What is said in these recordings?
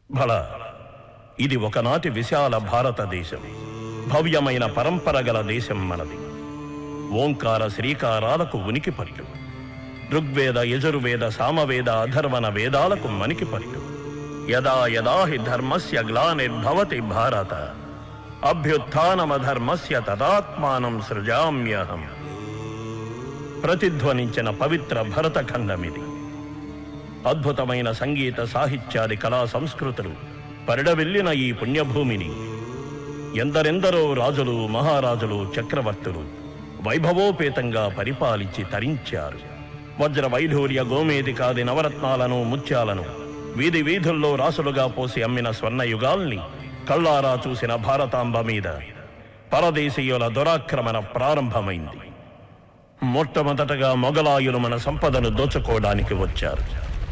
భళ ఇది ఒకనాటి విశాల భారతదేశం భవ్యమైన పరంపర గల దేశం మనది ఓంకార శ్రీకారాలకు ఉనికి పట్టు ఋగ్వేద యజుర్వేద సామవేద అధర్వణ వేదాలకు మనికి పట్టు యదా యదా హి ధర్మస్య గ్లానిర్భవతి భారత అభ్యుత్నమధర్మస్య తదాత్మానం సృజామ్యహం ప్రతిధ్వనించిన పవిత్ర భరతఖండమిది అద్భుతమైన సంగీత సాహిత్యాది కళా సంస్కృతులు పరిడవిల్లిన ఈ పుణ్యభూమిని ఎందరెందరో రాజులు మహారాజులు చక్రవర్తులు వైభవోపేతంగా పరిపాలించి తరించారు వజ్ర వైఢూర్య గోమేదికాది నవరత్నాలను ముత్యాలను వీధి వీధుల్లో రాసులుగా పోసి అమ్మిన స్వర్ణయుగాల్ని కళ్ళారా చూసిన భారతాంబ మీద పరదేశీయుల దురాక్రమణ ప్రారంభమైంది మొట్టమొదటగా మొగలాయులు మన సంపదను దోచుకోవడానికి వచ్చారు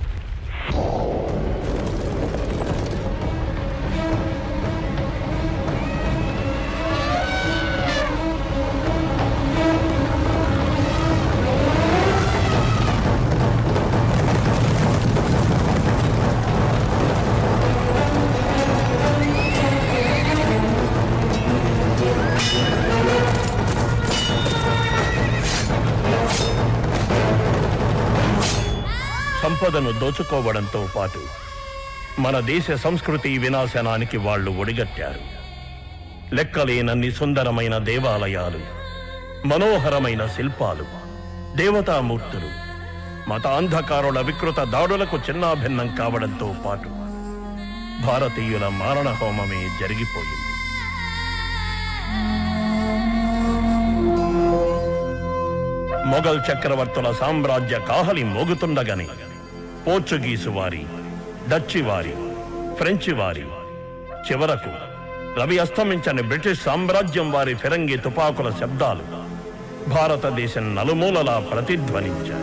సంపదను దోచుకోవడంతో పాటు మన దేశ సంస్కృతి వినాశనానికి వాళ్ళు ఒడిగట్టారు లెక్కలేనన్ని సుందరమైన దేవాలయాలు మనోహరమైన శిల్పాలు దేవతామూర్తులు మతాంధకారుల వికృత దాడులకు చిన్నాభిన్నం కావడంతో పాటు భారతీయుల మారణ హోమమే జరిగిపోయింది మొఘల్ చక్రవర్తుల సామ్రాజ్య కాహలి మోగుతుండగానే పోర్చుగీసు వారి డచ్చి వారి ఫ్రెంచి వారి చివరకు రవి అస్తమించని బ్రిటిష్ సామ్రాజ్యం వారి ఫిరంగి తుపాకుల శబ్దాలు భారతదేశం నలుమూలలా ప్రతిధ్వనించాయి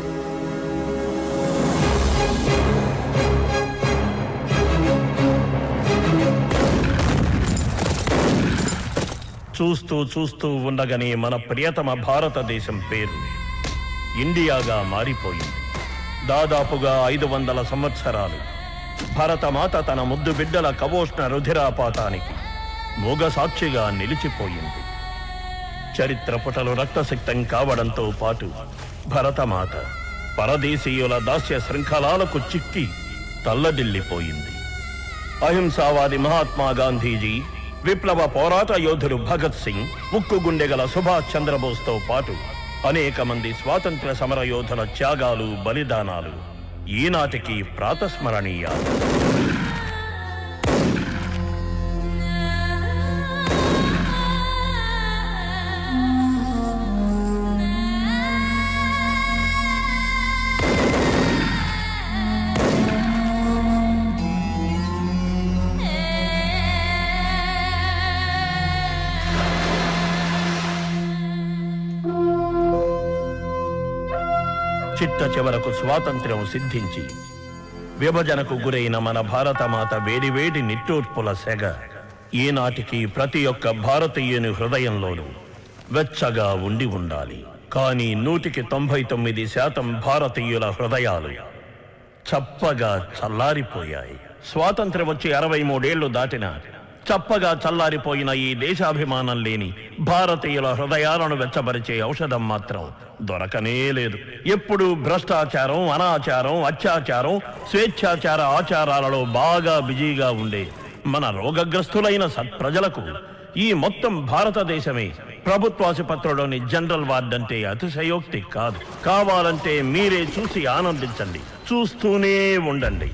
చూస్తూ చూస్తూ ఉండగానే మన ప్రియతమ భారతదేశం పేరు ఇండియాగా మారిపోయింది దాదాపుగా ఐదు వందల సంవత్సరాలు భరతమాత తన ముద్దు బిడ్డల కవోష్ణ రుధిరాపాతానికి మూగ సాక్షిగా నిలిచిపోయింది చరిత్ర పుటలు రక్తసిక్తం కావడంతో పాటు భరతమాత పరదేశీయుల దాస్య శృంఖలాలకు చిక్కి తల్లడిల్లిపోయింది అహింసావాది మహాత్మా గాంధీజీ విప్లవ పోరాట యోధుడు భగత్ సింగ్ ఉక్కు గుండెగల సుభాష్ చంద్రబోస్తో పాటు అనేక మంది స్వాతంత్ర్య సమర యోధుల త్యాగాలు బలిదానాలు ఈనాటికి ప్రాతస్మరణీయాలు చిట్ట చివరకు స్వాతంత్ర్యం సిద్ధించి విభజనకు గురైన మన భారతమాత వేడివేడి నిట్టూర్పుల సెగ ఈనాటికి ప్రతి ఒక్క భారతీయుని హృదయంలోనూ వెచ్చగా ఉండి ఉండాలి కానీ నూటికి తొంభై తొమ్మిది శాతం భారతీయుల హృదయాలు చప్పగా చల్లారిపోయాయి స్వాతంత్ర్యం వచ్చి అరవై మూడేళ్లు దాటిన చప్పగా చల్లారిపోయిన ఈ దేశాభిమానం లేని భారతీయుల హృదయాలను వెచ్చబరిచే ఔషధం మాత్రం దొరకనే లేదు ఎప్పుడు భ్రష్టాచారం అనాచారం అత్యాచారం స్వేచ్ఛాచార ఆచారాలలో బాగా బిజీగా ఉండే మన రోగగ్రస్తులైన సత్ప్రజలకు ఈ మొత్తం భారతదేశమే ప్రభుత్వాసుపత్రిలోని జనరల్ వార్డ్ అంటే అతిశయోక్తి కాదు కావాలంటే మీరే చూసి ఆనందించండి చూస్తూనే ఉండండి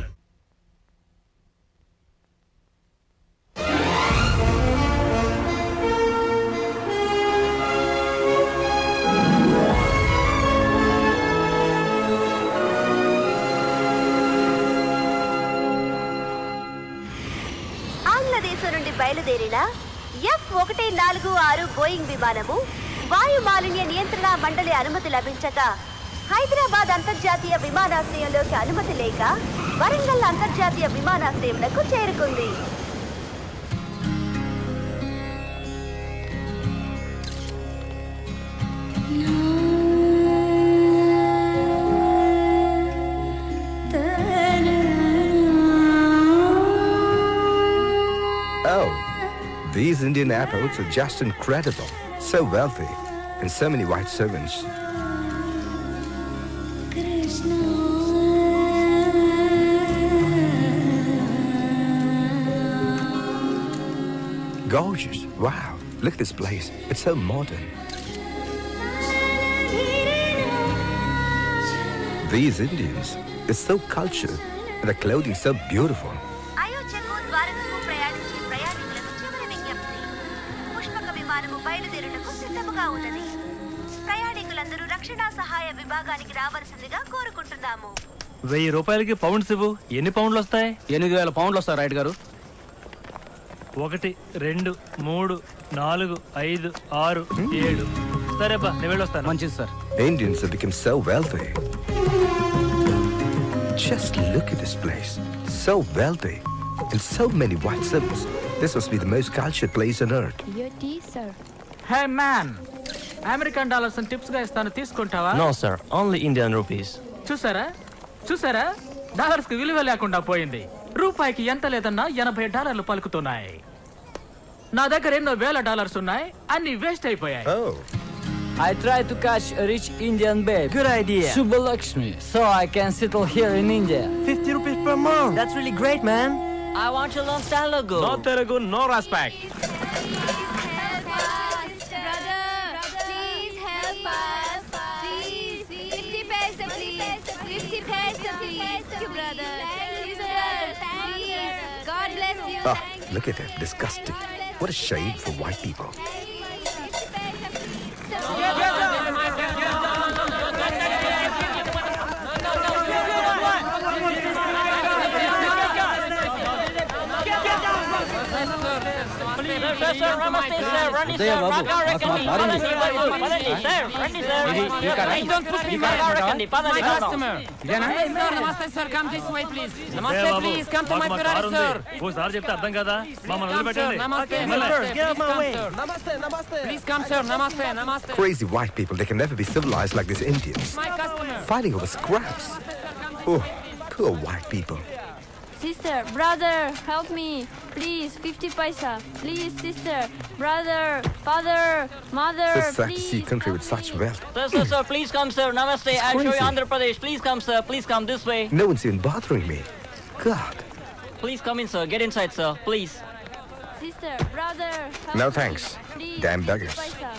ఆంగ్లదేశం నుండి బయలుదేరిన ఎఫ్ ఒకటి నాలుగు ఆరు బోయింగ్ విమానము వాయు మాలిన్య నియంత్రణ మండలి అనుమతి లభించక హైదరాబాద్ అంతర్జాతీయ విమానాశ్రయంలోకి అనుమతి లేక వరంగల్ అంతర్జాతీయ విమానాశ్రయంలో చేరుకుంది Ta-da. These Indian airports are just incredible. So wealthy. And so many white servants. Gorgeous. Wow. Look at this place. It's so modern. These Indians, they're so cultured. And their clothing so beautiful. అయోధ్యకు ద్వారకకు ప్రయాణించే ప్రయాణికులకు చివరి విజ్ఞప్తి పుష్పక విమానము బయలుదేరుటకు సిద్ధముగా ఉన్నది ప్రయాణికులందరూ రక్షణ సహాయ విభాగానికి రావాల్సిందిగా కోరుకుంటున్నాము వెయ్యి రూపాయలకి పౌండ్స్ ఇవ్వు ఎన్ని పౌండ్లు వస్తాయి ఎనిమిది వేల పౌండ్లు వస్తారు రైట్ గారు ఒకటి రెండు మూడు నాలుగు ఐదు ఆరు ఏడు సరే బా నేను వెళ్ళొస్తాను మంచిది sir Indians have become so wealthy. Just look at this place. So wealthy. And so many white servants. This must be the most cultured place on earth. Your tea, sir. Hey man American dollars tips గా ఇస్తాను తీసుకుంటావా no sir only Indian rupees చూసారా చూసారా dollars కి విలువ లేకుండా పోయింది రూపాయికి ఎంత లేదన్నా ఎనభై డాలర్లు పలుకుతున్నాయి నా దగ్గర ఎన్నో వేల డాలర్స్ ఉన్నాయి అన్ని వేస్ట్ అయిపోయాయి Oh. I tried to catch a rich Indian babe. Good idea. Subbalakshmi, so I can settle here in India. 50 rupees per month. That's really great, man. I want you long time ago. No Telugu, no respect. Brother, please help us. Please, 50 paisa, please. 50 paisa, please. Thank you, brother. Sister, please. God bless you. Ah, look at that. Disgusting. What a shame for white people. నమస్తే please come to my Ferrari sir ఓసారి చెప్తే అర్థం కదా మమ్మల్ని వదిలిపెట్టండి Crazy white people, they can never be civilized like these Indians. Fighting over scraps. Oh, poor white people. Sister, brother, help me. Please, 50 paisa. Please, sister, brother, father, mother, It's sad to please. see a country with such wealth. Sir, sir, sir, please come, sir. Namaste. It's I'll show you crazy. Andhra Pradesh. Please come, sir. Please come this way. No one's even bothering me. God. Please come in, sir. Get inside, sir. Please. Sister, brother, help No me. thanks. Please, Damn 50 beggars. paisa.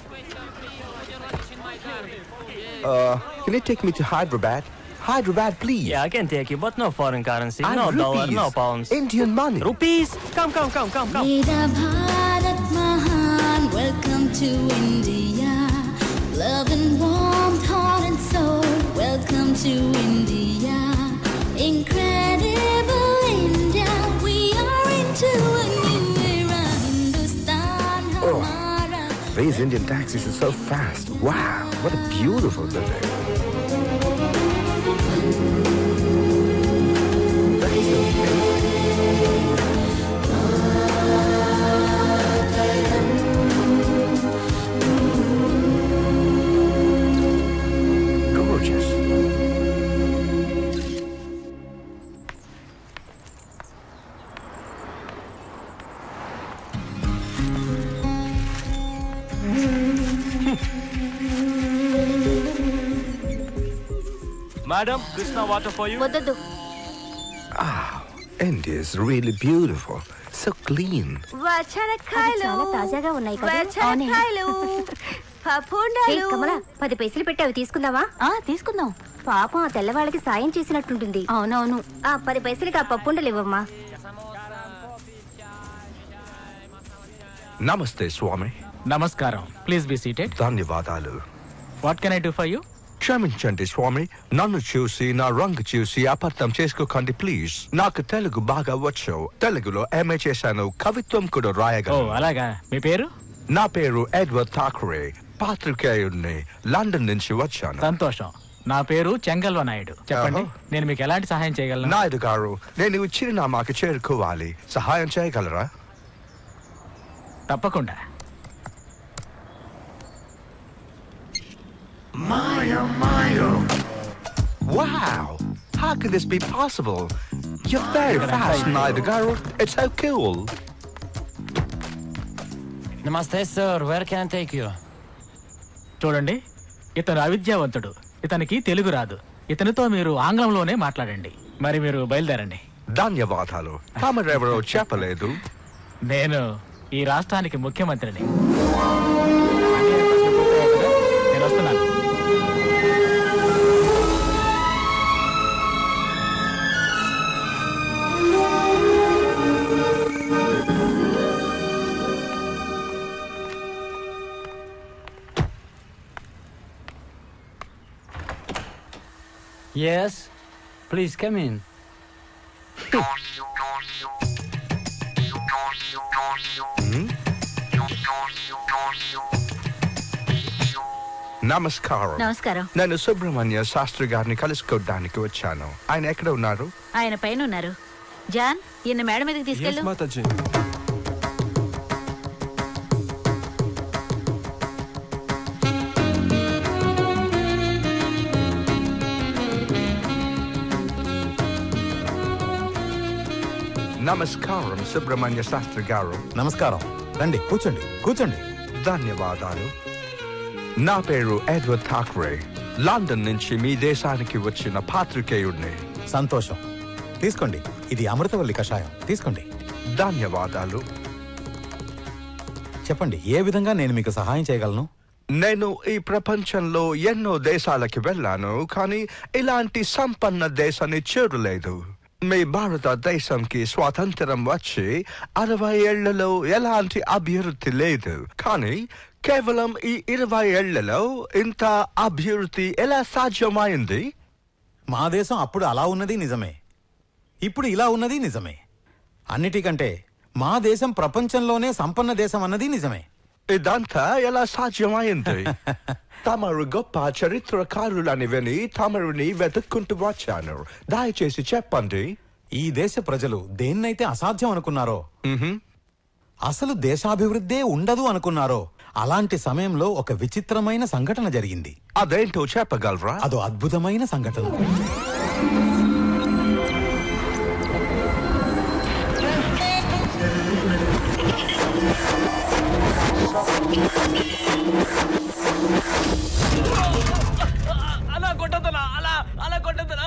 Uh, can you take me to Hyderabad? Hyderabad, please. Yeah, I can take you, but no foreign currency, And no dollar, rupees. no pounds. Indian money. Rupees? Come, come, come, come, come. Mera Bharat Mahan, welcome to India. Love and warmth, heart and soul, welcome to India. Incredible India, we are into a new era. Hindustan, Oh. Hamara. These Indian taxis are so fast. Wow, what a beautiful building. That is amazing. Gorgeous. Madam, Krishna water for you. వద్దదు India is really beautiful. So clean. వచనకాయలు చాలా తాజాగా ఉన్నాయి కదా? వచనకాయలు పప్పుండాలు కమలా పది పైసలు పెట్టి అవి తీసుకుందావా తీసుకుందాం పాపం ఆ తెల్లవాళ్ళకి సాయం చేసినట్టుంటుంది అవునవును ఆ పది పైసలకి ఆ పప్పుండలు ఇవ్వమ్మా Namaste, Swami. నమస్కారం ప్లీజ్ బి సీటెడ్ ధన్యవాదాలు what can I do for you క్షమించండి స్వామి నన్ను చూసి నా రంగు చూసి అపార్థం చేసుకోకండి ప్లీజ్ నాకు తెలుగు బాగా వచ్చు తెలుగులో ఎంఏ చేశాను కవిత్వం కూడా ఓ రాయగలను అలాగా మీ పేరు నా పేరు ఎడ్వర్డ్ ఠాకరే పాత్రికేయుడిని లండన్ నుంచి వచ్చాను సంతోషం నా పేరు చెంగల్వ నాయుడు చెప్పండి ఆహా. నేను మీకు ఎలాంటి సహాయం చేయగలను నాయుడు గారు నేను ఈ చిరునామాకి చేరుకోవాలి సహాయం చేయగలరా తప్పకుండా Wow! How could this be possible? You're very fast, Naida Garu. It's so cool. Namaste, sir. Where can I take you? చూడండి ఇతను అవిద్యావంతుడు ఇతనికి తెలుగు రాదు ఇతనితో మీరు ఆంగ్లంలోనే మాట్లాడండి మరి మీరు బయలుదేరండి ధన్యవాదాలు తమరెవరో చెప్పలేదు నేను ఈ రాష్ట్రానికి ముఖ్యమంత్రిని అన్ని ఏర్పాట్లు పూర్తయ్యాయి కదా? నేను వస్తున్నాను Yes? Please come in. నమస్కారం నమస్కారం నేను సుబ్రహ్మణ్య శాస్త్రి గారిని కలుసుకోవడానికి వచ్చాను ఆయన ఎక్కడ ఉన్నారు ఆయన పైన ఉన్నారు జాన్ ఈయన మేడ మీదకి తీసుకెళ్ళు నమస్కారం సుబ్రహ్మణ్య శాస్త్రి గారు నమస్కారం రండి కూర్చోండి కూర్చోండి ధన్యవాదాలు నా పేరు ఎడ్వర్డ్ ఠాక్రే లండన్ నుంచి మీ దేశానికి వచ్చిన పాత్రికేయుడిని సంతోషం తీసుకోండి ఇది అమృతవల్లి కషాయం తీసుకోండి ధన్యవాదాలు చెప్పండి ఏ విధంగా నేను మీకు సహాయం చేయగలను నేను ఈ ప్రపంచంలో ఎన్నో దేశాలకి వెళ్ళాను కానీ ఇలాంటి సంపన్న దేశాన్ని చూడలేదు మీ భారతదేశంకి స్వాతంత్రం వచ్చి అరవై ఏళ్లలో ఎలాంటి అభివృద్ధి లేదు కానీ కేవలం ఈ ఇరవై ఏళ్లలో ఇంత అభివృద్ధి ఎలా సాధ్యమైంది మా దేశం అప్పుడు అలా ఉన్నది నిజమే ఇప్పుడు ఇలా ఉన్నది నిజమే అన్నిటికంటే మా దేశం ప్రపంచంలోనే సంపన్న దేశం అన్నది నిజమే ఇదంతా ఎలా సాధ్యమైంది తమరు గొప్ప చరిత్రకారులని విని తమరుని వెతుక్కుంటూ వచ్చాను దయచేసి చెప్పండి ఈ దేశ ప్రజలు దేన్నైతే అసాధ్యం అనుకున్నారో అసలు దేశాభివృద్ధే ఉండదు అనుకున్నారో అలాంటి సమయంలో ఒక విచిత్రమైన సంఘటన జరిగింది అదేంటో చెప్పగలరా అదో అద్భుతమైన సంఘటన అలా కొట్టదనా అలా అలా కొట్టదనా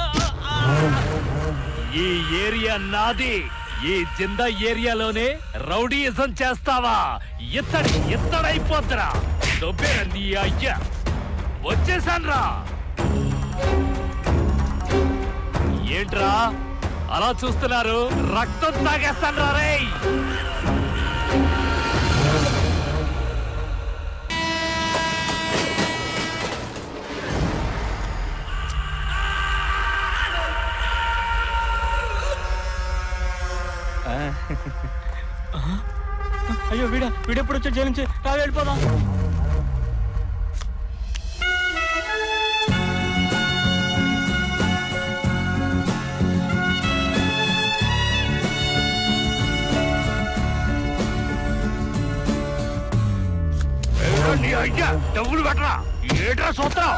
ఈ ఏరియా నాది ఈ జిందా ఏరియాలోనే రౌడీయిజం చేస్తావా ఇత్తడి ఇత్తడైపోతురా దొబ్బేరా నీ అయ్యా వచ్చేసాన్రా ఏంట్రా అలా చూస్తున్నారు రక్తం తాగేస్తాన్రా రేయ్ అయ్యో వీడ వీడెప్పుడు వచ్చి జైలు నుంచి రా వెళ్ళిపోదాం నీ అయ్యా డబ్బులు పెట్టరా ఏట్రా చూస్తావు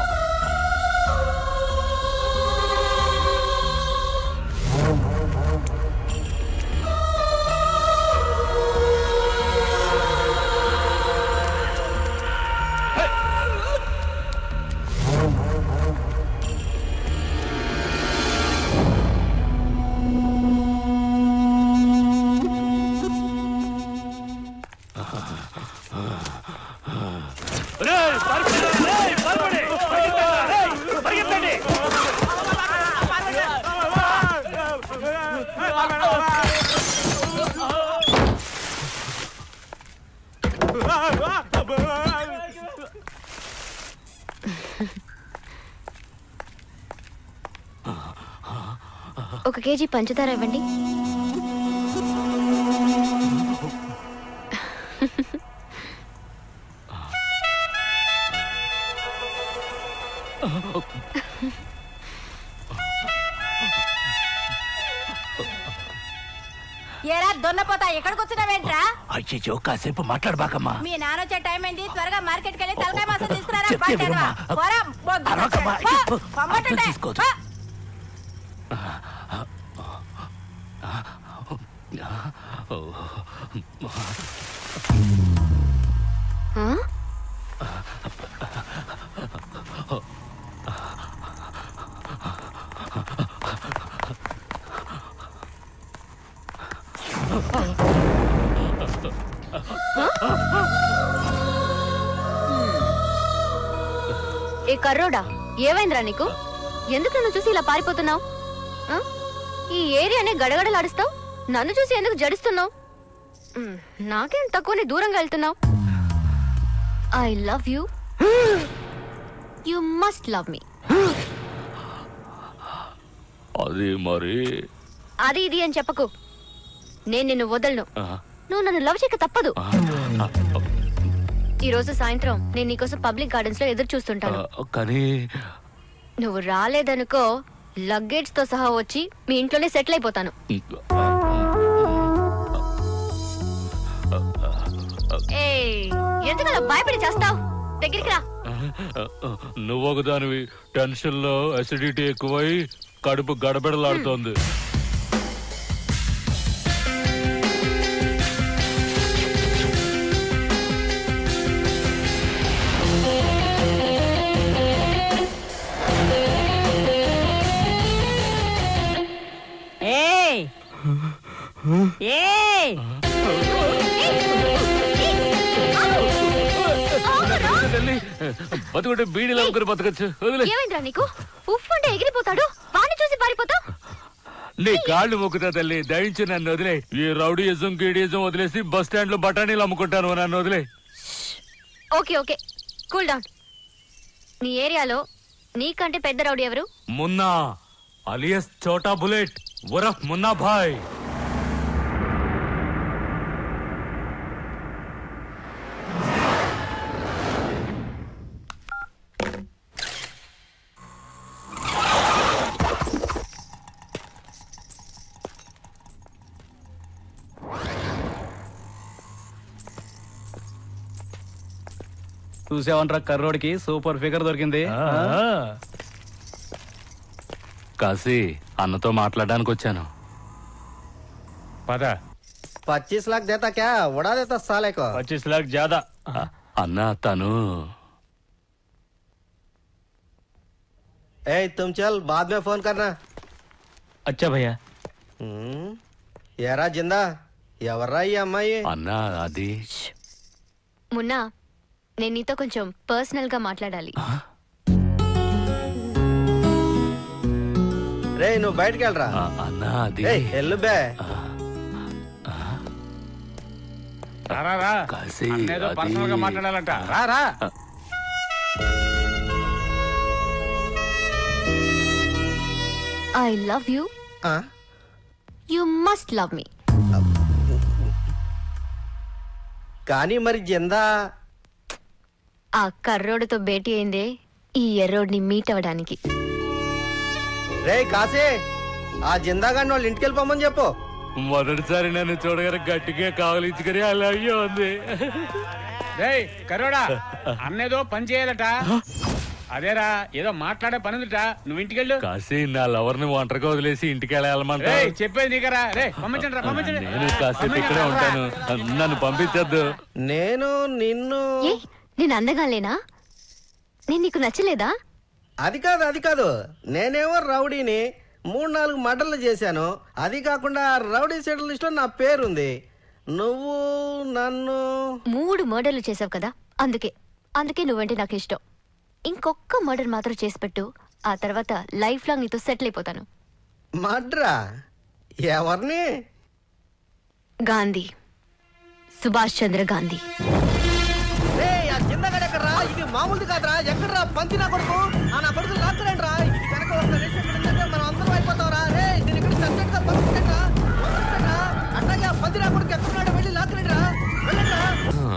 రేయ్, పరిగెత్తండి, రేయ్, పరిగెత్తండి, పరిగెత్తండి, రేయ్, పరిగెత్తండి. ఒక కేజీ పంచదార ఇవ్వండి ఏరా దొన్నపోతా ఎక్కడికి వచ్చినావేంట్రా అయ్యో కాసేపు మాట్లాడబాకమ్మా మీ నాన్న వచ్చే టైం అయింది త్వరగా మార్కెట్కి వెళ్ళి తలకాయ మాసం తీసుకురారా చెప్తే బట్టేదవా. వినమ్మా. పోరా, బొద్దు అరవకమ్మా. పో, పో. పొమ్మంటుంటే. అర్థం చేసుకోదు. పో. ఆ? ఏ కర్రోడా ఏమైందిరా నీకు ఎందుకు నన్ను చూసి ఇలా పారిపోతున్నావు ఈ ఏరియానే గడగడలాడుస్తావు నన్ను చూసి ఎందుకు జడుస్తున్నావు మ్, నాకేం తక్కువని దూరంగా వెళ్తున్నావు I love you you must love me అది మరి అది ఇది అని చెప్పకు నేను నిన్ను వదలను ఆ, నువ్వు నన్ను లవ్ చేయక తప్పదు ఈ రోజు సాయంత్రం నేను నీకోసం పబ్లిక్ గార్డెన్స్ లో ఎదురు చూస్తుంటాను ఆ, కానీ నువ్వు రాలేదనుకో లగేజ్ తో సహా వచ్చి మీ ఇంట్లోనే సెటిల్ అయిపోతాను ఏయ్, ఎందుకలా భయపడి చేస్తావు దగ్గరికి రా నువ్వు ఒకదానివి టెన్షన్ లో అసిడిటీ ఎక్కువై కడుపు గడబిడలాడుతోంది ఏయ్ ఏయ్ బతుకుంటే బీడీలో ఒకరు బతకచ్చు వదిలే ఏమైందిరా నీకు ఉఫ్ అంటే ఎగిరిపోతాడు వాడిని చూసి పారిపోతావు నీ కాళ్ళు మొక్కుతా తల్లి దయించి నన్ను వదిలే ఈ రౌడీయిజం గీడియిజం వదిలేసి బస్ స్టాండ్ లో బఠానీలు అమ్ముకుంటాను నన్ను వదిలే ఓకే ఓకే కూల్ డౌన్ నీ ఏరియాలో నీకంటే పెద్ద రౌడీ ఎవరు మున్నా అలియస్ చోటా బుల్లెట్ ఉరఫ్ మున్నా భాయ్ చూసావంట్రా కర్రోడికి సూపర్ ఫిగర్ దొరికింది కాశీ అన్నతో మాట్లాడడానికి వచ్చాను పద पच्चीस लाख देता क्या उड़ा देता साले को पच्चीस लाख ज्यादा అన్న తను ए तुम चल बाद में फोन करना अच्छा भैया हम्म, ఎరా జిందా ఎవర్రా ఈ అమ్మాయి అన్న అది మున్నా నేను నీతో కొంచెం పర్సనల్ గా మాట్లాడాలి రే నువ్వు బయటకు వెళ్ళరా అన్న అది ఏయ్, ఎల్లు బే రా రా కాశీ అన్నేదో అది- పర్సనల్ గా మాట్లాడాలంట రా రా I love you you must love me కానీ మరి జిందా ఆ కర్రోడితో భేటీ అయిందే ఈ ఎర్రోడిని మీట్ అవ్వడానికి రే కాసే ఆ జిందాగాడిని వాళ్ళు ఇంటికి వెళ్ళిపోమని చెప్పు మొదటిసారి నన్ను చూడగానే గట్టిగా కావలించుకొని అలాగే ఉంది రేయ్ కర్రోడా అన్నేదో పని చేయాలట అదేరా ఏదో మాట్లాడే పని ఉందిట నువ్వు ఇంటికెళ్ళు కాశీ నా లవర్ ని ఒంటరిగా వదిలేసి ఇంటికి వెళ్ళాలమంట రేయ్ చెప్పేది నీకరా రే పంపించండి రా పంపించండి నేను కాసేపు ఇక్కడే ఉంటాను నన్ను పంపించద్దు నేను నిన్ను ఏ నేను అందగా లేనా నేను నీకు నచ్చలేదా అది కాదు అది కాదు నేనేమో రౌడీని మూడు నాలుగు మర్డర్లు చేశాను అది కాకుండా రౌడీ షెడ్యూల్ లిస్ట్ లో నా పేరుంది నువ్వు నన్ను మూడు మర్డర్లు చేసావు కదా అందుకే అందుకే నువ్వంటే నాకు ఇష్టం ఇంకొక్క మర్డర్ మాత్రం చేసి పెట్టు ఆ తర్వాత లైఫ్ లాంగ్ నీతో సెటిల్ అయిపోతాను మడ్రా ఎవరిని గాంధీ సుభాష్ చంద్ర గాంధీ రేయ్, ఆ జిందగాడు ఎక్కడ్రా ఇది మామూలుది కాదురా ఎక్కడ్రా పంది నా కొడుకు ఆ నా కొడుకు లాక్కలేండి రా ఇది కనుక ఒక నిమిషం ఇక్కడ ఉందంటే మనం అందరం అయిపోతాం రా రే దీని ఇక్కడ సబ్జెక్ట్ గా పంపించండి రా పంపించండి రా అట్లాగే ఆ పంది నా కొడుకు ఎక్కడున్నాడో వెళ్ళి లాక్కలేండి రా వెళ్ళండి రా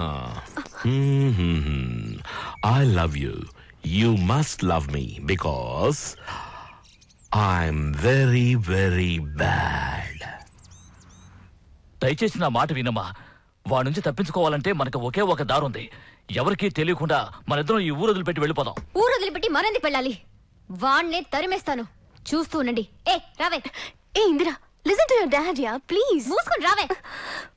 I love you. You must love me because I'm very, very bad. దయచేసి నా మాట వినమ్మా వాడి నుంచి తప్పించుకోవాలంటే మనకు ఒకే ఒక దారుంది ఎవరికీ తెలియకుండా మనిద్దరం ఈ ఊరు వదిలిపెట్టి వెళ్ళిపోదాం ఊరు వదిలిపెట్టి మరెందుకు వెళ్ళాలి వాణ్ణే తరిమేస్తాను చూస్తూ ఉండండి ఏ రావే ఏ Indira listen to your dad yeah please మూసుకొని రావే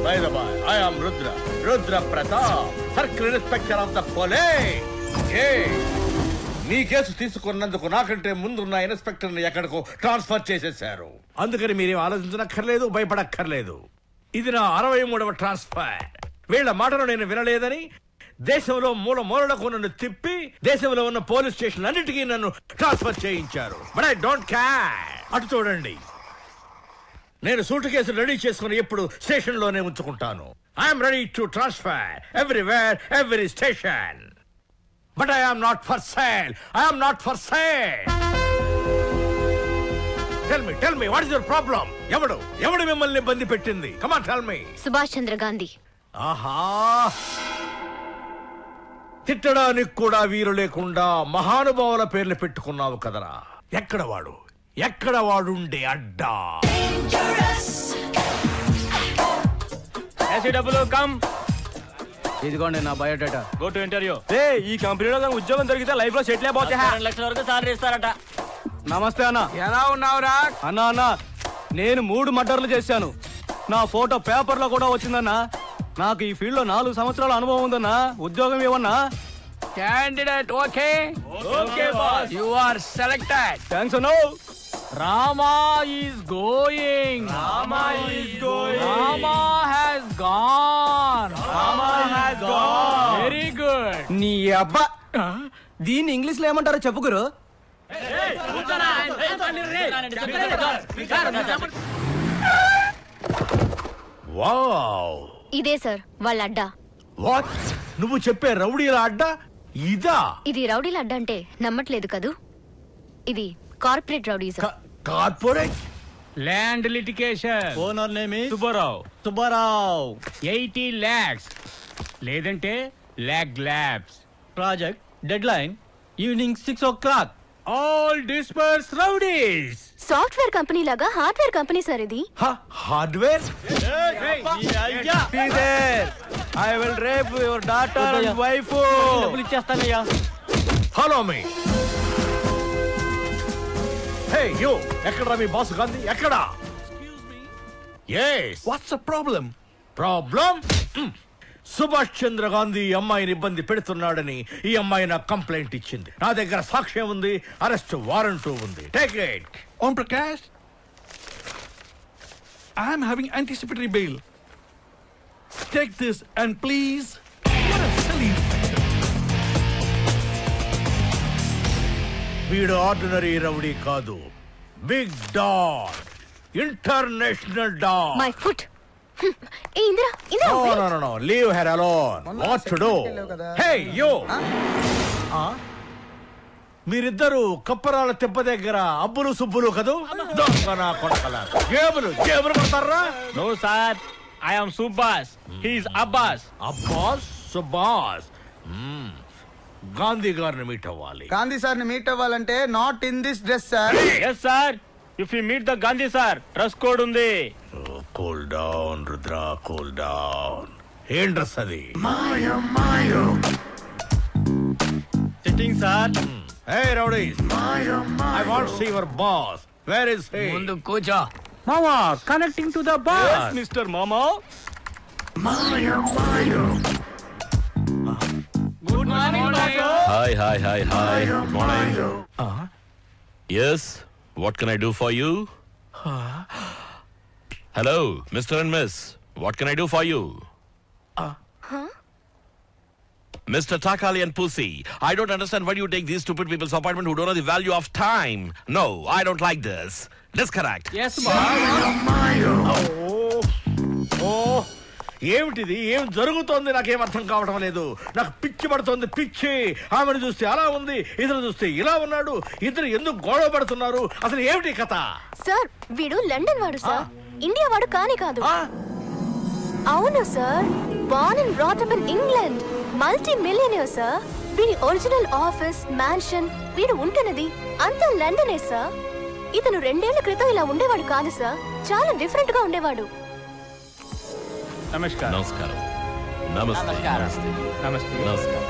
By the by, I am Rudra. Rudra Pratap, Circle Inspector of the Police. Hey! నీ కేసు తీసుకున్నందుకు నాకంటే ముందున్న ఇన్స్పెక్టర్ ని ఎక్కడికో ట్రాన్స్ఫర్ చేసేశారు అందుకని మీరేం ఆలోచించనక్కర్లేదు భయపడక్కర్లేదు ఇది నా అరవై మూడవ ట్రాన్స్ఫర్ వీళ్ళ మాటలు నేను వినలేదని దేశంలో మూల మూలలకు నన్ను తిప్పి దేశంలో ఉన్న పోలీస్ స్టేషన్ అన్నిటికీ నన్ను ట్రాన్స్ఫర్ చేయించారు బట్ ఐ డోంట్ కేర్ అటు చూడండి నేను సూట్ కేసు రెడీ చేసుకుని ఎప్పుడు స్టేషన్ లోనే ఉంచుకుంటాను I'm ready to transfer everywhere every station but I'm not for sale I'm not for sale tell me tell me what is your problem ఎవడు ఎవడు మిమ్మల్ని ఇబ్బంది పెట్టింది come on tell me Subhash Chandra Gandhi ఆహా తిట్టడానికి కూడా వీలు లేకుండా మహానుభావుల పేర్లు పెట్టుకున్నావు కదరా ఎక్కడ వాడు ఎక్కడ వాడుండే అడ్డా డబ్బులు కమ్ ఇదిగోండి నా బయోడేటా గో టు ఇంటర్వ్యూ ఏ ఈ కంపెనీలో కానీ ఉద్యోగం దొరికితే లైఫ్ లో సెటిల్ అయిపోతే రెండు లక్షల వరకు సాలరీ ఇస్తారట నమస్తే అన్న ఎలా ఉన్నావురా అన్న అన్న నేను మూడు మర్డర్లు చేశాను నా ఫోటో పేపర్లో కూడా వచ్చిందన్నా నాకు ఈ ఫీల్డ్ లో నాలుగు సంవత్సరాల అనుభవం ఉందన్నా ఉద్యోగం ఏమన్నా candidate okay okay boss you are selected thanks no Rama is going. Rama is going. Rama has gone. Rama has gone. Very good. నీ అబ్బా దీన్ని ఇంగ్లీష్ లో ఏమంటారో చెప్పుకురు వావ్ ఇదే సార్ వాళ్ళ అడ్డా వాట్ నువ్వు చెప్పే రౌడీల అడ్డా ఇదా ఇది రౌడీల అడ్డా అంటే నమ్మట్లేదు కదూ ఇది corporate rowdyism corporate land litigation owner name Subbarao Subbarao eighty lakhs లేదంటే lag labs project deadline evening six o'clock all disperse rowdies software company లాగా హార్డ్వేర్ కంపెనీ సార్ ఇది hardware I will rape your daughter wife డబ్బులు ఇచ్చేస్తానయ్యా hello మీ హే యో ఎక్కడ మీ boss Gandhi ఎక్కడ yes what's the problem problem Subhash Chandra Gandhi ఈ అమ్మాయిని ఇబ్బంది పెడుతున్నాడని ఈ అమ్మాయి నాకు కంప్లైంట్ ఇచ్చింది నా దగ్గర సాక్ష్యం ఉంది అరెస్ట్ వారెంట్ ఉంది take it Om Prakash, I am having anticipatory bail. Take this and please. What a silly. వీడు ఆర్డినరీ రౌడీ కాదు big dog international dog my foot ఏ Indira Indira No, wait. no, no, no. Leave her alone. What to do? Hey, you! మీరిద్దరు కప్పరాల తెప్ప దగ్గర అబ్బులు సుబ్బులు కదూ దొంగ నా కొడకల జేబులు జేబులు కొడతారా no sir I am Subbas he's Abbas Abbas Subbas మ్మ్. గాంధీ గారిని మీట్ అవ్వాలి గాంధీ సార్ ని మీట్ అవ్వాలంటే not in this dress sir yes sir if you meet the Gandhi sir dress code ఉంది cool down Rudra cool down ఏం డ్రెస్ అది sitting sir hey rowdy I want see your boss where is he ముందు కూర్చో మామా connecting to the boss mister మామా good morning Hi, hi, hi, hi. Good morning. Yes, what can I do for you? Hello, Mr. and Miss. What can I do for you? Mr. Takali and Pussy, I don't understand why you take these stupid people's appointment who don't know the value of time. No, I don't like this. Disconnect. Yes ఓ ఏమిటిది ఏం జరుగుతోంది నాకేం అర్థం కావడం లేదు నాకు పిచ్చి పడుతోంది పిచ్చి ఆమెను చూస్తే అలా ఉంది ఇతను చూస్తే ఇలా ఉన్నాడు ఇద్దరు ఎందుకు గొడవ పడుతున్నారు అసలు ఏమిటి కథ సార్ వీడు లండన్ వాడు సార్ ఇండియా వాడు కానే కాదు అవును sir born and brought up in England multi millionaire sir వీడి ఒరిజినల్ ఆఫీస్ మ్యాన్షన్ వీడు ఉంటున్నది అంతా లండనే సార్ ఇతను రెండేళ్ల క్రితం ఇలా ఉండేవాడు కాదు సార్ చాలా డిఫరెంట్ గా ఉండేవాడు నమస్కారం నమస్కారం నమస్తే నమస్తే నమస్తే నమస్కారం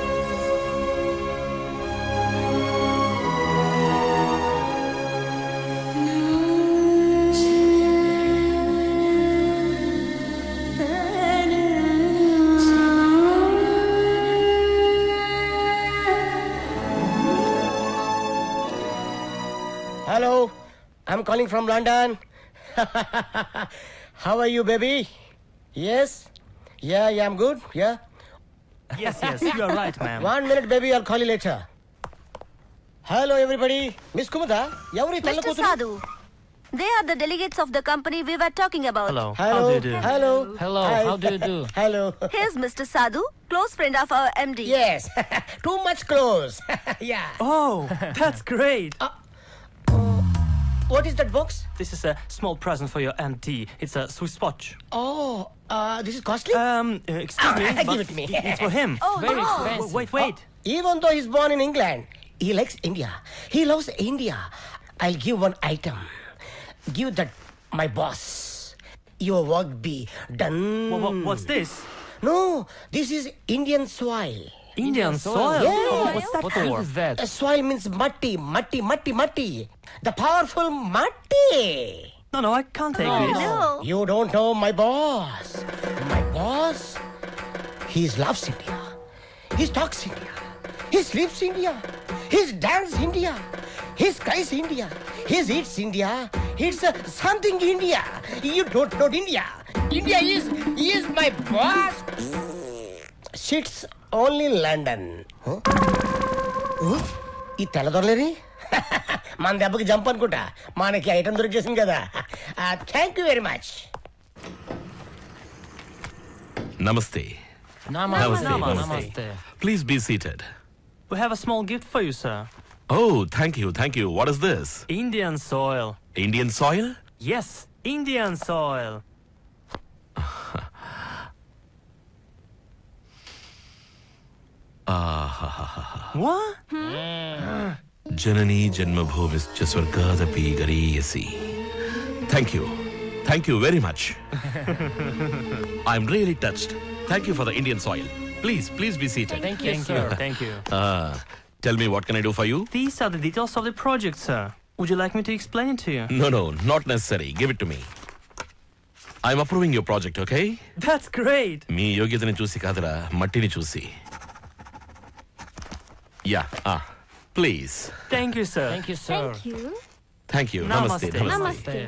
Thank calling from London. How are you, baby? Yes? Yeah, yeah, I'm good. Yeah? Yes, yes, you are right, ma'am. One minute, baby. I'll call you later. Hello, everybody. Miss Kumada, ఎవరి తెల్ల Mr. కూతురు Sadhu, they are the delegates of the company we were talking about. Hello. Hello. How do you do? Hello. Hello, Hi. how do you do? Hello. Here's Mr. Sadhu, close friend of our MD. Yes. Too much close. yeah. Oh, that's great. What is that box? This is a small present for your MD. It's a Swiss watch. Oh, uh, this is costly? Um, uh, excuse me. Ah, but give it to me. It's for him. Oh, Very no. expensive. Wait, wait. Even though he's born in England, he likes India. He loves India. I'll give one item. Give that my boss. Your work be done. what's this? No, this is Indian soil. Indian soil? Yes. Oh, what's that What for? is that? Uh, soil means matti, matti, matti, matti. The powerful matti. No, no, I can't take this. You don't know my boss. My boss, he loves India. He talks India. He sleeps India. He dance India. He skies India. He eats India. It's uh, something India. You don't know India. India is is my boss. Sits only London. Huh? Huh? ఈ తెల్లదొరలేరి మన దెబ్బకి jump అనుకుంటా మనకి item దొరికేసింది కదా thank you very much Namaste. Namaste. Namaste. Namaste. Please be seated. We have a small gift for you, sir. Oh, thank you, thank you. What is this? Indian soil. Indian soil? Yes, Indian soil. Ah, What? Janani Janmabhumischa Swargadapi Gariyasi. Thank you. Thank you very much. I'm really touched. Thank you for the Indian soil. Please, please be seated. Thank you, Thank sir. you, thank you. Uh, tell me, what can I do for you? These are the details of the project, sir. Would you like me to explain it to you? No, no, not necessary. Give it to me. I'm approving your project, okay? That's great. మీ యోగ్యతని చూసి కాదురా మట్టిని చూసి yeah please Thank you, sir. Thank you, sir. Thank you. Thank you నమస్తే నమస్తే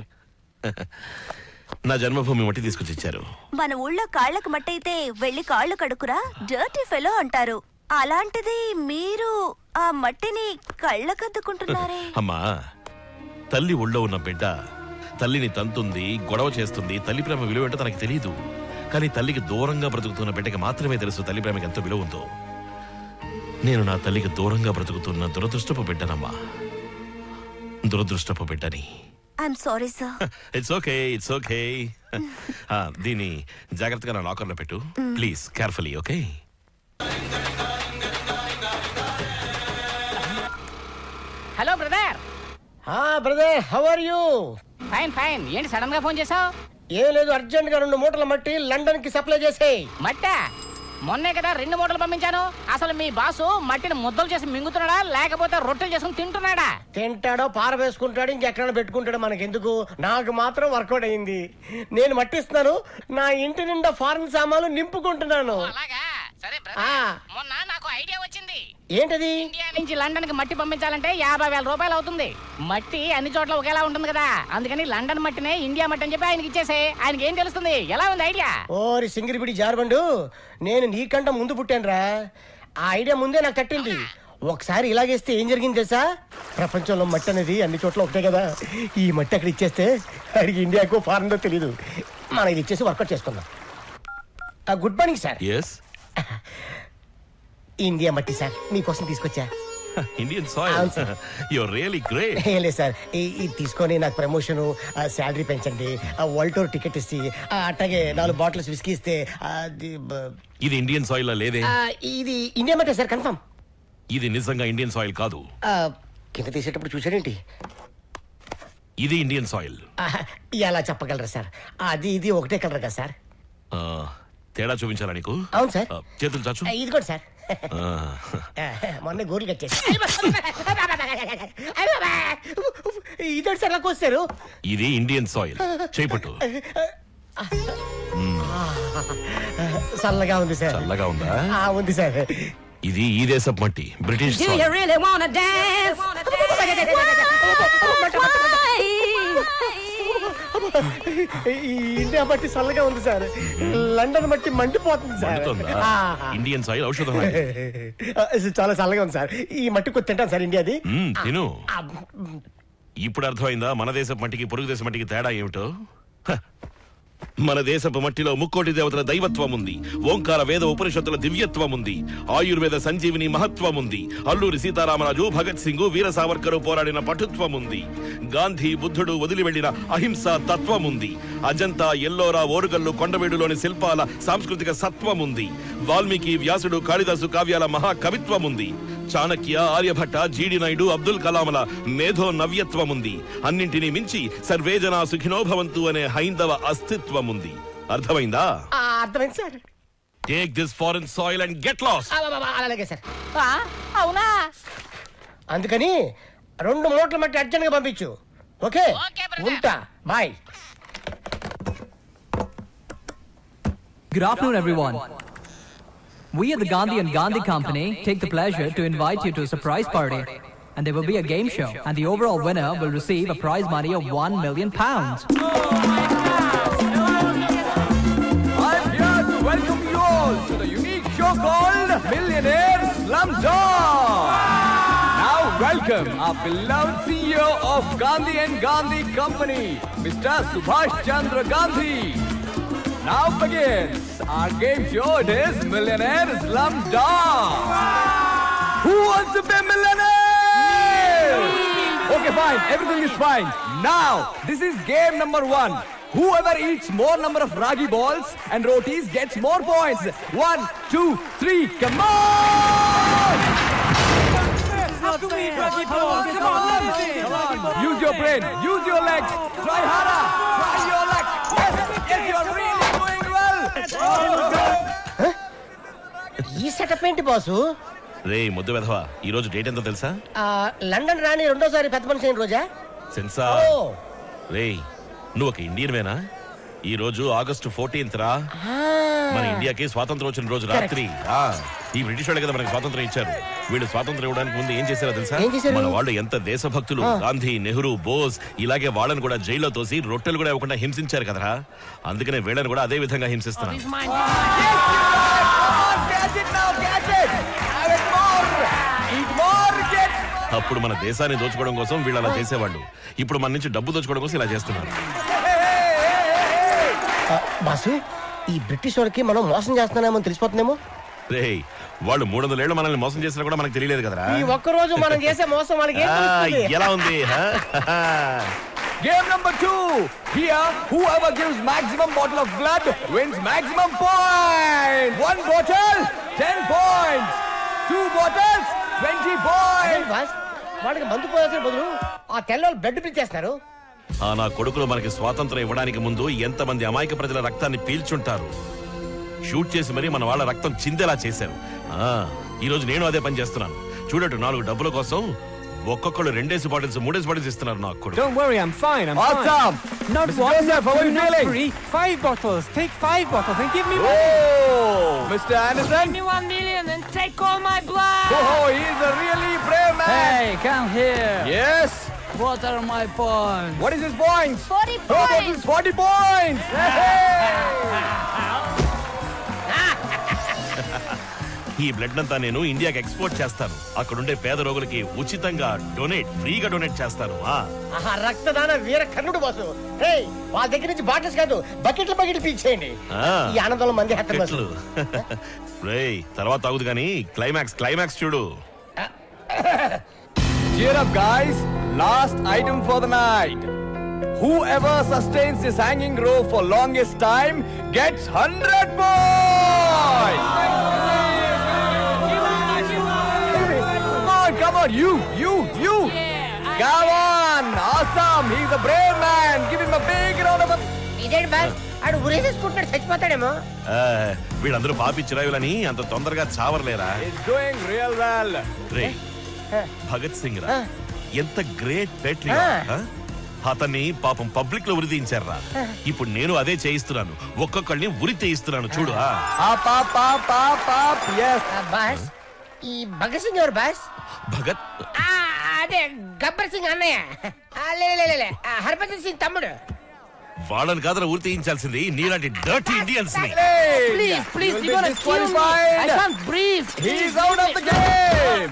నా జన్మభూమి మట్టి తీసుకొచ్చి ఇచ్చారు మన ఊళ్ళో కాళ్ళకు మట్టయితే వెళ్ళి కాళ్ళు కడుకురా డర్టీ ఫెలో అంటారు అలాంటిది మీరు ఆ మట్టిని కళ్ళకద్దుకుంటున్నారే అమ్మా తల్లి ఒళ్ళో ఉన్న బిడ్డ తల్లిని తంతుంది గొడవ చేస్తుంది తల్లి ప్రేమ విలువ ఏంటో తనకి తెలియదు కానీ తల్లికి దూరంగా బ్రతుకుతున్న బిడ్డకి మాత్రమే తెలుసు తల్లి ప్రేమకి ఎంత విలువ ఉందో నేను నా తల్లికి దూరంగా బ్రతుకుతున్న దురదృష్టపు బిడ్డనమ్మా దురదృష్టపు బిడ్డని I'm sorry sir it's okay it's okay దీన్ని జాగ్రత్తగా నా లాకర్లో పెట్టు please carefully okay hello brother brother how are you fine fine ఏంటి సడన్ గా ఫోన్ చేసావు ఏం లేదు అర్జెంట్ గా రెండు మూటల మట్టి లండన్ కి సప్లై చేసేయ్ మట్టా మొన్నే కదా రెండు మూటలు పంపించాను అసలు మీ బాసు మట్టిని ముద్దలు చేసి మింగుతున్నాడా లేకపోతే రొట్టెలు చేసుకుని తింటున్నాడా తింటాడో పారవేసుకుంటాడు ఇంకెక్కడ పెట్టుకుంటాడో మనకెందుకు నాకు మాత్రం వర్కౌట్ అయింది నేను మట్టిస్తున్నాను నా ఇంటి నిండా ఫారెన్ సామాన్లు నింపుకుంటున్నాను సరే ఆ. మొన్న నాకు ఐడియా వచ్చింది ఏంటది ఇండియా నుంచి లండన్ కి మట్టి పంపించాలంటే యాభై వేల రూపాయలు అవుతుంది మట్టి అన్ని చోట్ల ఒకేలా ఉంటుంది కదా అందుకని లండన్ మట్టినే ఇండియా మట్టి అని చెప్పి ఆయనకి ఇచ్చేసే ఆయనకి ఏం తెలుస్తుంది ఎలా ఉంది ఐడియా ఓరి సింగిరిపిడి జారబండు నేను నీకంట ముందు పుట్టానురా ఆ ఐడియా ముందే నాకు తట్టింది ఒకసారి ఇలాగేస్తే ఏం జరిగింది తెలుసా ప్రపంచంలో మట్టి అనేది అన్ని చోట్ల ఒకటే కదా ఈ మట్టి అక్కడ ఇచ్చేస్తే అడిగి ఇండియాకు ఫారెన్లో తెలీదు మనం ఇది ఇచ్చేసి వర్కౌట్ చేసుకుందాం good morning sir yes India మట్టి సార్ మీకోసం తీసుకొచ్చా ఇండియన్ అవును soil sir. Your really great ఏం లేదు సార్ ఈ- ఇది తీసుకొని నాకు ప్రమోషన్ శాలరీ పెంచండి వరల్డ్ టూర్ టికెట్ ఇస్తే ఆ, అట్లాగే నాలుగు బాటిల్స్ విస్కీ ఇస్తే అది బ- ఇది ఇండియన్ సాయిల్ లేదే ఆ, ఇది ఇండియా మట్టే సార్ కన్ఫర్మ్ ఇది నిజంగా ఇండియన్ సాయిల్ కాదు కింద తీసేటప్పుడు చూసారేంటి ఇది ఇండియన్ సాయిల్ ఆ, ఎలా చెప్పగలరా సార్ అది ఇది ఒకటే కలర్ కదా సార్ తేడా చూపించాలా నీకు అవును సార్ ఆ, చేతులు చాచు ఆ, ఇది కూడా సార్ ఆ, ఆ, మొన్న గోర్లు కట్టేసి ఇదొకటి సార్ నాకు వస్తారు ఇది ఇండియన్ సాయిల్ చేపట్టు చల్లగా ఉంది సార్ చల్లగా ఉందా ఆ, ఉంది సార్ ఇది ఈ దేశపు మట్టి British Do soil you really wanna dance? ఈ ఇండియా మట్టి చల్లగా ఉంది సార్ లండన్ మట్టి మండిపోతుంది సార్ మండుతోందా? ఆ. ఇండియన్ సాయిల్ ఔషధం లాంటిది. చాలా చల్లగా ఉంది సార్ ఈ మట్టి కొద్ది తింటాను సార్ ఇండియాది మ్మ్, తిను ఇప్పుడు అర్థమైందా మన దేశపు మట్టికి పొరుగు దేశ మట్టికి తేడా ఏమిటో హ. మన దేశపు మట్టిలో ముక్కోటి దేవతల దైవత్వం ఉంది ఓంకార వేద ఉపనిషత్తుల దివ్యత్వం ఉంది ఆయుర్వేద సంజీవిని మహత్వం ఉంది అల్లూరి సీతారామరాజు భగత్ సింగ్ వీర సావర్కరు పోరాడిన పటుత్వం ఉంది గాంధీ బుద్ధుడు వదిలి వెళ్లిన అహింస తత్వం ఉంది అజంతా ఎల్లోరా ఓరుగల్లు కొండవీడులోని శిల్పాల సాంస్కృతిక సత్వం ఉంది వాల్మీకి వ్యాసుడు కాళిదాసు కావ్యాల మహాకవిత్వం ఉంది చాణక్య ఆర్యభట్ట జీడి నాయుడు అబ్దుల్ కలాంల మేధో నవ్యత్వం ఉంది అన్నింటినీ మించి సర్వేజన సుఖినో భవంతు అనే హైందవ అస్తిత్వం ఉంది అర్థమైందా ఆ, అర్థమైంది sir take this foreign soil and get lost ఆ, ఆ, ఆ, అలాగే సార్ ఆ, అవునా అందుకని రెండు మూట్ల మట్టి అర్జెంట్గా పంపించు ఓకే ఉంటా bye Good afternoon, everyone. We at the Gandhi and Gandhi Company take the pleasure to invite you to a surprise party. And there will be a game show, and the overall winner will receive a prize money of 1 million pounds. I'm here to welcome you all to the unique show called Millionaire Slum Dog. Now welcome our beloved CEO of Gandhi and Gandhi Company, Mr. Subhash Chandra Gandhi. Now begins our game show. It is Millionaire Slum Dog. Who wants to be a millionaire? Okay, fine. Everything is fine. Now, this is game number one. Whoever eats more number of ragi balls and rotis gets more points. One, two, three, come on! Use your brain, use your legs, try harder, try your luck. Yes, yes, you're really doing well. ఈ setup ఏంటి boss రే ముద్దు వెధవా ఈ రోజు date ఎంతో తెలుసా ఆ, లండన్ రాని రెండోసారి పెద్ద మనిషి అయిన రోజా సెన్సా ఓ. రే నువ్వు ఒక ఇండియన్ వేనా ఈ రోజు ఆగస్టు ఫోర్టీన్త్ రా మన ఇండియాకి స్వాతంత్రం వచ్చిన రోజు రాత్రి ఆ, ఈ బ్రిటిష్ వాళ్ళే కదా మనకి స్వాతంత్రం ఇచ్చారు వీళ్ళు స్వాతంత్రం ఇవ్వడానికి ముందు ఏం చేశారో తెలుసా ఏం చేశారు? మన వాళ్ళు ఎంత దేశభక్తులు ఆ. గాంధీ నెహ్రూ బోస్ ఇలాగే వాళ్ళని కూడా జైల్లో తోసి రొట్టెలు కూడా ఇవ్వకుండా హింసించారు కదరా అందుకనే వీళ్ళని కూడా అదే విధంగా హింసిస్తున్నాను Catch it now, catch it. Have it more. Eat more, get అప్పుడు మన దేశాన్ని దోచుకోవడం కోసం వీళ్ళు అలా చేసేవాళ్ళు ఇప్పుడు మన నుంచి డబ్బు దోచుకోవడం కోసం ఇలా చేస్తున్నారు ఆ, బాసు ఈ బ్రిటిష్ వాళ్ళకి మనం మోసం చేస్తున్నామో తెలిసిపోతుందేమో రే వాళ్ళు మూడు వందల ఏళ్ళు మనల్ని మోసం చేసినా కూడా మనకు తెలియలేదు కదరా ఈ ఒక్క రోజు మనం చేసే మోసం వాళ్ళకి ఏం ఆ, తెలుస్తుంది? ఎలా ఉంది హా? Game number two. Here, whoever gives maximum bottle of blood wins maximum point. One bottle, ten points. Two bottles, twenty అదేంటి points. బాస్ వాడికి మందు పోయాల్సిన బదులు ఆ తెల్లోళ్ళు బెడ్ పిలిచేస్తారు ఆ నా కొడుకులు మనకి స్వాతంత్రం ఇవ్వడానికి ముందు ఎంతమంది అమాయక ప్రజల రక్తాన్ని పీల్చుంటారు షూట్ చేసి మరీ మన వాళ్ళ రక్తం చిందేలా చేశారు ఆ ఈ రోజు నేను అదే పని చేస్తున్నాను చూడటు నాలుగు డబ్బుల కోసం ఒక్కొక్కళ్ళు రెండేసి బాటిల్స్ మూడేసి బాటిల్స్ ఇస్తున్నారు నా కొడుకు Don't worry, I'm fine. I'm Awesome. fine. Not Mr. one, Joseph, not how are two, you not feeling? three. Five bottles. Take five bottles and give me Oh, Mr. Anderson. Give me one million and take all my blood. Oh, he's a really brave man. Hey, come here. Yes. What are my points? What is his points? 40 Oh, that is 40 points. ఈ blood అంతా నేను ఇండియాకి export చేస్తాను అక్కడుండే పేద రోగులకి ఉచితంగా donate ఫ్రీగా donate చేస్తాను ఆ ఆహా రక్తదాన వీర కర్ణుడు బాసు హే వాళ్ళ దగ్గర నుంచి బాటిల్స్ కాదు బకెట్ల బకెట్లు పీల్చేయండి ఆ. ఈ ఆనందంలో మంది హెత్తం బాసు చెట్లు రేయ్ తర్వాత తాగుదు కానీ క్లైమాక్స్ క్లైమాక్స్ చూడు Cheer up, guys. Last item for the night. Whoever sustains this hanging rope for longest time gets 100 points. Come on, come on, you, you, you. Come on, awesome. He's a brave man. Give him a big round of applause. ఇదేంటి boss ఆడు ఉరేసేసుకుంటాడు చచ్చిపోతాడేమో ఆ, వీళ్ళందరూ పాపి చిరాయులని అంత తొందరగా చావరలేరా He's doing real well. రే భగత్ సింగ్ రా ఎంత గ్రేట్ ఆ. పేట్రియట్ అతన్ని పాపం పబ్లిక్ లో ఉరి తీయించారా ఇప్పుడు నేను అదే చేయిస్తున్నాను ఒక్కొక్కళ్ళని ఉరి తీయిస్తున్నాను చూడు ఆ. Up, up, up, up, up. Yes. Boss ఈ భగత్ సింగ్ ఎవరు బాస్ భగత్ ఆ, అదే గబ్బర్ సింగ్ అన్నయ్య ఆ, లే లే, లే, లే ఆ, హర్భజన్ సింగ్ తమ్ముడు వాళ్ళని కాదర ఊరి తీయించాల్సింది నీలాంటి డర్టీ ఇండియన్స్ ని Please, please, will you're be gonna kill me. disqualified. I can't breathe. He's out of the game.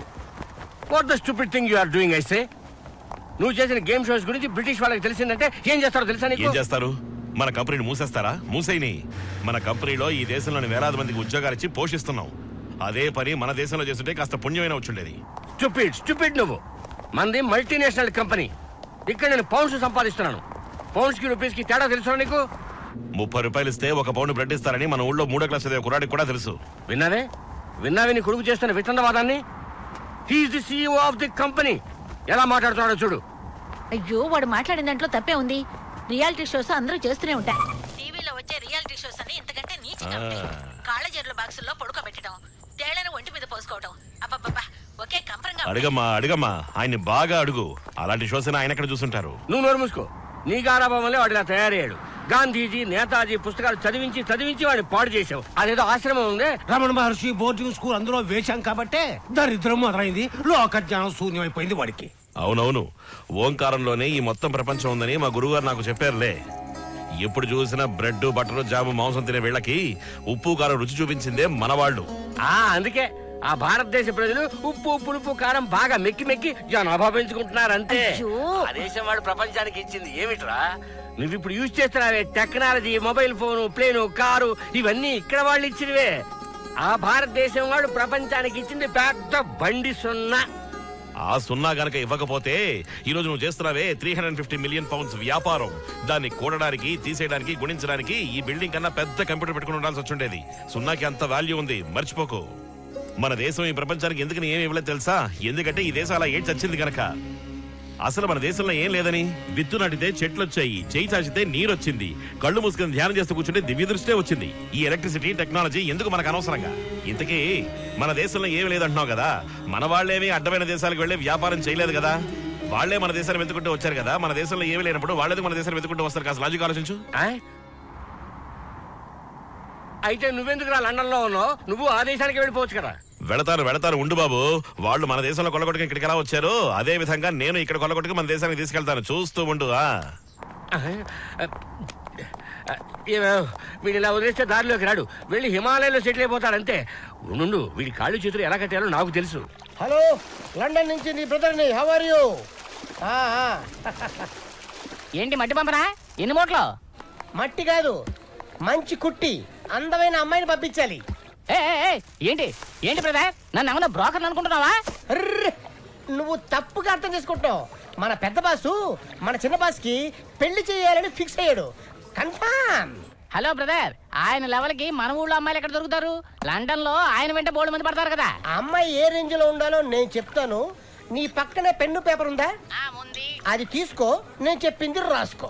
What the stupid thing you are doing I say నువ్వు చేసిన గేమ్ షోస్ గురించి బ్రిటిష్ వాళ్ళకి తెలిసిందంటే ఏం చేస్తారో తెలుసా నీకు ఏం చేస్తారు మన కంపెనీని మూసేస్తారా మూసేయని మన కంపెనీలో ఈ దేశంలోని వేలాది మందికి ఉద్యోగాలు ఇచ్చి పోషిస్తున్నాం అదే పని మన దేశంలో చేస్తుంటే కాస్త పుణ్యమైన వచ్చుండేది స్టూపిడ్ స్టూపిడ్ నువ్వు మంది మల్టీనేషనల్ కంపెనీ ఇక్కడ నేను పౌండ్స్ సంపాదిస్తున్నాను పౌండ్స్ కి రూపీస్ కి తేడా తెలుసా నీకు ముప్పై రూపాయలు ఇస్తే ఒక పౌండ్ బ్రెడ్ ఇస్తారని మన ఊళ్ళో మూడో క్లాస్ చదివే కుర్రాడికి కూడా తెలుసు విన్నావే విన్నావే నీ కొడుకు చేస్తున్న వితండవాదాన్ని he's the CEO of the company ఎలా మాట్లాడుతున్నాడో చూడు అయ్యో వాడు మాట్లాడిన దాంట్లో తప్పే ఉంది రియాలిటీ షోస్ అందరూ చేస్తూనే ఉంటాయి టీవీలో వచ్చే రియాలిటీ షోస్ అని ఇంతకంటే నీచంగా ఉంటాయి కాళ్ళ జర్ల బాక్సుల్లో పడుకోబెట్టడం తేళ్లను ఒంటి మీద పోసుకోవడం అబ్బబ్బబ్బా ఒకే కంపరంగా అడగమ్మా అడగమ్మా ఆయన్ని బాగా అడుగు అలాంటి షోస్ ఆయన ఎక్కడ చూసుంటారు నువ్వు నోరు మూసుకో నీ గారాభం వల్లే వాడు ఇలా తయారయ్యాడు గాంధీజీ నేతాజీ పుస్తకాలు చదివించి చదివించి వాడిని పాడు చేసావు అదేదో ఆశ్రమం ఉందే రమణ మహర్షి బోర్డింగ్ స్కూల్ అందులో వేశాం కాబట్టే దరిద్రం మొదలైంది లోక జ్ఞానం శూన్యమైపోయింది వాడికి అవునవును ఓంకారంలోనే ఈ మొత్తం ప్రపంచం ఉందని మా గురువుగారు నాకు చెప్పారులే ఎప్పుడు చూసినా బ్రెడ్ బటర్ జాము మాంసం తినే వీళ్ళకి ఉప్పు కారం రుచి చూపించిందే మనవాళ్ళు ఆ అందుకే ఆ భారతదేశ ప్రజలు ఉప్పు పులుపు కారం బాగా మెక్కి మెక్కి జనాభా పెంచుకుంటున్నారు అంతే ఆ దేశం వాడు ప్రపంచానికి ఇచ్చింది ఏమిట్రా నువ్వు ఇప్పుడు యూజ్ చేస్తున్నావే technology mobile phone plane car ఇవన్నీ ఇక్కడ వాళ్ళు ఇచ్చినవే ఆ భారతదేశం వాడు ప్రపంచానికి ఇచ్చింది పెద్ద బండి సున్నా ఆ సున్నా గనక ఇవ్వకపోతే ఈ రోజు నువ్వు చేస్తున్నావే three hundred fifty million pounds వ్యాపారం దాన్ని కూడడానికి తీసేయడానికి గుణించడానికి ఈ బిల్డింగ్ కన్నా పెద్ద కంప్యూటర్ పెట్టుకుని ఉండాల్సి వచ్చుండేది సున్నాకి అంత వాల్యూ ఉంది మర్చిపోకు మన దేశం ఈ ప్రపంచానికి ఎందుకని ఏమి ఇవ్వలేదు తెలుసా ఎందుకంటే ఈ దేశం అలా ఏం చచ్చింది గనక అసలు మన దేశంలో ఏం లేదని విత్తు నాటితే చెట్లు వచ్చాయి చేయి చాచితే నీరు వచ్చింది కళ్ళు మూసుకుని ధ్యానం చేస్తూ కూర్చుంటే దివ్య దృష్టే వచ్చింది ఈ ఎలక్ట్రిసిటీ టెక్నాలజీ ఎందుకు మనకు అనవసరంగా ఇంతకీ మన దేశంలో ఏమి లేదంటున్నావు కదా మన వాళ్ళేమి అడ్డమైన దేశాలకు వెళ్ళి వ్యాపారం చేయలేదు కదా వాళ్ళే మన దేశాన్ని వెతుకుంటూ వచ్చారు కదా మన దేశంలో ఏమి లేనప్పుడు వాళ్ళేది మన దేశాన్ని వెతుకుంటూ వస్తారు కాస్త లాజిక్ ఆలోచించు అయితే నువ్వెందుకు రా లండన్ లో ఉన్నావు నువ్వు ఆ దేశానికి వెళ్ళిపోవచ్చు కదా వెళతారు వెళతారు ఉండు బాబు వాళ్ళు మన దేశంలో కొల్లగొట్టుకు ఇక్కడికి ఎలా వచ్చారు అదే విధంగా నేను ఇక్కడ కొల్లగొట్టుకు మన దేశానికి తీసుకెళ్తాను చూస్తూ ఉండు ఆ ఏమో, వీడు ఇలా వదిలేస్తే దారిలోకి రాడు వెళ్ళి హిమాలయంలో సెటిల్ అయిపోతాడంతే ఉండు వీడి కాళ్ళు చేతులు ఎలా కట్టాలో నాకు తెలుసు హలో లండన్ నుంచి నీ బ్రదర్ని హౌ ఆర్ యు ఏంటి మట్టి పంపరా ఎన్ని మూటలు మట్టి కాదు మంచి కుట్టి అందమైన అమ్మాయిని పంపించాలి ఏ, ఏ, ఏ, ఏంటి ఏంటి బ్రదర్ నన్ను ఏమన్నా బ్రోకర్ అనుకుంటున్నావా అర్రే, నువ్వు తప్పుగా అర్థం చేసుకుంటున్నావు మన పెద్ద బాసు మన చిన్న బాస్కి పెళ్లి చేయాలని ఫిక్స్ అయ్యాడు కన్ఫామ్ హలో బ్రదర్ ఆయన లెవెల్కి మన ఊళ్ళో అమ్మాయిలు ఎక్కడ దొరుకుతారు లండన్ లో ఆయన వెంట బోర్డు మంది పడతారు కదా ఆ అమ్మాయి ఏ రేంజ్ లో ఉండాలో నేను చెప్తాను నీ పక్కనే పెన్ను పేపర్ ఉందా అది తీసుకో నేను చెప్పింది రాసుకో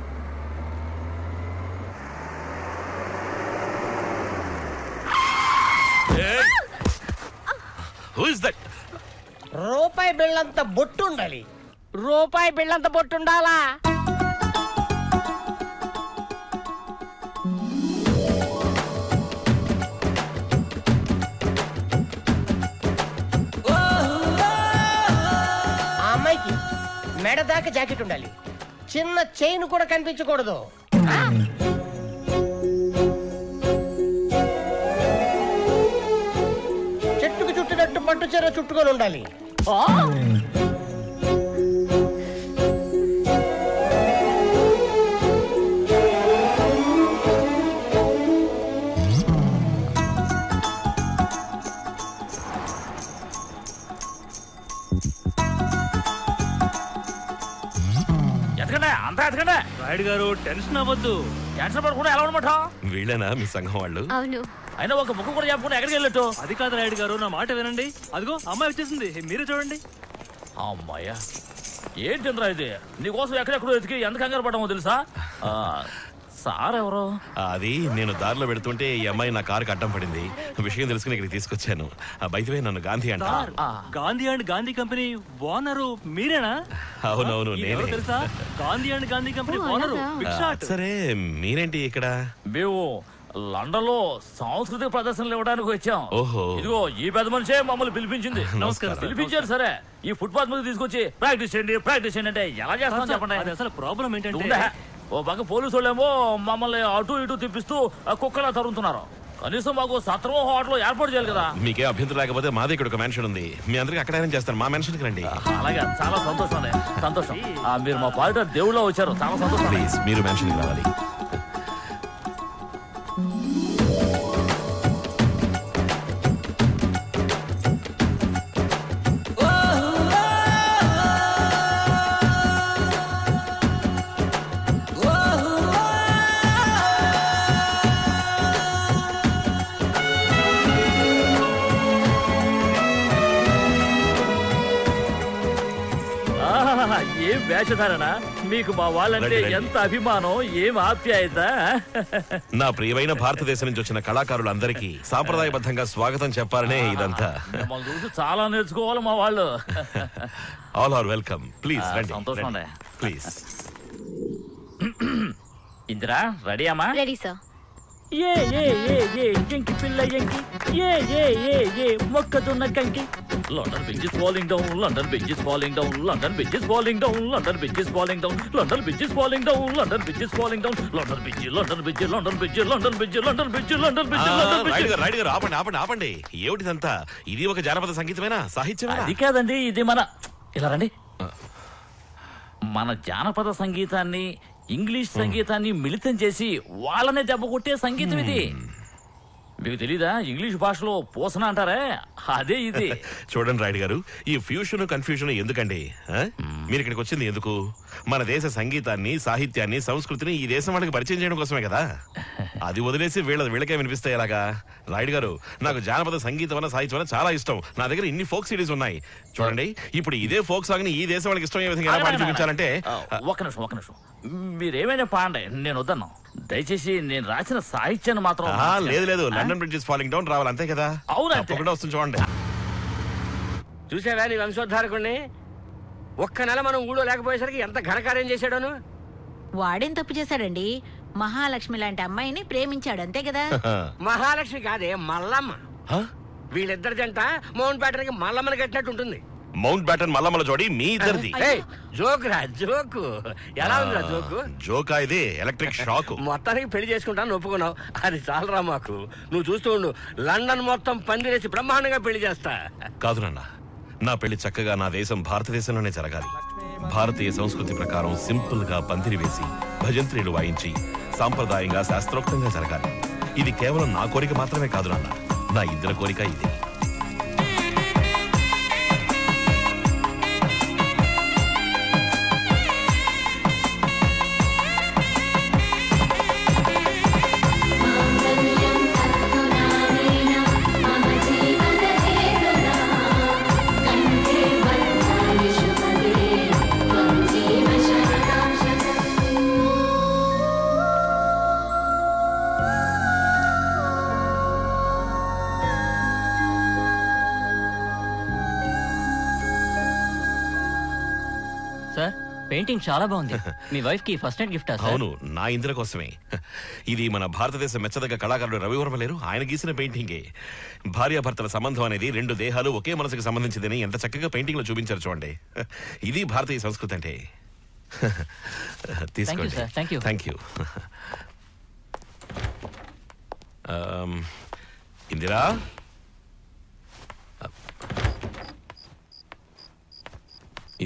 హూ ఇస్ దట్ రూపాయి బిళ్ళంత బొట్టు ఉండాలి రూపాయి బిళ్ళంత బొట్టుండాలా ఆ అమ్మాయికి మెడ దాకా జాకెట్ ఉండాలి చిన్న చైన్ కూడా కనిపించకూడదు చెట్టుకు చుట్టినట్టు పట్టు చీర చుట్టుకొని ఉండాలి ఎతకండి అంతా ఎతకండి రాయుడు గారు టెన్షన్ అవ్వద్దు టెన్షన్ పడకుండా ఎలా ఉండమాట వీళ్ళేనా మీ సంఘం వాళ్ళు అవును అయినా ఒక ముక్కు కూడా చెప్పకుండా ఎక్కడికి వెళ్ళట్టు అది కాదు రాయుడు గారు నా మాట వినండి అదిగో అమ్మాయి వచ్చేసింది మీరే చూడండి అమ్మాయ్యా ఏంటింద్రా ఇది నీకోసం ఎక్కడెక్కడో ఎతికి ఎంత కంగారు పడమో తెలుసా ఆ, సార్ ఎవరు అది నేను దారిలో పెడుతుంటే ఈ అమ్మాయి నా కారుకి అడ్డం పడింది విషయం తెలుసుకుని ఇక్కడికి తీసుకొచ్చాను బయటవే నన్ను గాంధీ అంట sir Gandhi and Gandhi company owner మీరేనా అవునవును ఈయన ఎవరో నేనే తెలుసా Gandhi and Gandhi company owner big shot సరే మీరేంటి ఇక్కడ మేము లండన్ లో సాంస్కృతిక ప్రదర్శనలు ఇవ్వడానికి వచ్చాం ఓహో. ఇదిగో ఈ పెద్ద మనిషే మమ్మల్ని పిలిపించింది నమస్కారం. పిలిపించారు సరే ఈ ఫుట్పాత్ మీద తీసుకొచ్చి ప్రాక్టీస్ చేయండి ప్రాక్టీస్ చేయండి అంటే ఎలా చేస్తాం చెప్పండి అది అసలు ప్రాబ్లం ఏంటంటే ఉండే. ఓ పక్క పోలీసు వాళ్ళేమో మమ్మల్ని అటు ఇటు తిప్పిస్తూ ఆ కుక్కలా తరుగుతున్నారు కనీసం మాకు సత్రం హోటల్ ఏర్పాటు చేయాలి కదా మీకే అభ్యంతరం లేకపోతే మాది ఇక్కడ ఒక మెన్షన్ ఉంది మీ అందరికి అక్కడ అరేంజ్ చేస్తాను మా మెన్షన్కి రండి అలాగే చాలా సంతోషం అన్నయ్య. సంతోషం ఆ, మీరు మా పాలిట దేవుళ్ళ వచ్చారు చాలా సంతోషం ప్లీజ్ మీరు మెన్షన్కి రావాలి ఆహాహా, ఏం వేషధారణ మీకు మా వాళ్ళంటే రండి, రండి. ఎంత అభిమానం ఏం ఆప్యాయత నా ప్రియమైన భారతదేశం నుంచి వచ్చిన కళాకారులందరికీ సాంప్రదాయబద్ధంగా స్వాగతం చెప్పాలనే ఇదంతా మిమ్మల్ని చూసి చాలా నేర్చుకోవాలి మా వాళ్ళు ఆల్ ఆర్ వెల్కమ్ ప్లీజ్ ఆ, రండి సంతోషం అండి. ప్లీజ్ ఇందిరా రెడీ అమ్మా రెడీ సార్ ఏ ఏ ఏ ఏ ఎంకి పిల్ల ఎంకి ఏ ఏ ఏ ఏ మొక్కజొన్న కంకి London bridge is falling down London bridge is falling down London bridge is falling down London bridge is falling down London bridge is falling down London bridge is falling down London bridge London bridge London bridge London bridge London bridge London bridge London ride bridge గారు ride గారు ఆపండి ఆపండి ఆపండి ఏమిటిదంతా ఇది ఒక జానపద సంగీతమేనా సాహిత్యమేనా అది కాదండి ఇది మన ఇలా రండి మన జానపద సంగీతాన్ని ఇంగ్లీష్ సంగీతాన్ని మిళితం చేసి వాళ్ళనే దెబ్బ కొట్టే సంగీతం ఇది మీకు తెలీదా ఇంగ్లీష్ భాషలో పోసన అంటారే అదే ఇది చూడండి రాయుడు గారు ఈ ఫ్యూషన్ కన్ఫ్యూషన్ ఎందుకండి ఆ? మీరు ఇక్కడికి వచ్చింది ఎందుకు మన దేశ సంగీతాన్ని సాహిత్యాన్ని సంస్కృతిని ఈ దేశం వాళ్ళకి పరిచయం చేయడం కోసమే కదా అది వదిలేసి వీళ్ళ వీళ్ళకే వినిపిస్తాయి ఎలాగా రాయుడు గారు నాకు జానపద సంగీతం అన్న సాహిత్యం అన్న చాలా ఇష్టం నా దగ్గర ఇన్ని ఫోక్ సిరీస్ ఉన్నాయి చూడండి ఇప్పుడు ఇదే ఫోక్ సాంగ్ ని ఈ దేశం వాళ్ళకి ఇష్టమయ్యే విధంగా ఎలా పాడి చూపించాలంటే ఆ, ఒక్క నిమిషం ఒక్క నిమిషం మీరేమైనా పాండే నేను వద్దన్నా దయచేసి నేను రాసిన సాహిత్యాన్ని మాత్రం ఆ, లేదు లేదు London bridge is falling down రావాలి అంతే కదా అవునంతే. తప్పకుండా వస్తుంది చూడండి చూసావా నీ వంశోద్ధారకుణ్ణి ఒక్క నెల మనం ఊళ్ళో లేకపోయేసరికి ఎంత ఘనకార్యం చేశాడోను వాడేం తప్పు చేశాడండి మహాలక్ష్మి లాంటి అమ్మాయిని ప్రేమించాడు అంతే కదా మహాలక్ష్మి కాదే మల్లమ్మ వీళ్ళిద్దరి జంట మౌంట్ బ్యాటర్కి మల్లమ్మని కట్టినట్టు ఉంటుంది మౌంట్ బ్యాటన్ మల్లమ్మల జోడి మీ ఇద్దరిది ఏయ్, జోక్ రా జోకు ఎలా ఉందిరా జోకు జోకా ఇది ఎలక్ట్రిక్ షాక్ మొత్తానికి పెళ్లి చేసుకుంటాను ఒప్పుకున్నావు అది చాలరా మాకు నువ్వు చూస్తూ ఉండు లండన్ మొత్తం పందిరేసి బ్రహ్మాండంగా పెళ్లి చేస్తా కాదు నాన్న నా పెళ్లి చక్కగా నా దేశం భారతదేశంలోనే జరగాలి భారతీయ సంస్కృతి ప్రకారం సింపుల్ గా పందిరి వేసి భజంత్రీలు వాయించి సాంప్రదాయంగా శాస్త్రోక్తంగా జరగాలి ఇది కేవలం నా కోరిక మాత్రమే కాదు నాన్న నా ఇద్దరి కోరిక ఇది సార్ పెయింటింగ్ చాలా బాగుంది మీ వైఫ్ కి ఫస్ట్ నైట్ గిఫ్టా సార్ అవును నా ఇంద్ర కోసమే ఇది మన భారతదేశ మెచ్చదగ్గ కళాకారుడు రవివర్మ లేరు ఆయన గీసిన పెయింటింగే భార్యాభర్తల సంబంధం అనేది రెండు దేహాలు ఒకే మనసుకు సంబంధించిందని ఎంత చక్కగా పెయింటింగ్ లో చూపించారు చూడండి ఇది భారతీయ సంస్కృతి అంటే తీసుకోండి sir. Thank you. Thank you Indira ఇ-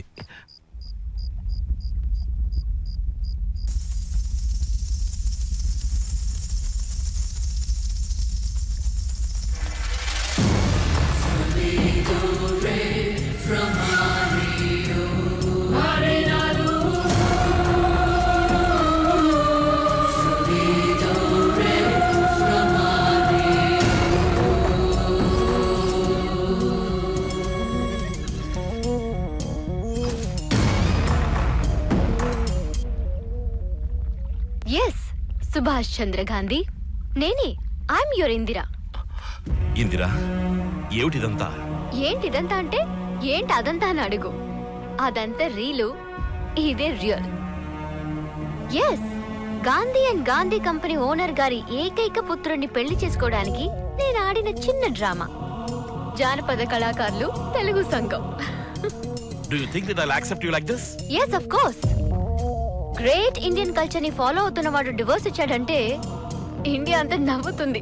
ఎస్ సుభాష్ చంద్ర గాంధీ నేనే ఐఎమ్ యువర్ ఇందిరా ఇందిరా ఏమిటిదంతా ఏంటిదంతా అంటే ఏంటి అదంతా అని అడుగు అదంతా రీలు ఇదే real yes Gandhi and Gandhi company owner గారి ఏకైక పుత్రుడిని పెళ్లి చేసుకోవడానికి నేను ఆడిన చిన్న డ్రామా జానపద కళాకారులు తెలుగు సంఘం do you think that I accept you like this yes of course great Indian culture ని ఫాలో అవుతున్న వాడు డివోర్స్ ఇచ్చాడంటే ఇండియా అంతా నవ్వుతుంది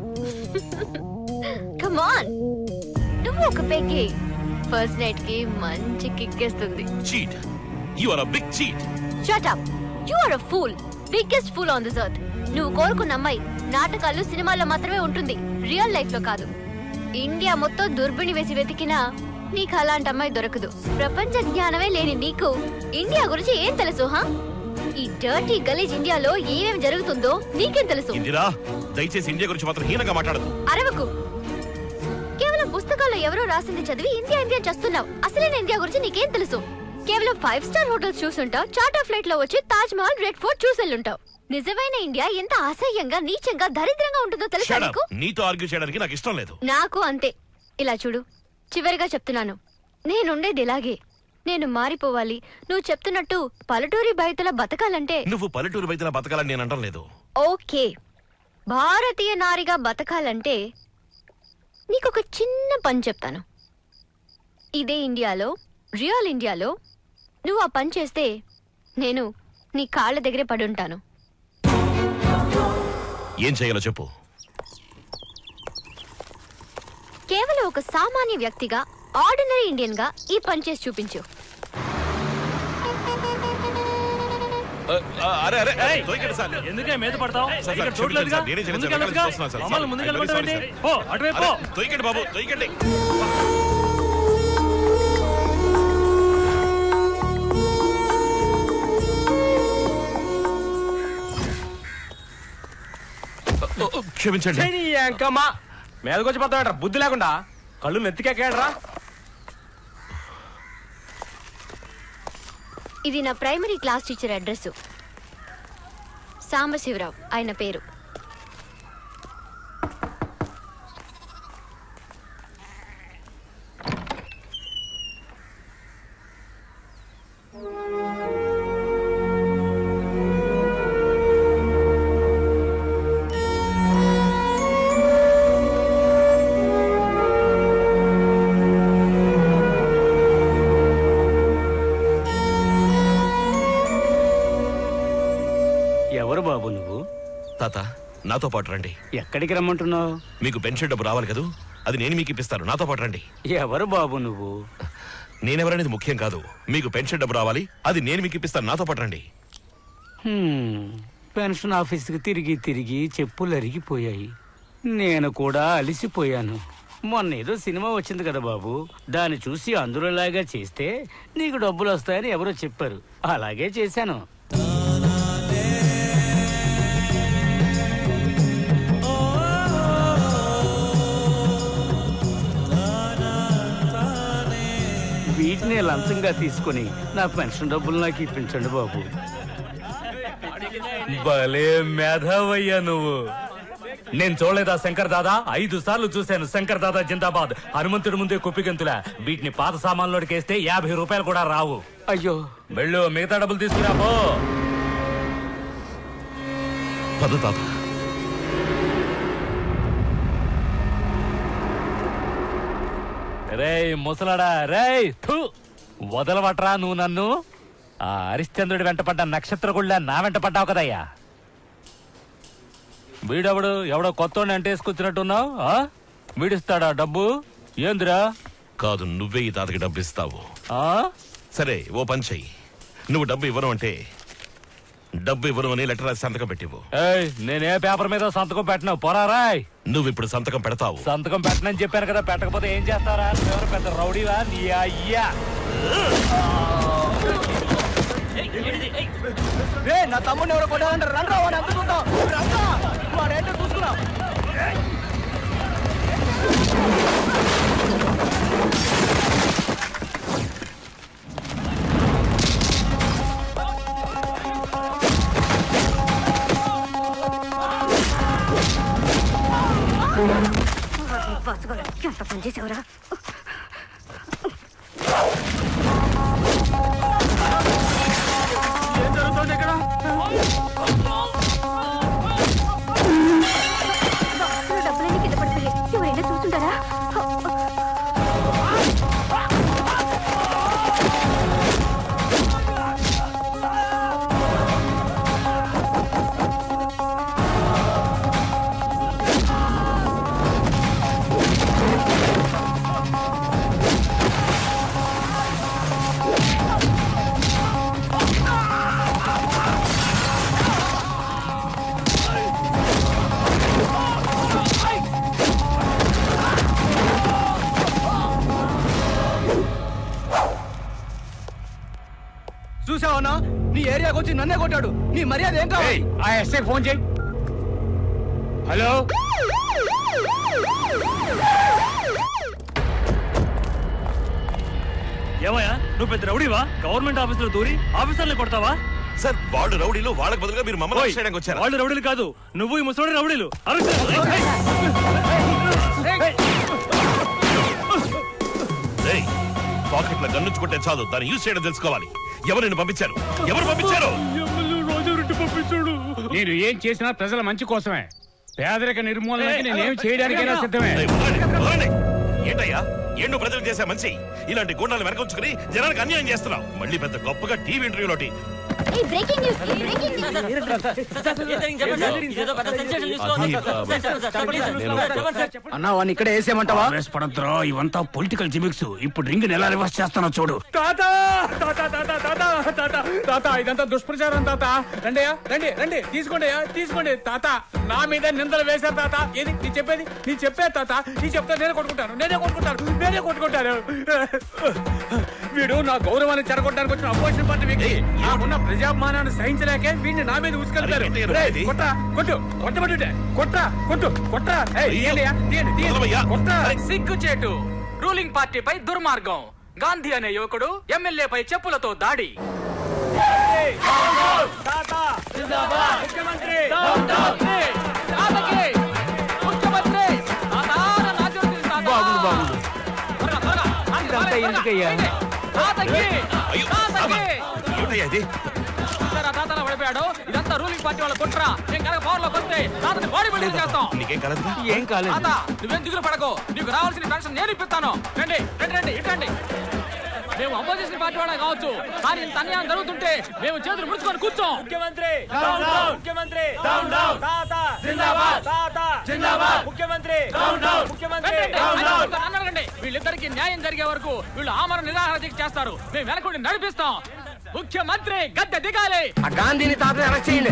కమాన్ నువ్వు ఒక పెగ్గి ఫస్ట్ నైట్ కి మంచి కిక్కేస్తుంది cheat you are a big cheat shut up you are a fool biggest fool on this earth నువ్వు కోరుకున్న అమ్మాయి నాటకాలు సినిమాల్లో మాత్రమే ఉంటుంది రియల్ లైఫ్ లో కాదు ఇండియా మొత్తం దుర్బిణి వేసి వెతికినా నీకు అలాంటి అమ్మాయి దొరకదు ప్రపంచ జ్ఞానమే లేని నీకు ఇండియా గురించి ఏం తెలుసు హా ఈ డర్టీ గలీజ్ ఇండియాలో ఏమేం జరుగుతుందో నీకేం తెలుసు ఇందిరా దయచేసి ఇండియా గురించి మాత్రం హీనంగా మాట్లాడదు అరవకు కేవలం పుస్తకాల్లో ఎవరో రాసింది చదివి ఇండియా ఇండియా చేస్తున్నావు అసలైన ఇండియా గురించి నీకేం తెలుసు కేవలం ఫైవ్ స్టార్ హోటల్స్ చూసుంటావు చార్టర్ ఫ్లైట్ లో వచ్చి తాజ్ మహల్ రెడ్ ఫోర్ట్ చూసెళ్ళుంటావు నిజమైన ఇండియా ఎంత అసహ్యంగా నీచంగా దరిద్రంగా ఉంటుందో తెలుసా Shut up. నీకు నీతో ఆర్గ్యూ చేయడానికి నాకు ఇష్టం లేదు నాకు అంతే ఇలా చూడు చివరిగా చెప్తున్నాను నేనుండేది ఇలాగే నేను మారిపోవాలి నువ్వు చెప్తున్నట్టు పల్లెటూరి బయటల బతకాలంటే నువ్వు పల్లెటూరు బయట బతకాలని నేను అంటం లేదు ఓకే భారతీయ నారిగా బతకాలంటే నీకొక చిన్న పని చెప్తాను ఇదే ఇండియాలో రియల్ ఇండియాలో నువ్వు ఆ పని చేస్తే నేను నీ కాళ్ళ దగ్గరే పడి ఉంటాను ఏం చేయాలో చెప్పు కేవలం ఒక సామాన్య వ్యక్తిగా ఆర్డినరీ ఇండియన్ గా ఈ పని చేసి చూపించు అరే అరే దొరికాడు సార్ ఎందుకే మీద పడతావు సార్, సార్, ఇక్కడ క్షమించండి చూడలేదుగా? సార్, నేనే చేయలేదు సార్, ముందుకెళ్ళొచ్చుగా? వెనకాల చూస్తున్నాను సార్. మమ్మల్ని సార్, ముందుకు I'm very sorry, వెళ్ళమంటావేంటి? సార్. పో, అటువైపు పో. అరే, దొరికండి బాబు దొరికండి క్షమించండి అంకమ్మా మీదకొచ్చి పోతాడరా బుద్ధి లేకుండా కళ్ళు నెత్తికెక్కాడరా ఇది నా primary class teacher address Sambasivarao ఆయన పేరు ఎవరు బాబు నువ్వు తాత నాతో పాటు రండి ఎక్కడికి రమ్మంటున్నావు మీకు పెన్షన్ డబ్బు రావాలి కదూ అది నేను మీకు ఇప్పిస్తాను నాతో పాటు రండి ఎవరు బాబు నువ్వు నేనెవరనేది ముఖ్యం కాదు మీకు పెన్షన్ డబ్బు రావాలి అది నేను మీకు ఇప్పిస్తాను నాతో పాటు రండి హ్మ్, పెన్షన్ ఆఫీస్కి తిరిగి తిరిగి చెప్పులు అరిగిపోయాయి నేను కూడా అలిసిపోయాను మొన్న ఏదో సినిమా వచ్చింది కదా బాబు దాన్ని చూసి అందులోలాగా చేస్తే నీకు డబ్బులు వస్తాయని ఎవరో చెప్పారు అలాగే చేశాను వీటిని లంచంగా తీసుకొని నా పెన్షన్ డబ్బులు నాకు ఇప్పించండి బాబు భలే మేధావయ్యా నువ్వు నేను చూడలేదా శంకర్ దాదా ఐదు సార్లు చూశాను శంకర్ దాదా జిందాబాద్ హనుమంతుడి ముందే కుప్పిగంతులా వీటిని పాత సామాన్లోకి వేస్తే యాభై రూపాయలు కూడా రావు అయ్యో వెళ్ళు మిగతా డబ్బులు తీసుకురా పో పద తాత రేయ్ ముసలాడా రేయ్ థు వదలవట్రా నువ్వు నన్ను ఆ హరిశ్చంద్రుడి వెంటపడ్డ నక్షత్రగుళ్ళ నా వెంట పడ్డావు కదయ్యా వీడెవడు ఎవడో కొత్త అంటేసుకొచ్చినట్టున్నావు ఆ? వీడిస్తాడా డబ్బు ఏందిరా కాదు నువ్వే ఈ తాతకి డబ్బు ఇస్తావు ఆ? సరే ఓ పని చెయ్యి నువ్వు డబ్బు ఇవ్వను అంటే డబ్బు ఇవ్వను అని లెటర్ రాసి సంతకం పెట్టివ్వు ఏయ్ నేనే పేపర్ మీద సంతకం పెట్టను పోరా రాయ్ నువ్వు ఇప్పుడు సంతకం పెడతావు సంతకం పెట్టనని చెప్పాను కదా పెట్టకపోతే ఏం చేస్తారా ఎవరు పెద్ద రౌడీవా నీ అయ్యా రే నా తమ్ముడిని ఎవరో కొట్టాలంటారు రండ్రా వాడు అందుకుంటాం రండ్రా వాడేంటో చూసుకున్నాం ఎంత పని చేసావురా ఏం జరుగుతుంది ఇక్కడ అన్నా నీ ఏరియాకి వచ్చి నన్నే కొట్టాడు నీ మర్యాద ఏం కావాలి ఆ ఎస్ఐ ఫోన్ చేయి హలో ఏమయ్యా నువ్వు పెద్ద రౌడీవా గవర్నమెంట్ ఆఫీసులో దూరి ఆఫీసర్ని కొడతావా సార్ వాళ్ళు రౌడీలు వాళ్ళకి బదులుగా మీరు మమ్మల్ని ఓయ్, అరెస్ట్ చేయడానికి వచ్చారా వాళ్ళు రౌడీలు కాదు నువ్వు ఈ ముసలి రౌడీలు అరెస్ట్ చేయి. రేయ్, పాకెట్ల గన్నుచ్చుకుంటే చాలు దాన్ని యూజ్ చేయడం తెలుసుకోవాలి ఎవరు నిన్ను పంపించారు ఎవరు పంపించారు నేను ఏం చేసినా ప్రజల మంచి కోసమే పేదరిక నిర్మూలనకి నేనేం చేయడానికైనా సిద్ధమే ఏయ్, వదలండి, వదలండి. ఏంటయ్యా ఎన్నో ప్రజలు చేసే మంచి ఇలాంటి గుండాలు వెనకొంచుకుని జనానికి అన్యాయం చేస్తున్నావు మళ్ళీ పెద్ద గొప్పగా టీవీ ఇంటర్వ్యూలోటి బ్రేకింగ్ న్యూస్ బ్రేకింగ్ అన్నా వాడిని ఇక్కడే వేసేయమంటావా కాంగ్రెస్ పడద్దురా ఇవంతా పొలిటికల్ జిమిక్స్ ఇప్పుడు రింగ్ ఎలా రివర్స్ చేస్తానో చూడు తాత తాత తాత తాత తాత తాత ఇదంతా దుష్ప్రచారం తాత రండియా రండి రండి తీసుకోండి తీసుకోండి తాత నా మీద నిందలు వేశారు తాత ఏది నీ చెప్పేది నీ చెప్పే తాత నీ చెప్తే నేనే కొట్టుకుంటాను నేనే కొట్టుకుంటాను నేనే కొట్టుకుంటాను వీడు నా గౌరవాన్ని చెరగొట్టడానికి వచ్చిన అపోజిషన్ పార్టీ వ్యక్తి నాకున్న ప్రజామానాన్ని సహించలేకే వీడిని నా మీద ఉసుకెళ్తారు అరే, రేయ్, ఇది? కొట్ట కొట్టు కొట్టబట్టుంటే కొట్ట కొట్టు కొట్ట ఏయ్, తీయండియా, తీయండి, తీయండి. కొట్ట సిగ్గుచేటు రూలింగ్ పార్టీపై దుర్మార్గం గాంధీ అనే యువకుడు ఎమ్మెల్యేపై చెప్పులతో దాడి ముఖ్యమంత్రి తాతకి! ముఖ్యమంత్రి! తాత, నన్ను ఆశీర్వదించు తాత! త్వరగా, త్వరగా! రండి, ఇదంతా త్వరగా, ఎందుకయ్యా? రండి. తాతకి! అయ్యో, తాతకి! ఏమిటయ్యా ఇది చూసారా తాత అలా పడిపోయాడు ఇదంతా రూలింగ్ పార్టీ వాళ్ళ కుట్ర నేను కనుక పవర్ లోకి వస్తే తాతని బాడీ బిల్డింగ్ చేస్తాం నీకేం కాలేదు ఏం కాలేదు తాత నువ్వేం దిగులు పడకు నీకు రావాల్సిన పెన్షన్ నేను ఇప్పిస్తాను రండి రండి రండి ఇటు రండి మేము అపోజిషన్ పార్టీ వాళ్ళే కావచ్చు కానీ ఇంత అన్యాయం జరుగుతుంటే మేము చేతులు ముడుచుకొని కూర్చోం ముఖ్యమంత్రి డౌన్ డౌన్ ముఖ్యమంత్రి డౌన్ డౌన్ తాత జిందాబాద్ తాత జిందాబాద్ ముఖ్యమంత్రి డౌన్ డౌన్ ముఖ్యమంత్రి రండి, డౌన్ రండి, డౌన్ ఒక్కసారి అడగండి. వీళ్ళిద్దరికి న్యాయం జరిగే వరకు వీళ్ళు ఆమరణ నిరాహార దీక్ష చేస్తారు మేము వెనకుండి నడిపిస్తాం ముఖ్యమంత్రి గద్దె దిగాలి ఆ గాంధీని తాతని అరెస్ట్ చేయండి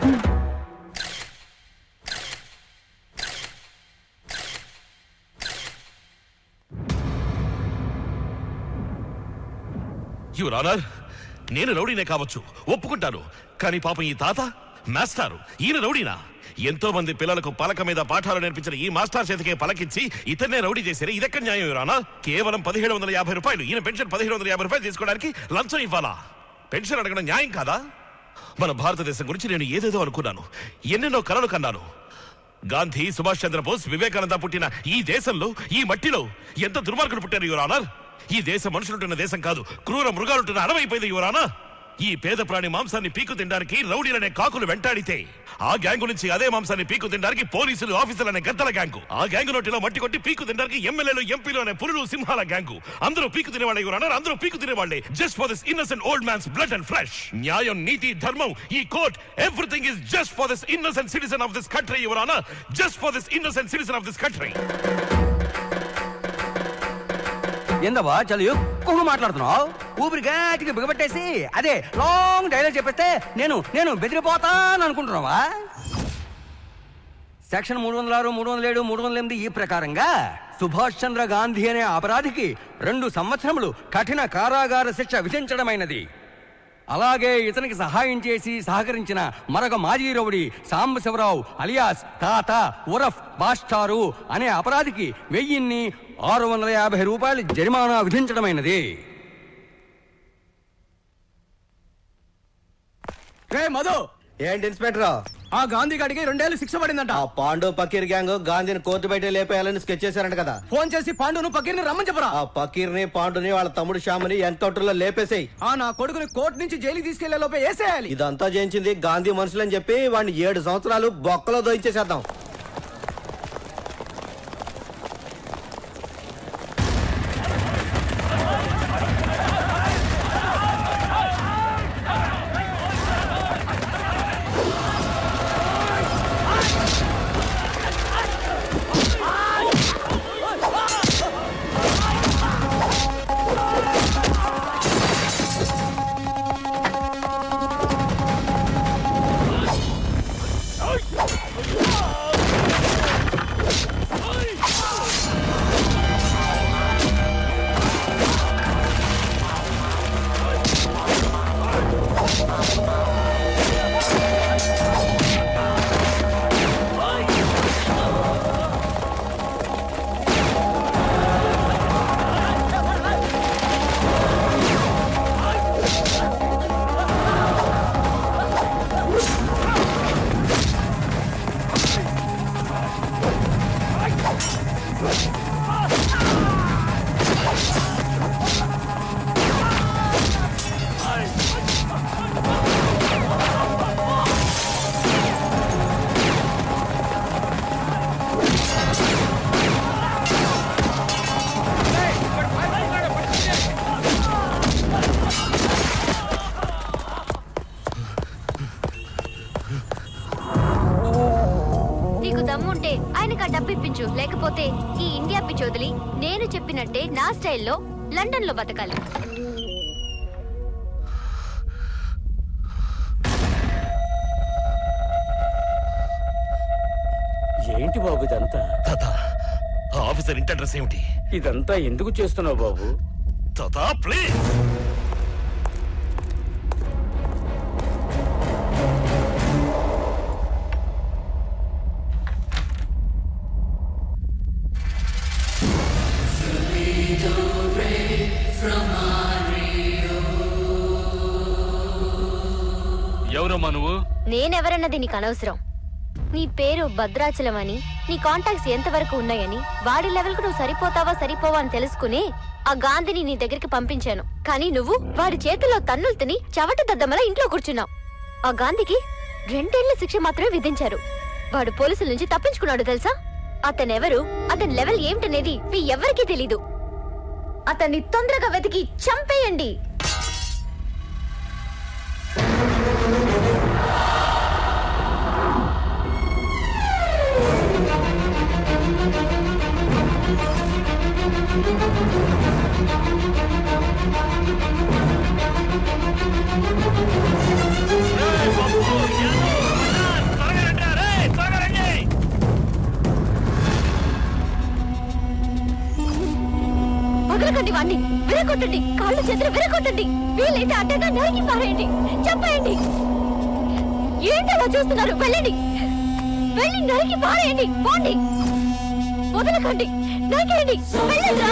యువర్ ఆనర్ నేను రౌడీనే కావచ్చు ఒప్పుకుంటాను కానీ పాపం ఈ తాత మాస్టారు ఈయన రౌడీనా ఎంతో మంది పిల్లలకు పలక మీద పాఠాలు నేర్పించిన ఈ మాస్టర్ చేతికే పలకించి ఇతన్నే రౌడీ చేశారు ఇదెక్కడ న్యాయం యువరానా కేవలం పదిహేడు వందల యాభై రూపాయలు ఈయన పెన్షన్ పదిహేడు వందల యాభై రూపాయలు తీసుకోవడానికి లంచం ఇవ్వాలా పెన్షన్ అడగడం న్యాయం కాదా మన భారతదేశం గురించి నేను ఏదేదో అనుకున్నాను ఎన్నెన్నో కలలు కన్నాను గాంధీ సుభాష్ చంద్రబోస్ వివేకానంద పుట్టిన ఈ దేశంలో ఈ మట్టిలో ఎంత దుర్మార్గులు పుట్టారు యువరానర్ ఈ దేశం మనుషులుంటున్న దేశం కాదు క్రూర మృగాలుంటున్న అడవైపోయింది యువరానా ఈ పేద ప్రాణి మాంసాన్ని పీకు తినడానికి రౌడీలనే కాకులు వెంటాడితే ఆ గ్యాంగు నుంచి అదే మాంసాన్ని పీకు తినడానికి పోలీసులు ఆఫీసులు అనే గద్దల గ్యాంగు ఆ గ్యాంగు నోటిలో మట్టి కొట్టి పీకు తినడానికి ఎమ్మెల్యేలు ఎంపీలు అనే పురులు సింహాల గ్యాంగు అందరూ పీకు తినేవాళ్ళే యువరానర్ అందరూ పీకు తినేవాళ్ళే just for this innocent old man's blood and flesh న్యాయం నీతి ధర్మం ఈ court everything is just for this innocent citizen of this country your honour just for this innocent citizen of this country ఏందవ్వా చాలా ఎక్కువ మాట్లాడుతున్నావు ఊపిరి గట్టిగా బిగబట్టేసి అదే లాంగ్ డైలాగ్ చెప్పేస్తే నేను నేను బెదిరిపోతాను అనుకుంటున్నావా సెక్షన్ మూడు వందల ఆరు మూడు వందల ఏడు మూడు వందల ఎనిమిది ఈ ప్రకారంగా సుభాష్ చంద్ర గాంధీ అనే అపరాధికి రెండు సంవత్సరములు కఠిన కారాగార శిక్ష విధించడమైనది అలాగే ఇతనికి సహాయం చేసి సహకరించిన మరొక మాజీ రౌడి సాంబశివరావు అలియాస్ తాత ఉరఫ్ బాస్టారు అనే అపరాధికి వెయ్యిన్ని ఆరు వందల యాభై రూపాయలు జరిమానా విధించడమైనది రే మధు ఏంటి ఇన్స్పెక్టర్ ఆ గాంధీ గాడికి రెండేళ్లు శిక్ష పడిందంట ఆ పాండు పకీర్ గ్యాంగ్ గాంధీని కోర్టు బయట లేపేయాలని స్కెచ్ చేశారంట కదా ఫోన్ చేసి పాండును పకీర్ని రమ్మని చెప్పరా ఆ పకీర్ని పాండుని వాళ్ళ తమ్ముడు శ్యాముని ఎన్కౌంటర్ లో లేపేసాయి ఆ నా కొడుకుని కోర్టు నుంచి జైలుకి తీసుకెళ్లే లోపే వేసేయాలి ఇదంతా చేయించింది గాంధీ మనుషులని చెప్పి వాడిని ఏడు సంవత్సరాలు బొక్కలో దోయించేసేద్దాం దమ్ముంటే ఆయనకు ఆ డబ్బు ఇప్పించు లేకపోతే ఈ ఇండియా పిచ్చి వదిలి నేను చెప్పినట్టే నా స్టైల్లో లండన్ లో బతకాలి ఏంటి బాబు ఇదంతా ఆ ఆఫీసర్ ఇంటి అడ్రస్ ఏమిటి ఇదంతా ఎందుకు చేస్తున్నావు బాబు తాతా ప్లీజ్ ఎవరమ్మా నువ్వు నేనెవరన్నది నీకు అనవసరం నీ పేరు భద్రాచలం అని నీ కాంటాక్ట్స్ ఎంతవరకు ఉన్నాయని వాడి లెవెల్ కు నువ్వు సరిపోతావా సరిపోవా అని తెలుసుకుని ఆ గాంధీని నీ దగ్గరికి పంపించాను కానీ నువ్వు వాడి చేతిలో తన్నులు తిని చవట దద్దమల ఇంట్లో కూర్చున్నావు ఆ గాంధీకి రెండేళ్ల శిక్ష మాత్రమే విధించారు వాడు పోలీసుల నుంచి తప్పించుకున్నాడు తెలుసా అతనెవరు అతని లెవెల్ ఏమిటనేది మీ ఎవరికీ తెలీదు అతన్ని తొందరగా వెతికి చంపేయండి పగలకండి వాణ్ణి విరగొట్టండి కాళ్ళు చేతులు విరగొట్టండి వీలైతే అడ్డగా నరికి పారేయండి చంపేయండి ఏంటి అలా చూస్తున్నారు వెళ్ళండి వెళ్ళి నరికి పారేయండి పోండి వదలకండి నరికేయండి వెళ్ళండి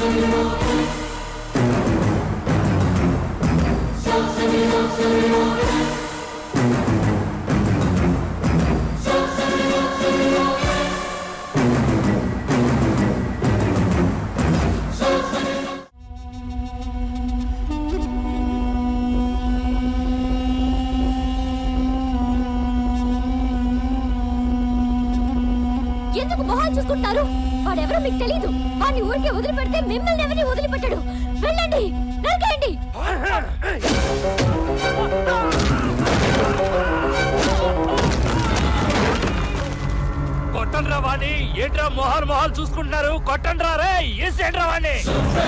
ఎందుకు మొహాలు చూసుకుంటారు వాడెవరో మీకు తెలీదు వాడిని ఊరికే వదిలిపెడితే మిమ్మల్ని ఎవరిని వదిలిపెట్టాడు వెళ్ళండి నరికేయండి కొట్టండ్రా వాణ్ణి ఏంట్రా మొహాలు మొహాలు చూసుకుంటున్నారు కొట్టండ్రా రే ఏసేంట్రా వాణ్ణి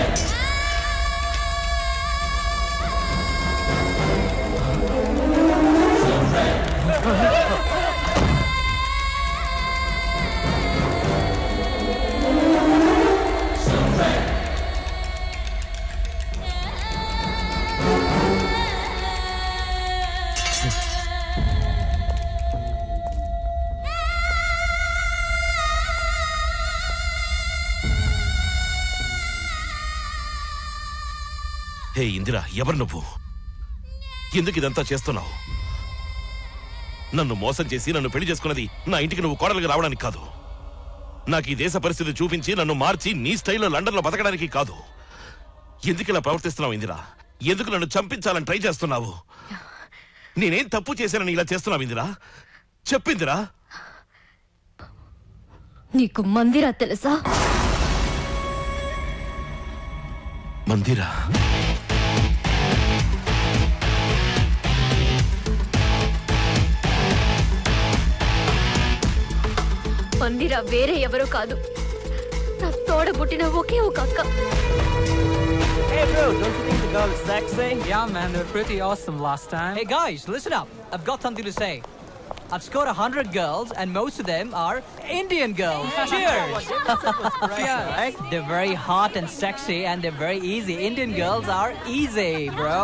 హే ఇందిరా ఎవరు నువ్వు ఎందుకు ఇదంతా చేస్తున్నావు నన్ను మోసం చేసి నన్ను పెళ్లి చేసుకున్నది నా ఇంటికి నువ్వు కోడలుగా రావడానికి కాదు నాకు ఈ దేశ పరిస్థితి చూపించి నన్ను మార్చి నీ స్టైల్లో లండన్లో బతకడానికి కాదు ఎందుకు ఇలా ప్రవర్తిస్తున్నావు ఇందిరా ఎందుకు నన్ను చంపించాలని ట్రై చేస్తున్నావు నేనేం తప్పు చేశానని ఇలా చేస్తున్నావు ఇందిరా చెప్పిందిరా నీకు మందిరా తెలుసా మందిరా మందిరా వేరే ఎవరో కాదు నా తోడ పుట్టిన ఒకే ఒక అక్క Hey bro, don't you think the girl is sexy? Yeah man, they were pretty awesome last time. Hey guys, listen up. I've got something to say. I've scored a hundred girls, and most of them are Indian girls. Cheers! Yeah, right? They're very hot and sexy, and they're very easy. Indian girls are easy, bro.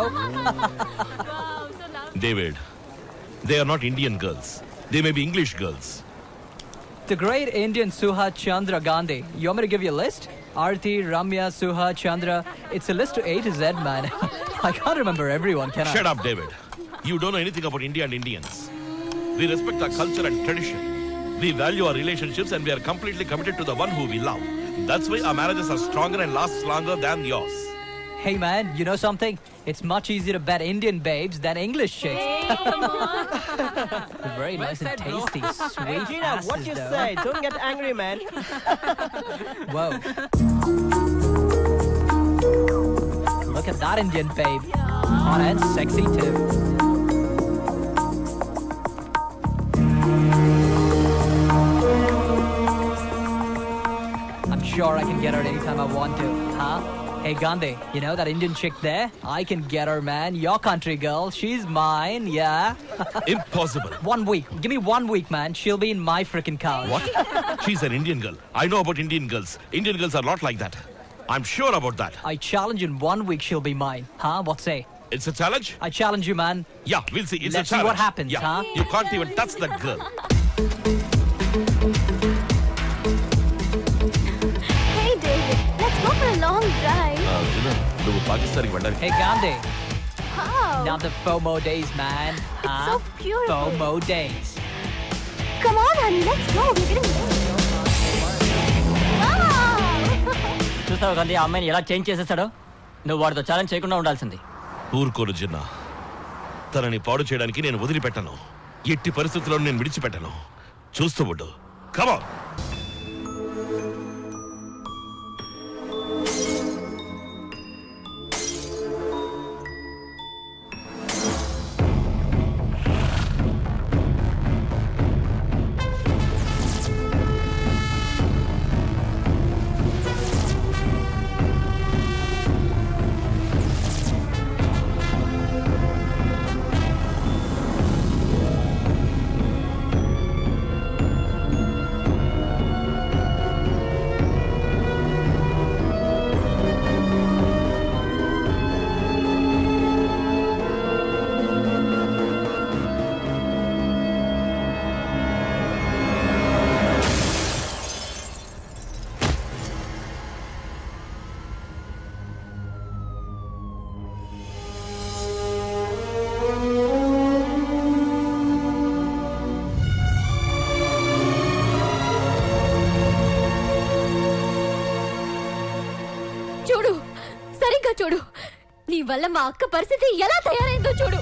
David, they are not Indian girls. They may be English girls. the great Indian Suha Chandra Gandhi. You want me to give you a list? Arti, Ramya, Suha, Chandra. It's a list to A to Z, man. I can't remember everyone, can I? Shut up, David. You don't know anything about India and Indians. We respect our culture and tradition. We value our relationships and we are completely committed to the one who we love. That's why our marriages are stronger and last longer than yours. Hey, man, you know something? It's much easier to bet Indian babes than English chicks. They're very nice and tasty, sweet Gina, asses, what you though. say? Don't get angry, man. Whoa. Look at that Indian babe. Hot and sexy too. sure I can get her anytime I want to, huh? Hey Gandhi, you know that Indian chick there? I can get her, man. Your country girl. She's mine, yeah. Impossible. one week. Give me one week, man. She'll be in my freaking car. What? She's an Indian girl. I know about Indian girls. Indian girls are not like that. I'm sure about that. I challenge in one week she'll be mine. Huh? What say? It's a challenge? I challenge you, man. Yeah, we'll see. It's Let's a see challenge. what happens, yeah. huh? You can't even touch that girl. Hey David, let's go for a long drive. ఆ, విను, నువ్వు పాకిస్తాన్కి వెళ్ళడానికి Hey Gandhi. How? Now the FOMO days, man. Huh? so beautiful. FOMO days. Come on, honey, let's go. We're getting late. చూస్తావు గాంధీ ఆ అమ్మాయిని ఎలా change చేసేసాడో నువ్వు వాడితో ఛాలెంజ్ చేయకుండా ఉండాల్సింది ఊరుకోను జిన్నా తనని పాడు చేయడానికి నేను వదిలిపెట్టను ఎట్టి పరిస్థితుల్లో నేను విడిచిపెట్టను చూస్తూ ఉండు కమా చూడు సరిగ్గా చూడు నీ వల్ల మా అక్క పరిస్థితి ఎలా తయారైందో చూడు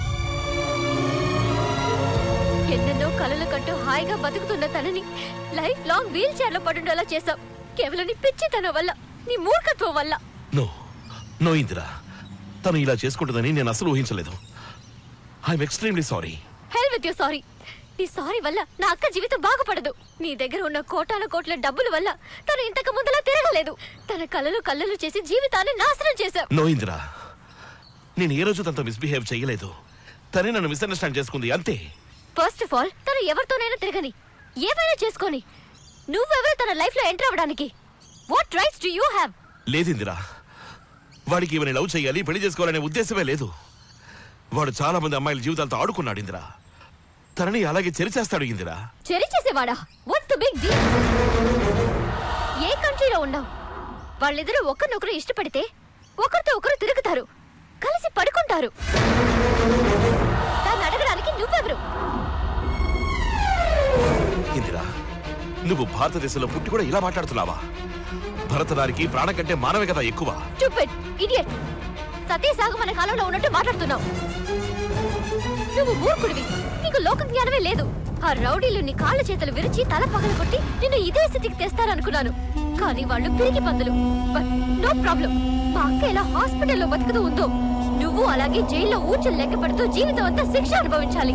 ఎన్నెన్నో కలలు కంటూ హాయిగా బతుకుతున్న తనని లైఫ్ లాంగ్ వీల్ చైర్ లో పడుండేలా చేశావు కేవలం నీ పిచ్చి తన వల్ల నీ మూర్ఖత్వం వల్ల నో నో ఇందిరా తను ఇలా చేసుకుంటుందని నేను అసలు ఊహించలేదు I'm extremely sorry hell with you sorry నీ సారీ వల్ల నా అక్క జీవితం బాగుపడదు నీ దగ్గర ఉన్న కోటాను కోట్ల డబ్బుల వల్ల తను ఇంతకు ముందులా తిరగలేదు తన కలలు కళ్ళలు చేసి జీవితాన్ని నాశనం చేశావు నో ఇందిరా నేను ఏ రోజు తనతో మిస్బిహేవ్ చేయలేదు తనే నన్ను మిస్అండర్స్టాండ్ చేసుకుంది అంతే ఫస్ట్ ఆఫ్ ఆల్ తను ఎవరితోనైనా తిరగని ఏమైనా చేసుకొని నువ్వెవరు తన లైఫ్ లో ఎంటర్ అవ్వడానికి what rights do you have లేదు ఇందిరా వాడికి ఈమెని లవ్ చేయాలి పెళ్లి చేసుకోవాలనే ఉద్దేశమే లేదు వాడు చాలా మంది అమ్మాయిల జీవితాలతో ఆడుకున్నాడు ఇందిరా తనని అలాగే చెరిచేస్తాడు ఇందిరా చెరి చేసేవాడా వాట్స్ ద బిగ్ డీల్ ఏ కంట్రీలో ఉన్నావు వాళ్ళిద్దరూ ఒకరినొకరు ఇష్టపడితే ఒకరితో ఒకరు తిరుగుతారు కలిసి పడుకుంటారు దాన్ని అడగడానికి నువ్వెవరు ఇందిరా నువ్వు భారతదేశంలో పుట్టి కూడా ఇలా మాట్లాడుతున్నావా భరతనారికి ప్రాణం కంటే మానవ కదా ఎక్కువ స్టూపిడ్ ఇడియట్ సతీ సాగమన కాలంలో ఉన్నట్టు మాట్లాడుతున్నావు నువ్వు మూర్ఖుడివి నీకు లోక జ్ఞానమే లేదు ఆ రౌడీలు నీ కాళ్ళ చేతులు విరిచి తల పగల కొట్టి నిన్ను ఇదే స్థితికి తెస్తారనుకున్నాను కానీ వాళ్ళు పిరికి పందులు బట్ నో ప్రాబ్లం మా అక్క ఎలా హాస్పిటల్లో బతుకుతూ ఉందో నువ్వు అలాగే జైల్లో ఊచలు లెక్క పెడుతూ జీవితం అంతా శిక్ష అనుభవించాలి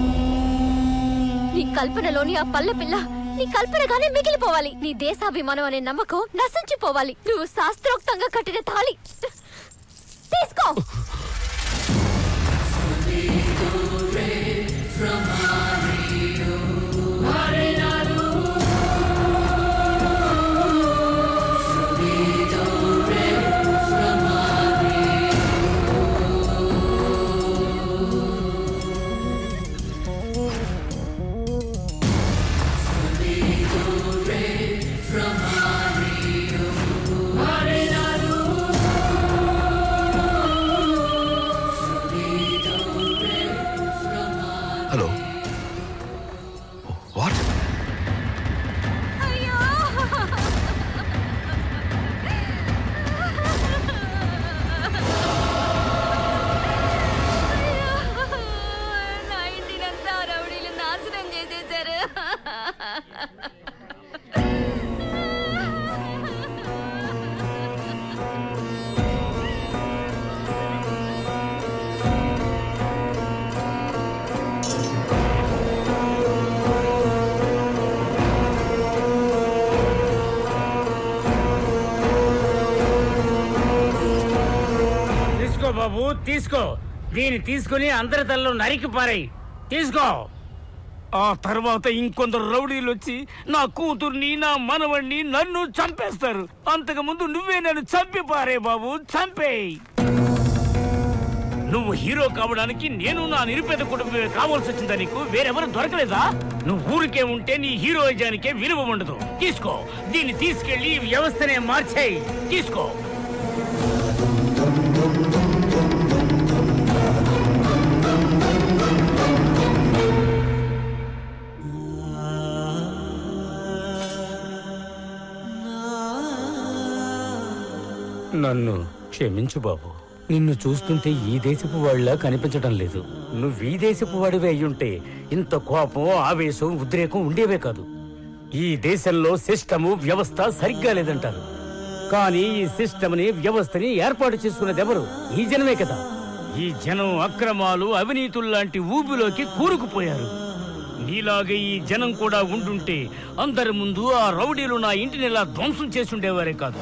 నీ కల్పనలోని ఆ పల్లె పిల్ల నీ కల్పనగానే మిగిలిపోవాలి నీ దేశాభిమానం అనే నమ్మకం నశించిపోవాలి నువ్వు శాస్త్రోక్తంగా కట్టిన తాళి తీసుకో హలో తీసుకో దీన్ని తీసుకుని అందరి తల్లు నరికి పారాయి తీసుకో ఆ తర్వాత ఇంకొందరు రౌడీలు వచ్చి నా కూతుర్ని నా మనవణ్ణి నన్ను చంపేస్తారు అంతకు ముందు నువ్వే నన్ను చంపి పారే బాబు చంపేయ్ నువ్వు హీరో కావడానికి నేను నా నిరుపేద కుటుంబమే కావాల్సి వచ్చిందా నీకు వేరెవరు దొరకలేదా నువ్వు ఊరికే ఉంటే నీ హీరోయిజానికే విలువ ఉండదు తీసుకో దీన్ని తీసుకెళ్లి ఈ వ్యవస్థనే మార్చేయి తీసుకో నన్ను క్షమించు బాబు నిన్ను చూస్తుంటే ఈ దేశపు వాళ్ళ కనిపించడం లేదు నువ్వు ఈ దేశపు వాడివే అయ్యుంటే ఇంత కోపం ఆవేశం ఉద్రేకం ఉండేవే కాదు ఈ దేశంలో సిస్టము వ్యవస్థ సరిగ్గా లేదంటారు కానీ ఈ సిస్టమ్ని వ్యవస్థని ఏర్పాటు చేసుకున్నది ఎవరు ఈ జనమే కదా ఈ జనం అక్రమాలు అవినీతుల్లాంటి ఊబిలోకి కూరుకుపోయారు నీలాగే ఈ జనం కూడా ఉండుంటే అందరి ముందు ఆ రౌడీలు నా ఇంటిని ఇలా ధ్వంసం చేసి ఉండేవారే కాదు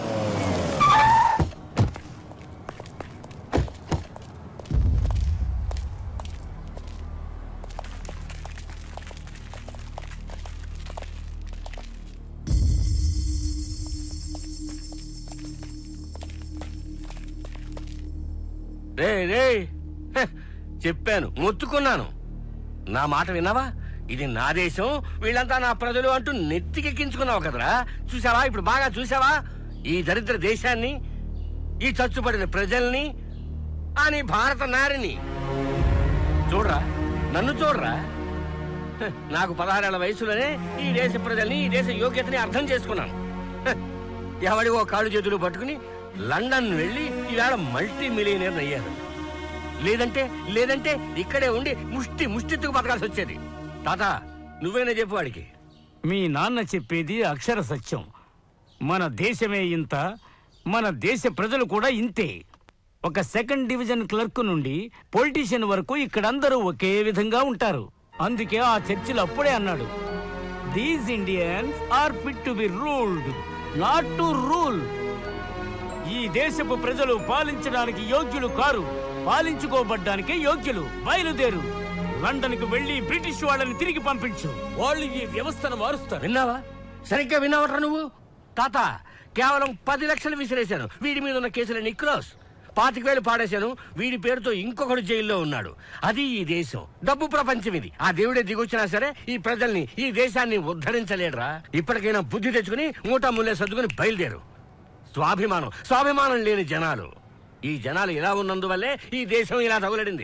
రే రే హె, చెప్పాను మొత్తుకున్నాను నా మాట విన్నావా ఇది నా దేశం వీళ్ళంతా నా ప్రజలు అంటూ నెత్తికెక్కించుకున్నావు కదరా చూసావా ఇప్పుడు బాగా చూసావా ఈ దరిద్ర దేశాన్ని ఈ చచ్చుపడిన ప్రజల్ని అని భారత నారిని చూడరా నన్ను చూడరా హె, నాకు పదహారేళ్ల వయసులోనే ఈ దేశ ప్రజల్ని ఈ దేశ యోగ్యతని అర్థం చేసుకున్నాను హె, ఎవడివో కాళ్ళు చేతులు పట్టుకుని లండన్ వెళ్ళి ఈవేళ మల్టీ మిలియనీర్ అయ్యారు లేదంటే లేదంటే ఇక్కడే ఉండి ముష్టి ముష్టిత్తుకు బతకాల్సి వచ్చేది తాత నువ్వేనా చెప్పు వాడికి మీ నాన్న చెప్పేది అక్షర సత్యం మన దేశమే ఇంత మన దేశ ప్రజలు కూడా ఇంతే ఒక సెకండ్ డివిజన్ క్లర్క్ నుండి పొలిటీషియన్ వరకు ఇక్కడందరూ ఒకే విధంగా ఉంటారు అందుకే ఆ చర్చిలు అప్పుడే అన్నాడు these Indians are fit to be ruled not to rule ఈ దేశపు ప్రజలు పాలించడానికి యోగ్యులు కారు పాలించుకోబడ్డానికి యోగ్యులు బయలుదేరు లండన్ కు వెళ్లి బ్రిటిష్ వాళ్ళని తిరిగి పంపించు వాళ్ళు ఈ వ్యవస్థను మారుస్తారు విన్నావా సరిగ్గా విన్నావట్రా నువ్వు తాత కేవలం పది లక్షలు విసిరేశాను వీడి మీద ఉన్న కేసులన్నీ క్లోజ్ పాతిక వేలు పాడేశాను వీడి పేరుతో ఇంకొకడు జైల్లో ఉన్నాడు అది ఈ దేశం డబ్బు ప్రపంచం ఇది ఆ దేవుడే దిగొచ్చినా సరే ఈ ప్రజల్ని ఈ దేశాన్ని ఉద్ధరించలేడురా ఇప్పటికైనా బుద్ధి తెచ్చుకుని మూటా ముల్లే సర్దుకుని బయలుదేరు స్వాభిమానం స్వాభిమానం లేని జనాలు ఈ జనాలు ఇలా ఉన్నందువల్లే ఈ దేశం ఇలా తగులడింది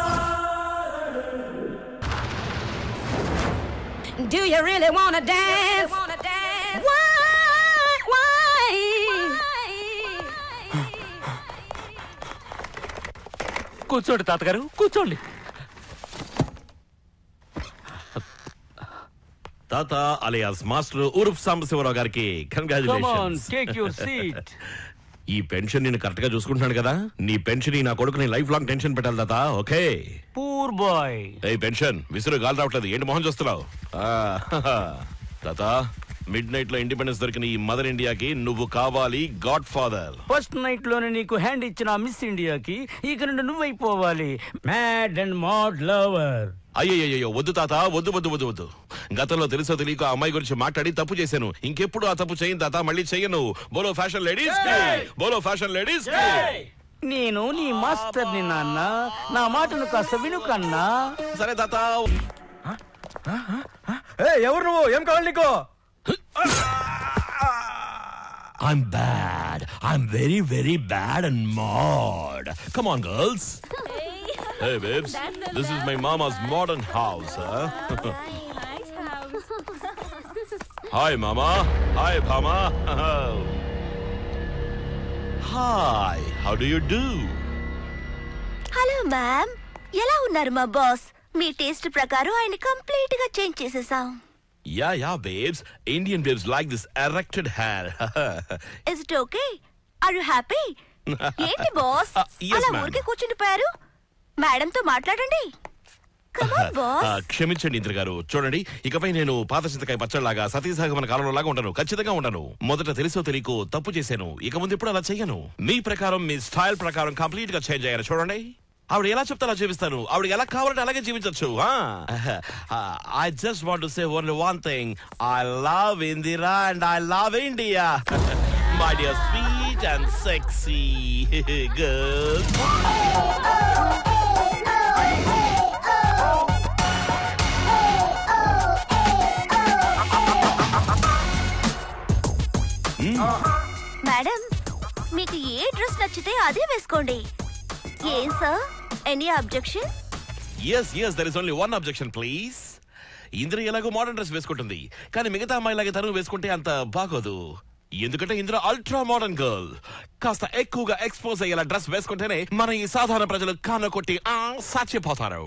Do you really wanna dance? Why? Why? కూర్చోండి తాతగారు కూర్చోండి తాత అలియాస్ మాస్టర్ ఉరుఫ్ సాంబశివరావు గారికి Come on, congratulations take your seat. ఈ పెన్షన్ నేను కరెక్ట్ గా చూసుకుంటున్నాను కదా నీ పెన్షన్ ఈ నా కొడుకుని లైఫ్ లాంగ్ టెన్షన్ పెట్టాలి తాత ఓకే పూర్ బాయ్ ఏ పెన్షన్ విసురు గాలి రావట్లేదు ఏంటి మొహం చూస్తున్నావు ఆ, తాత మిడ్ నైట్ లో ఇండిపెండెన్స్ దొరికిన ఈ మదర్ ఇండియాకి నువ్వు కావాలి గాడ్ ఫాదర్ ఫస్ట్ నైట్ లోనే నీకు హ్యాండ్ ఇచ్చిన మిస్ ఇండియాకి ఇక నుండి నువ్వైపోవాలి మ్యాడ్ అండ్ మాడ్ లవర్ అయ్యయ్యో వద్దు తాత వద్దు వద్దు వద్దు వద్దు గతంలో తెలుసో తెలియక ఆ అమ్మాయి గురించి మాట్లాడి తప్పు చేశాను ఇంకెప్పుడు ఆ తప్పు చేయను తాత మళ్ళీ చెయ్యను బోలో ఫ్యాషన్ లేడీస్ బోలో ఫ్యాషన్ లేడీస్ నేను నీ మాస్టర్ ని నాన్న నా మాటను కాస్త విను కన్నా సరే తాత ఎవరు నువ్వు ఏం కావాలి నీకు I'm bad. I'm very, very bad and mad. Come on, girls. Hey, babes. This is my mama's modern house, huh? Hi, mama. Hi, Pama. Hi. How do you do? Hello ma'am ఎలా ఉన్నారు మా boss మీ taste ప్రకారం ఆయన complete గా change చేసేసాం Yeah, yeah, babes. Indian babes like this erected hair. Is it okay are you happy ఏంటి boss Uh, yes, అలా ma'am. ఊరికే కూర్చుండిపోయారు మేడం తో మాట్లాడండి ఆ, క్షమించండి ఇంద్ర గారు చూడండి ఇకపై నేను పాత చింతకాయ పచ్చడిలాగా సతీసాగమన కాలంలో లాగా ఉండను ఖచ్చితంగా ఉండను మొదట తెలుసో తెలియకో తప్పు చేశాను ఇక ముందు ఎప్పుడు అలా చెయ్యను మీ ప్రకారం మీ స్టైల్ ప్రకారం కంప్లీట్ గా చేంజ్ అయ్యారు చూడండి ఆవిడ ఎలా చెప్తే అలా జీవిస్తాను ఆవిడ ఎలా కావాలంటే అలాగే జీవించవచ్చు I just want say only one thing I love Indira and I love India my dear sweet and sexy girls madam మీకు ఏ డ్రెస్ నచ్చితే అదే వేసుకోండి ఏం sir any objection yes yes there is only one objection please Indra ఎలాగో modern dress వేసుకుంటుంది కానీ మిగతా అమ్మాయిలాగే తను వేసుకుంటే అంత బాగోదు ఎందుకంటే ఇంద్ర అల్ట్రా మోడర్న్ గర్ల్ కాస్త ఎక్కువగా ఎక్స్పోజ్ అయ్యేలా డ్రెస్ వేసుకుంటేనే మన ఈ సాధారణ ప్రజలు కాన కొట్టి ఆ సాచిపోతారు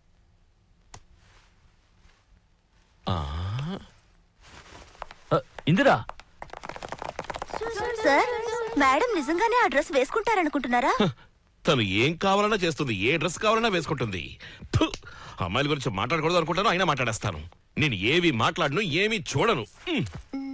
ఇందిరా సార్ మేడం నిజంగానే ఆ డ్రెస్ వేసుకుంటారనుకుంటున్నారా తను ఏం కావాలన్నా చేస్తుంది ఏ డ్రెస్ కావాలన్నా వేసుకుంటుంది ఫు! అమ్మాయిల గురించి మాట్లాడకూడదు అనుకుంటాను అయినా మాట్లాడేస్తాను నేను ఏవి మాట్లాడను ఏమీ చూడను మ్.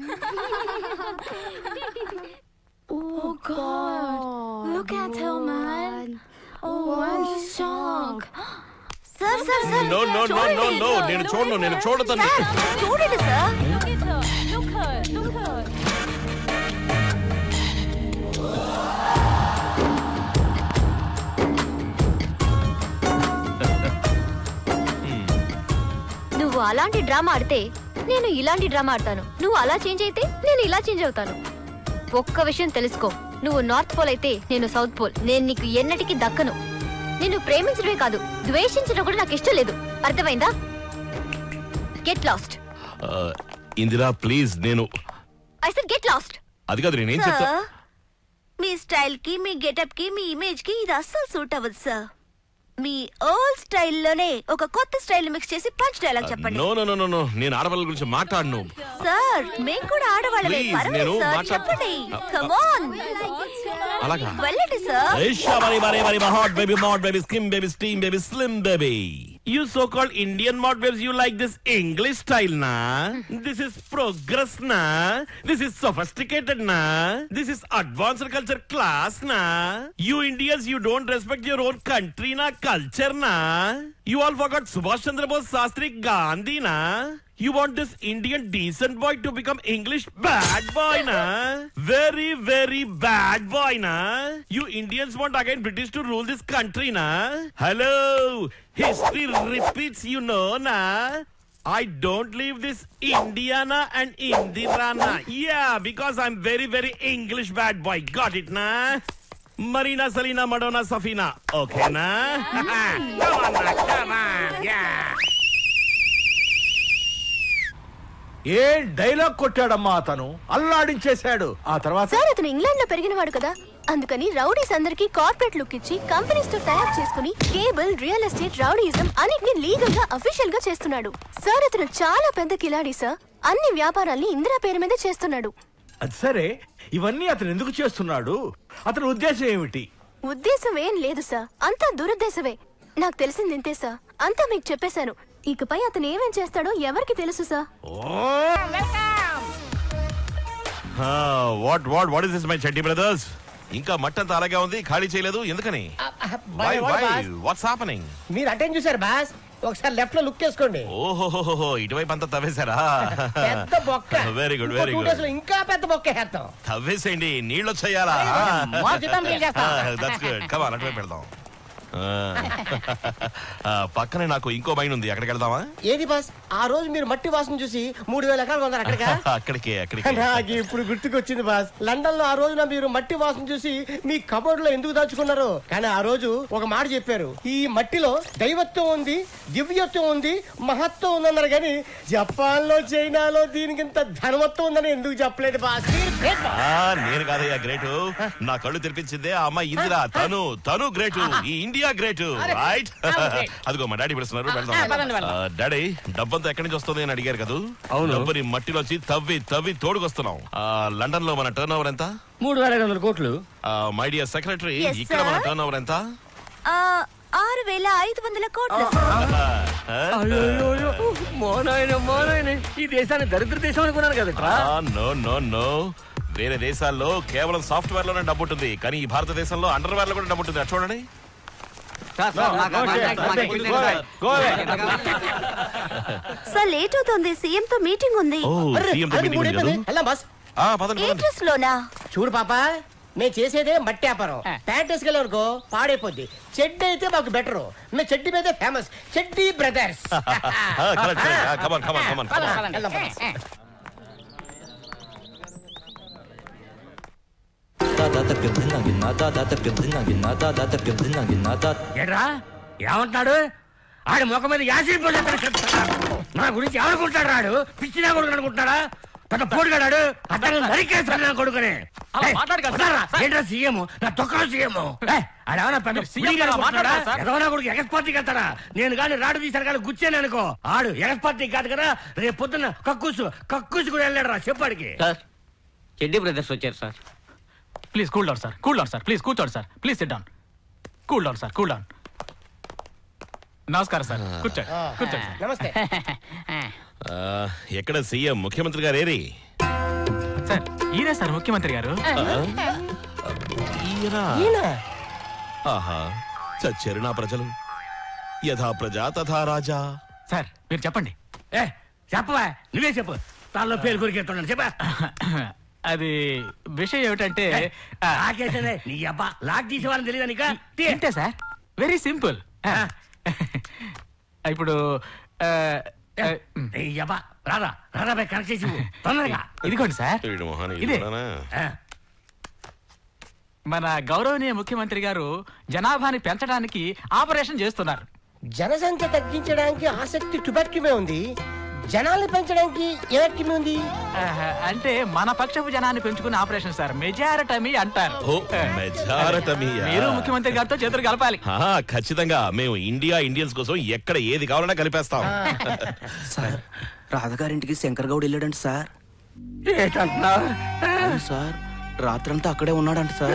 Oh God! Look at her, man. Oh, I'm shocked. Sir sir sir No, no, no, no, no. నేను చూడను నేను చూడతాను చూడండి sir Look at her. Look her. Look her. నువ్వు అలాంటి డ్రామా ఆడితే నేను ఇలాంటి డ్రామా ఆడతాను నువ్వు అలా చేంజ్ అయితే నేను ఇలా చేంజ్ అవుతాను ఒక్క విషయం తెలుసుకో నువ్వు నార్త్ పోల్ అయితే నేను సౌత్ పోల్ నేను నీకు ఎన్నటికీ దక్కను నిన్ను ప్రేమించడమే కాదు ద్వేషించడం కూడా నాకు ఇష్టం లేదు అర్థమైందా గెట్ లాస్ట్ ఆ, ఇందిరా ప్లీజ్ నేను ఐ సెడ్ గెట్ లాస్ట్ అది కాదు నేనేం చెప్తా సార్ మీ స్టైల్ కి మీ గెటప్ కి మీ ఇమేజ్ కి ఇది అస్సలు సూట్ అవ్వదు సార్ మీ ఓల్డ్ స్టైల్లోనే ఒక కొత్త స్టైల్ మిక్స్ చేసి పంచ్ డైలాగ్ చెప్పండి no no no no no నేను ఆడవాళ్ళ గురించి మాట్లాడను సార్ మేము కూడా ఆడవాళ్ళమే Please, పర్వాలేదు నేను సార్ మాట్లా- చెప్పండి కమాన్ అలాగా వెళ్ళండి sir Aisha, bari, bari, bari, my hot baby, mod baby, skim baby, steam baby, slim baby. You so-called Indian mod babes, you like this English style, na? This is progress, na? This is sophisticated, na? This is advanced culture class, na? You Indians, you don't respect your own country, na? Culture, na? You all forgot Subhash Chandra Bose, Shastri Gandhi, na? You want this Indian decent boy to become English bad boy, na? Very, very bad boy, na? You Indians want again British to rule this country, na? Hello! History repeats, you know, na? I don't leave this Indiana and Indirana. Yeah, because I'm very, very English bad boy. Got it, na? Marina, Salina, Madonna, Safina. Okay, na? come on, na, come on. Yeah. ఏ dialogue కొట్టాడమ్మా అతను అల్లాడించేశాడు ఆ తర్వాత sir అతను England లో పెరిగినవాడు కదా అందుకని రౌడీస్ అందరికి కార్పొరేట్ లుక్ ఇచ్చి కంపెనీస్ తో టైప్ చేసుకుని కేబుల్ రియల్ ఎస్టేట్ రౌడీజం అన్నిటిని లీగల్ గా అఫీషియల్ గా చేస్తున్నాడు సార్ అతను చాలా పెద్ద కిలాడి సార్ అన్ని వ్యాపారాల్ని ఇందిరా పేరు మీద చేస్తున్నాడు అది సరే ఇవన్నీ అతను ఎందుకు చేస్తున్నాడు అతని ఉద్దేశం ఏమిటి ఉద్దేశం ఏం లేదు సార్ అంతా దురుద్దేశమే నాకు తెలిసింది ఇంతే సార్ అంతా మీకు చెప్పేశాను ఇకపై అతను ఏమేం చేస్తాడో ఎవరికి తెలుసు sir what what what is this my Chetti brothers ఇంకా మట్టంతా అలాగే ఉంది ఖాళీ చేయలేదు ఎందుకని వై వై వాట్స్ హ్యాపెనింగ్ మీరు అటెండ్ చూసారు బాస్ ఒకసారి లెఫ్ట్ లో లుక్ చేసుకోండి ఓహోహోహో ఇటువైపు అంతా తవ్వేశారా పెద్ద బొక్క వెరీ గుడ్ ఇంకో వెరీ two గుడ్ days లో ఇంకా పెద్ద బొక్క వేస్తాం తవ్వేసేయండి నీళ్ళు వచ్చేయాలా మోచితం ఫీల్ చేస్తా. దట్స్ గుడ్ కమ్ ఆన్ అటువైపు వెళ్దాం ఆ, ఆ, పక్కనే నాకు ఇంకో మైన్ ఉంది అక్కడికి వెళ్దామా ఏది బాస్ ఆ రోజు మీరు మట్టి వాసన చూసి మూడు వేల ఎకరాలు కొన్నారు అక్కడికా అక్కడికే అక్కడికే నాకు ఇప్పుడు గుర్తుకొచ్చింది బాస్ లండన్ లో ఆ రోజున మీరు మట్టి వాసన చూసి మీ కబోర్డ్ లో ఎందుకు దాచుకున్నారు కానీ ఆ రోజు ఒక మాట చెప్పారు ఈ మట్టిలో దైవత్వం ఉంది దివ్యత్వం ఉంది మహత్వం ఉందన్నారు కానీ జపాన్ లో చైనాలో దీనికి ఇంత ధనవత్వం ఉందని ఎందుకు చెప్పలేదు బాస్ మీరు great boss. ఆ, నేను కాదయ్యా గ్రేటు నా కళ్ళు తెరిపించిందే ఆ అమ్మాయి ఇందిరా తను తను గ్రేటు ఈ ఇండియా గ్రేటు రైట్ అదిగో మా డాడీ పిలుస్తున్నారు వెళ్దాం ఆ, పదండి, వెళ్దాం. ఆ, డాడీ డబ్బంతా ఎక్కడి నుంచి వస్తుంది అని అడిగారు కదా అవును డబ్బుని మట్టిలోంచి తవ్వి తవ్వి తోడుకొస్తున్నాం ఆ, లండన్ లో మన టర్న్ ఓవర్ ఎంత మూడు వేల ఐదు వందల కోట్లు మై డియర్ సెక్రటరీ Yes, ఇక్కడ మన sir. టర్న్ ఓవర్ ఎంత ఆ, ఆరు వేల ఐదు వందల కోట్లు అయ్యో మోనాయన మోనాయన ఈ దేశాన్ని దరిద్ర దేశం అనుకున్నాను కదట్రా నో నో నో వేరే దేశాల్లో కేవలం సాఫ్ట్వేర్ లోనే డబ్బు ఉంటుంది కానీ ఈ భారతదేశంలో అండర్ వేర్ లో కూడా డబ్బు ఉంటుంది అటు చూడండి సార్ లేట్ అవుతుంది సీఎం తో మీటింగ్ ఉంది ఓ సీఎం తో మీటింగ్ ఉంది కదా? వెళ్దాం బాస్ ఆ, పదండి పదండి ఇంట్రెస్ట్ లోనా చూడు పాప మేము చేసేదే మట్టి వ్యాపారం ప్యాంట్ వేసుకెళ్ళాం అనుకో పాడైపోద్ది చెడ్డి అయితే మాకు బెటర్ మేము చెడ్డి మీదే ఫేమస్ చెడ్డి బ్రదర్స్ ఆ, correct, correct. ఆ, come on, come on, come on, come on. వెళ్దాం పద. ఏడ్రా ఏమంటున్నాడు ఆడి ముఖం మీద యాసిడ్ పోసేస్తాడు చెప్తాడు నా గురించి ఎవరుకుంటాడు రాడు పిచ్చినా కొడుకు అనుకుంటాడా పెద్ద పోటుగాడాడు అతను నరికేస్తాడు నా కొడుకుని అలా ఏయ్, మాట్లాడు కదా, వదలరా. సార్. ఏంట్రా సీఎం నా తొక్కలో సీఎం ఆడేమన్నా పెద్ద సీఎం పులిగా అలా అనుకుంటున్నాడా? మాట్లాడరా, సార్? ఎదవనా కొడుకు ఎగస్ పార్టీకి వెళ్తాడా నేను కానీ రాడు తీశాను కానీ గుచ్చాను అనుకో ఆడు ఎగస్ పార్టీకి కాదు కదా రేపు పొద్దున్న కక్కుసు కక్కుసు కూడా వెళ్ళాడు రా చెప్పాడికి సార్ చెడ్డి బ్రదర్స్ వచ్చారు sir please cool down sir cool down sir please కూర్చోండి sir please sit down cool down sir cool down నమస్కారం సార్ కూర్చోండి కూర్చోండి సార్ నమస్తే ఆ, ఎక్కడ సీఎం ముఖ్యమంత్రి గారు ఏరి సార్ ఈయనే సార్ ముఖ్యమంత్రి గారు ఈయన ఆహా చచ్చారు నా ప్రజలు యథా ప్రజా తథా రాజా సార్ మీరు చెప్పండి ఏ చెప్పవా నువ్వే చెప్పు తాళ్ళలో పేరు కొరికెత్తున్నాడు చెప్పా అది విషయం ఏమిటంటే నాకేసే నీ అబ్బా లాక్ తీసేవాళ్ళని తెలియదా నీకా ఏంటే సార్ వెరీ సింపుల్ ఇప్పుడు ఆ, ఆ, నీ అబ్బా రాదా రాదా బై కనెక్ట్ చేసి ఇవ్వు. తొందరగా ఇదిగోండి సార్ వీడు మొహాన్ని ఇదే. చూడనా? మన గౌరవనీయ ముఖ్యమంత్రి గారు జనాభాని పెంచడానికి ఆపరేషన్ చేస్తున్నారు జనసంఖ్య తగ్గించడానికి ఆసక్తి టుబెక్కిమే ఉంది జనాల్ని పెంచడానికి ఎవరికి ఉంది ఆహా, అంటే మన పక్షపు జనాన్ని పెంచుకునే ఆపరేషన్ సార్ మెజారటమీ అంటారు ఓ మెజారటమీయా? మీరు ముఖ్యమంత్రి గారితో చేతులు కలపాలి ఆ, ఖచ్చితంగా మేము ఇండియా ఇండియన్స్ కోసం ఎక్కడ ఏది కావాలన్నా కలిపేస్తాం సార్ రాధగారింటికి శంకర్ గౌడ్ వెళ్ళాడంట సార్ ఏంటంటున్నా అవును సార్ రాత్రంతా అక్కడే ఉన్నాడంట సార్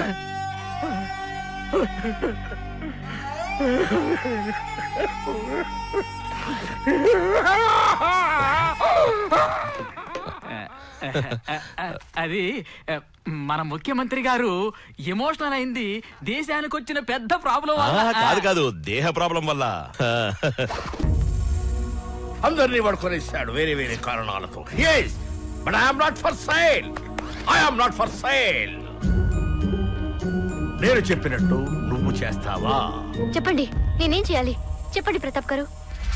అది ఆ, మన ముఖ్యమంత్రి గారు ఎమోషనల్ అయింది దేశానికి వచ్చిన పెద్ద ప్రాబ్లం ఆ, కాదు కాదు దేహ ప్రాబ్లం వల్ల అందరినీ పడుకొనేసాడు వేరే వేరే కారణాలతో yes but I'm not for sale I'm not for sale నేను చెప్పినట్టు నువ్వు చేస్తావా చెప్పండి నేనేం చేయాలి చెప్పండి ప్రతాప్ గారు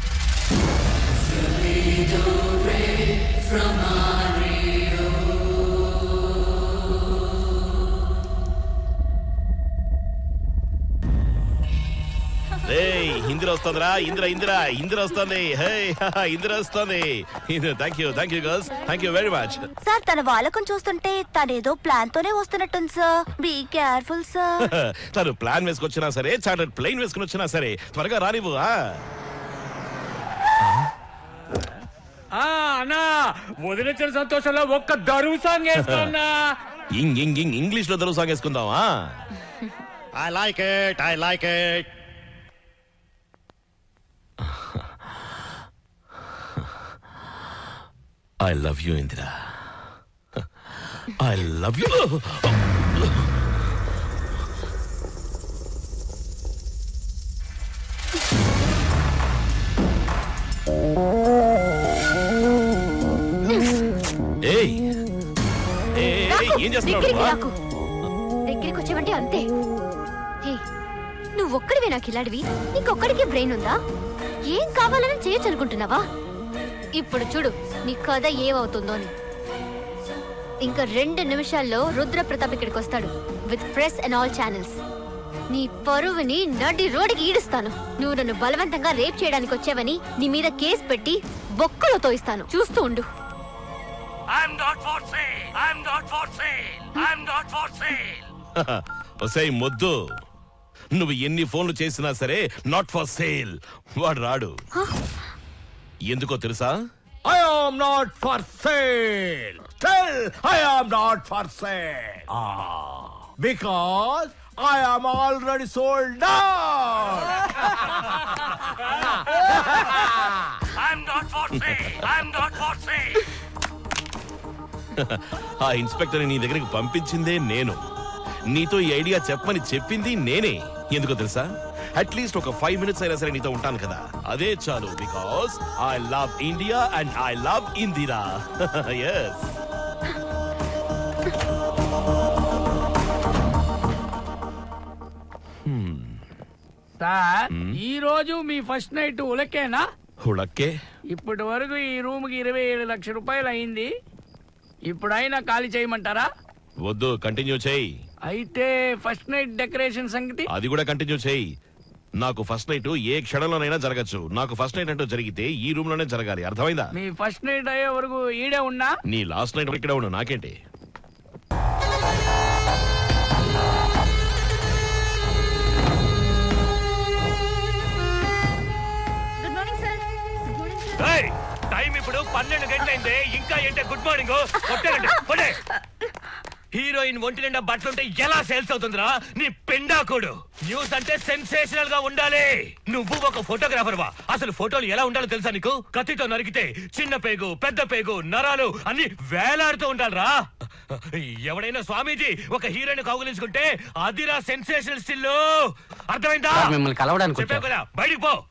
రేయ్ ఇందిర వస్తుందిరా ఇందిర ఇందిర ఇందిర వస్తుంది హే ఇందిర వస్తుంది thank you thank you girls thank you very much sir తన వాళ్ళకం చూస్తుంటే తనేదో ప్లాన్ తోనే వస్తున్నట్టుంది సార్ బీ కేర్ఫుల్ సార్ తను ప్లాన్ వేసుకొచ్చినా సరే చార్టెడ్ ప్లేన్ వేసుకుని వచ్చినా సరే త్వరగా రానివ్వు ఆ? ఆ, అన్నా వదిలించిన సంతోషంలో ఒక్క దరువు సాంగ్ వేసుకున్నా ఇంగ్ ఇంగ్ ఇంగ్ ఇంగ్లీష్ లో దరువు సాంగ్ వేసుకుందామా I like it I like it I love you Indira I love you ఏయ్ ఏయ్, ఏయ్, ఏం చేస్తున్నావు దగ్గరికి నువ్వు, ఆ? రాకు దగ్గరికి వచ్చావంటే అంతే హే నువ్వు ఒక్కడివే నాకు ఇలాడివి నీకొక్కడికే బ్రెయిన్ ఉందా ఏం కావాలని చేయొచ్చు అనుకుంటున్నావా ఇప్పుడు చూడు నీ కథ ఏమవుతుందో అని ఇంకా రెండు నిమిషాల్లో రుద్ర ప్రతాప్ ఇక్కడికి వస్తాడు with press and all channels నీ పరువుని నడి రోడ్డుకి ఈడుస్తాను నువ్వు నన్ను బలవంతంగా రేప్ చేయడానికి వచ్చావని నీ మీద కేసు పెట్టి బొక్కలో తోయిస్తాను చూస్తూ ఉండు I'm not for sale I'm not for sale I'm not for sale ఒసేయ్ మొద్దు నువ్వు ఎన్ని ఫోన్లు చేసినా సరే నాట్ ఫర్ సేల్ వాడు రాడు ఎందుకో తెలుసా I am not for sale tell I am not for sale because I am already sold I'm not for sale. I'm not for sale. ఆ ఇన్స్పెక్టర్ నీ దగ్గరికి పంపించిందే నేను నీతో ఈ ఐడియా చెప్పమని చెప్పింది నేనే ఎందుకో తెలుసా అట్లీస్ట్ ఒక ఫైవ్ మినిట్స్ అయినా సరే నీతో ఉంటాను కదా అదే చాలు because I love India and I love Indira yes sir Hmm? ఈ రోజు మీ ఫస్ట్ నైట్ ఉలకేనా హుళక్కే ఇప్పటి వరకు ఈ రూమ్ కి ఇరవై ఏడు లక్షల రూపాయలు అయింది ఇప్పుడైనా ఖాళీ చేయమంటారా వద్దు కంటిన్యూ చేయి అయితే ఫస్ట్ నైట్ డెకరేషన్ సంగతి అది కూడా కంటిన్యూ చేయి నాకు ఫస్ట్ నైట్ ఏ క్షణంలోనైనా జరగచ్చు నాకు ఫస్ట్ నైట్ అంటూ జరిగితే ఈ రూమ్ లోనే జరగాలి అర్థమైందా మీ ఫస్ట్ నైట్ అయ్యే వరకు ఈడే ఉన్నా నీ లాస్ట్ నైట్ ఇక్కడ ఉండు నాకేంటి good morning sir good morning sir ఏయ్, టైం ఇప్పుడు పన్నెండు గంటలైంది ఇంకా ఏంటే గుడ్ మార్నింగ్ కొట్టారండి కొట్టే హీరోయిన్ ఒంటి నిండా బట్టలుంటే ఎలా సేల్స్ అవుతుందిరా నీ పెండాకోడు న్యూస్ అంటే సెన్సేషనల్ గా ఉండాలి నువ్వు ఒక ఫోటోగ్రాఫర్ వా అసలు ఫోటోలు ఎలా ఉండాలో తెలుసా నీకు కత్తితో నరికితే చిన్న పేగు పెద్ద పేగు నరాలు అన్ని వేలాడుతూ ఉండాలిరా ఎవడైనా స్వామీజీ ఒక హీరోయిన్ కౌగులించుకుంటే అదిరా సెన్సేషనల్ స్టిల్ అర్థమైందా సార్, మిమ్మల్ని కలవడానికి చెప్పావు వచ్చా. కదా బయటికి పో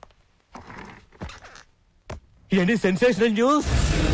ఏంటి sensational news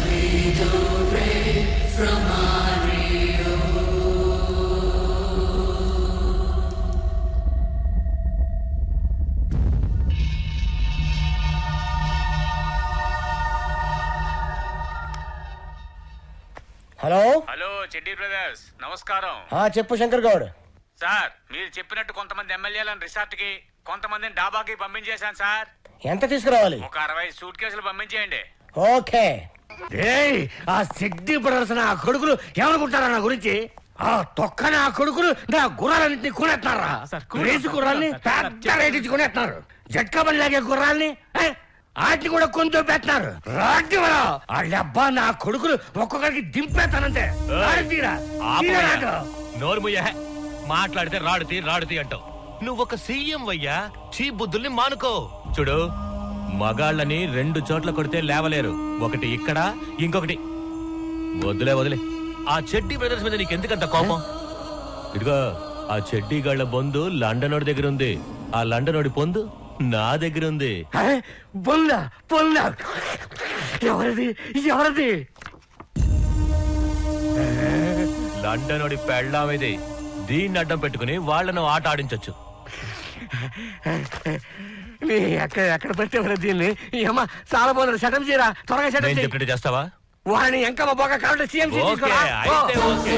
hello hello Cheddi brothers నమస్కారం ఆ, చెప్పు శంకర్ గౌడ్ సార్ మీరు చెప్పినట్టు కొంతమంది ఎమ్మెల్యేలను రిసార్ట్ కి కొంతమందిని డాబాకి పంపించేశాను సార్ ఎంత తీసుకురావాలి ఒక అరవై సూట్ కేసులు పంపించేయండి ఓకే ఏయ్ ఆ సిడ్డి బ్రదర్స్ నా కొడుకులు ఏమనుకుంటారా నా గురించి ఆ తొక్క నా కొడుకులు నా గుర్రాలన్నింటినీ కొనేస్తున్నారా రేసు గుర్రాల్ని పెద్ద రేట్ ఇచ్చి కొనేస్తున్నారు జట్కా బండి లాగే గుర్రాల్ని ఏ? వాటిని కూడా కొంచెం పెట్టినారు రాడ్డి వాళ్ళబ్బా నా కొడుకులు ఒక్కొక్కరికి దింపేస్తానంతే రాడు తీరా. తీరా రాడు. నోరు ముయ్య మాట్లాడితే రాడుతీ రాడుతీ అంటావు నువ్వు ఒక సీఎం అయ్యా చీ బుద్ధుల్ని మానుకో చూడు మగాళ్ళని రెండు చోట్ల కొడితే లేవలేరు ఒకటి ఇక్కడ ఇంకొకటి వదిలే వదిలే ఆ చెడ్డీ బ్రదర్స్ మీద నీకు ఎందుకంత కోపం ఇదిగో ఆ చెడ్డీ గాళ్ళ బొందు లండనోడి దగ్గర ఉంది ఆ లండనోడి పొందు నా దగ్గర ఉంది ఏ? బొల్ల బొల్ల ఎవరిది ఎవరిది లండనోడి పెళ్ళామిది దీన్ని అడ్డం పెట్టుకుని వాళ్ళను ఆట ఆడించొచ్చు నీ ఎక్కడ ఎక్కడ పెట్టేవారు దీన్ని ఏమా చాలా బాగుంది సెటప్ చేయరా త్వరగా సెటప్ నేను చేయి చెప్పినట్టు చేస్తావా వాడిని ఎంకమ్మ బాగా కాబట్టి సీఎం ఓకే తీసుకోరా అయితే ఓకే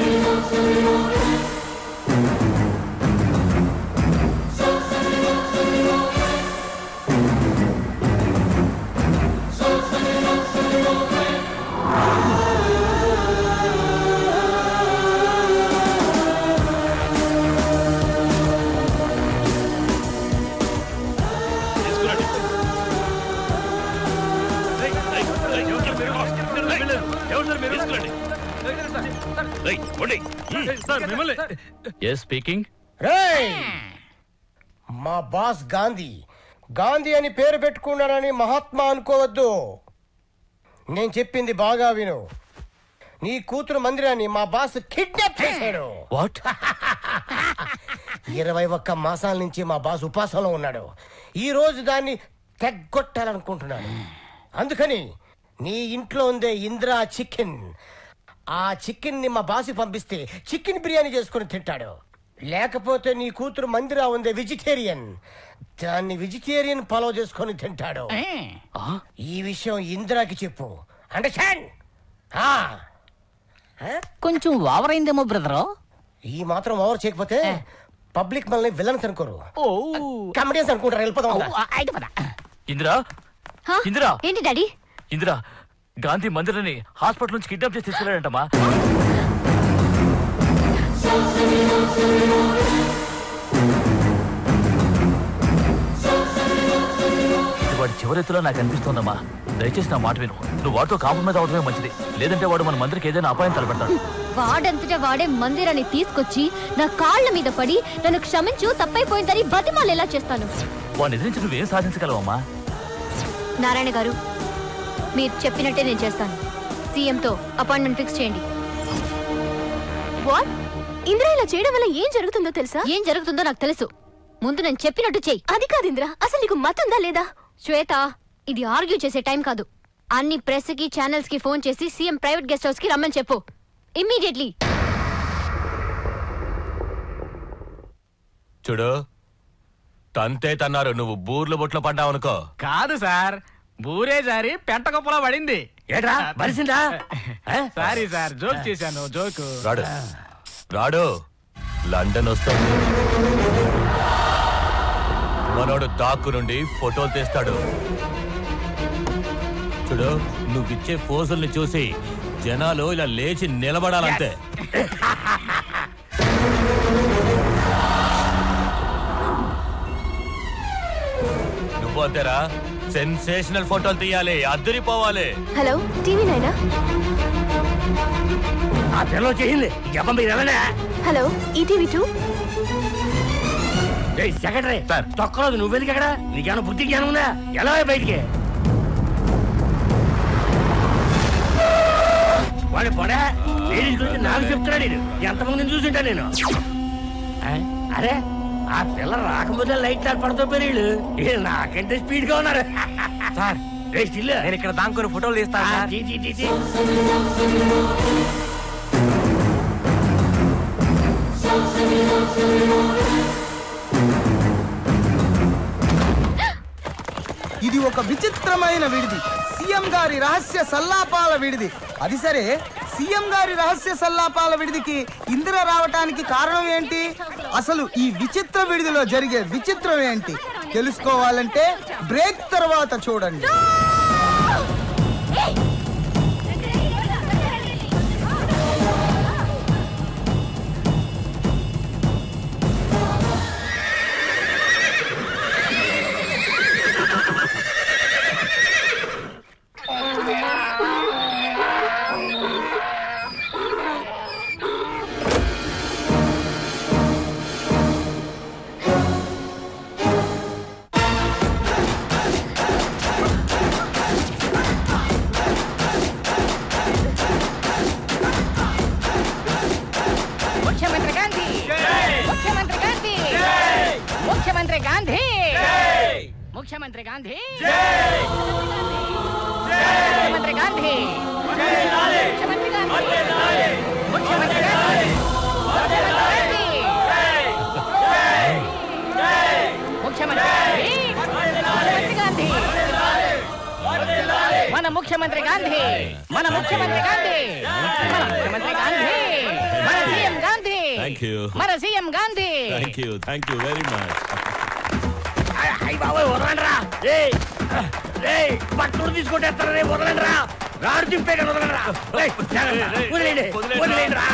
ఎస్ స్పీకింగ్ రేయ్ మా బాస్ గాంధీ గాంధీ అని పేరు పెట్టుకున్నారని మహాత్మా అనుకోవద్దు నేను చెప్పింది బాగా విను నీ కూతురు మందిరాన్ని మా బాస్ కిడ్నాప్ చేశాడు వాట్ ఇరవై ఒక్క మాసాల నుంచి మా బాస్ ఉపాసంలో ఉన్నాడు ఈ రోజు దాన్ని తెగ్గొట్టాలనుకుంటున్నాడు అందుకని నీ ఇంట్లో ఉందే ఇందిరా చికెన్ ఆ చికెన్ ని మా బాసి పంపిస్తే చికెన్ బిర్యానీ చేసుకుని తింటాడు లేకపోతే నీ కూతురు మందిరా ఉందే వెజిటేరియన్ దాన్ని వెజిటేరియన్ ఫాలో చేసుకొని తింటాడు ఈ విషయం ఇందిరాకి చెప్పు అండర్స్టాండ్ కొంచెం ఓవర్ అయిందేమో బ్రదరు ఈ మాత్రం ఓవర్ చేయకపోతే పబ్లిక్ మనల్ని విలన్స్ అనుకోరు కమెడియన్స్ అనుకుంటారు వెళ్ళిపోదాం రా. ఇందిరా ఇందిరా ఏంటి డాడీ ఇందిరా గాంధీ మందిరాన్ని హాస్పిటల్ నుంచి కిడ్నాప్ చేసి తీసుకెళ్ళాడంటమ్మా ఇది వాడి చివరెత్తులో నాకు అనిపిస్తోందమ్మా దయచేసి నా మాట విను నువ్వు వాడితో కాంప్రమైజ్ అవడమే మంచిది లేదంటే వాడు మన మందిరికి ఏదైనా అపాయం తలపెడతాడు వాడంతటా వాడే మందిరాన్ని తీసుకొచ్చి నా కాళ్ళ మీద పడి నన్ను క్షమించు తప్పైపోయిందని బతిమాలేలా చేస్తాను వాడిని ఎదిరించి నువ్వేం సాధించగలవమ్మా నారాయణ గారు మీరు చెప్పినట్టే నేను చేస్తాను సీఎంతో అపాయింట్మెంట్ ఫిక్స్ చేయండి వాట్ ఇంద్ర ఇలా చేయడం వల్ల ఏం జరుగుతుందో తెలుసా ఏం జరుగుతుందో నాకు తెలుసు ముందు నేను చెప్పినట్టు చెయ్యి అది కాదు ఇంద్ర అసలు నీకు మతుందా లేదా శ్వేత ఇది ఆర్గ్యూ చేసే టైం కాదు అన్ని ప్రెస్ కి ఛానల్స్ కి ఫోన్ చేసి సీఎం ప్రైవేట్ గెస్ట్ హౌస్ కి రమ్మని చెప్పు ఇమ్మీడియట్లీ చూడు తంతే తన్నారు నువ్వు బూర్లు బొట్లు పడ్డావు అనుకో కాదు సార్ బూరే జారి పెంట కుప్పలో పడింది ఏట్రా, బలిసిందా? సారీ సార్ జోక్ చేశాను జోక్ రాడు రాడు లండన్ వస్తాడు మనోడు దాక్కు నుండి ఫోటోలు తీస్తాడు చూడు నువ్విచ్చే ఫోజుల్ని చూసి జనాలు ఇలా లేచి నిలబడాలంతే నువ్వు అంతేరా సెన్సేషనల్ ఫోటోలు తీయాలి అద్దరిపోవాలి హలో టీవీ నైనా ఆ పిల్ల చేయింది జపం మీరు ఎవరా హలో ఈటీవీ టూ సెక్రటరీ తొక్కలేదు నువ్వెందుకు ఎక్కడ నీకేమైనా బుద్ధి జ్ఞానం ఉందా ఎలా బయటికి వాడి పొడా లేడీస్ గురించి నాకు చెప్తున్నాడు వీడు. ఎంతమందిని చూసింటా నేను ఆ, అరే ఆ పిల్ల రాకముందే లైట్ లాట్ పడుతూ వీళ్ళు వీళ్ళు నాకంటే స్పీడ్ గా ఉన్నారు సార్ నేను ఇక్కడ దాంకొని ఫోటోలు తీస్తాను ఇది ఒక విచిత్రమైన విడిది సీఎం గారి రహస్య సల్లాపాల విడిది అది సరే సీఎం గారి రహస్య సల్లాపాల విడిదికి ఇందిర రావటానికి కారణం ఏంటి అసలు ఈ విచిత్ర విడిదిలో జరిగే విచిత్రం ఏంటి తెలుసుకోవాలంటే బ్రేక్ తర్వాత చూడండి ముఖ్యమంత్రి గాంధీ ముఖ్యమంత్రి గాంధీ ముఖ్యమంత్రి గాంధీ ముఖ్యమంత్రి గాంధీ ముఖ్యమంత్రి గాంధీ ముఖ్యమంత్రి గాంధీ ముఖ్యమంత్రి గాంధీ ముఖ్యమంత్రి గాంధీ మన ముఖ్యమంత్రి గాంధీ మన ముఖ్యమంత్రి గాంధీ మన ముఖ్యమంత్రి గాంధీ మన సీఎం గాంధీ థ్యాంక్ యూ మన CM Gandhi thank you thank you very much అయ్యి బాబోయ్ వదలండి రా ఏయ్ ఏయ్ పట్టుడు తీసుకుంటేస్తారు రే వదలండి రా రాడు తిప్పే కదా వదలండి రా ఏయ్, జాగ్రత్త. వదిలేయండి వదిలేయండి రా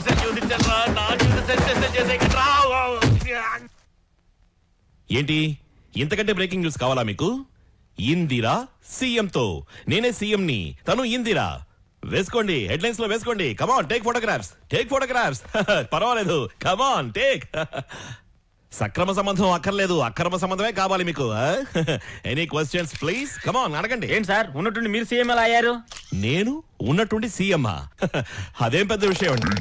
ఏంటి ఇంతకంటే బ్రేకింగ్ న్యూస్ కావాలా మీకు ఇందిరా సీఎంతో నేనే సీఎం ని తను ఇందిరా వేసుకోండి హెడ్లైన్స్ లో వేసుకోండి come on take photographs take photographs పర్వాలేదు కమాన్ టేక్ సక్రమ సంబంధం అక్కర్లేదు అక్రమ సంబంధమే కావాలి మీకు ఎనీ క్వశ్చన్స్ ప్లీజ్ కమాన్ అడగండి ఏంటి సార్ ఉన్నట్టుండి మీరు సీఎం ఎలా అయ్యారు నేను ఉన్నట్టుండి సీఎం అదేం పెద్ద విషయం అండి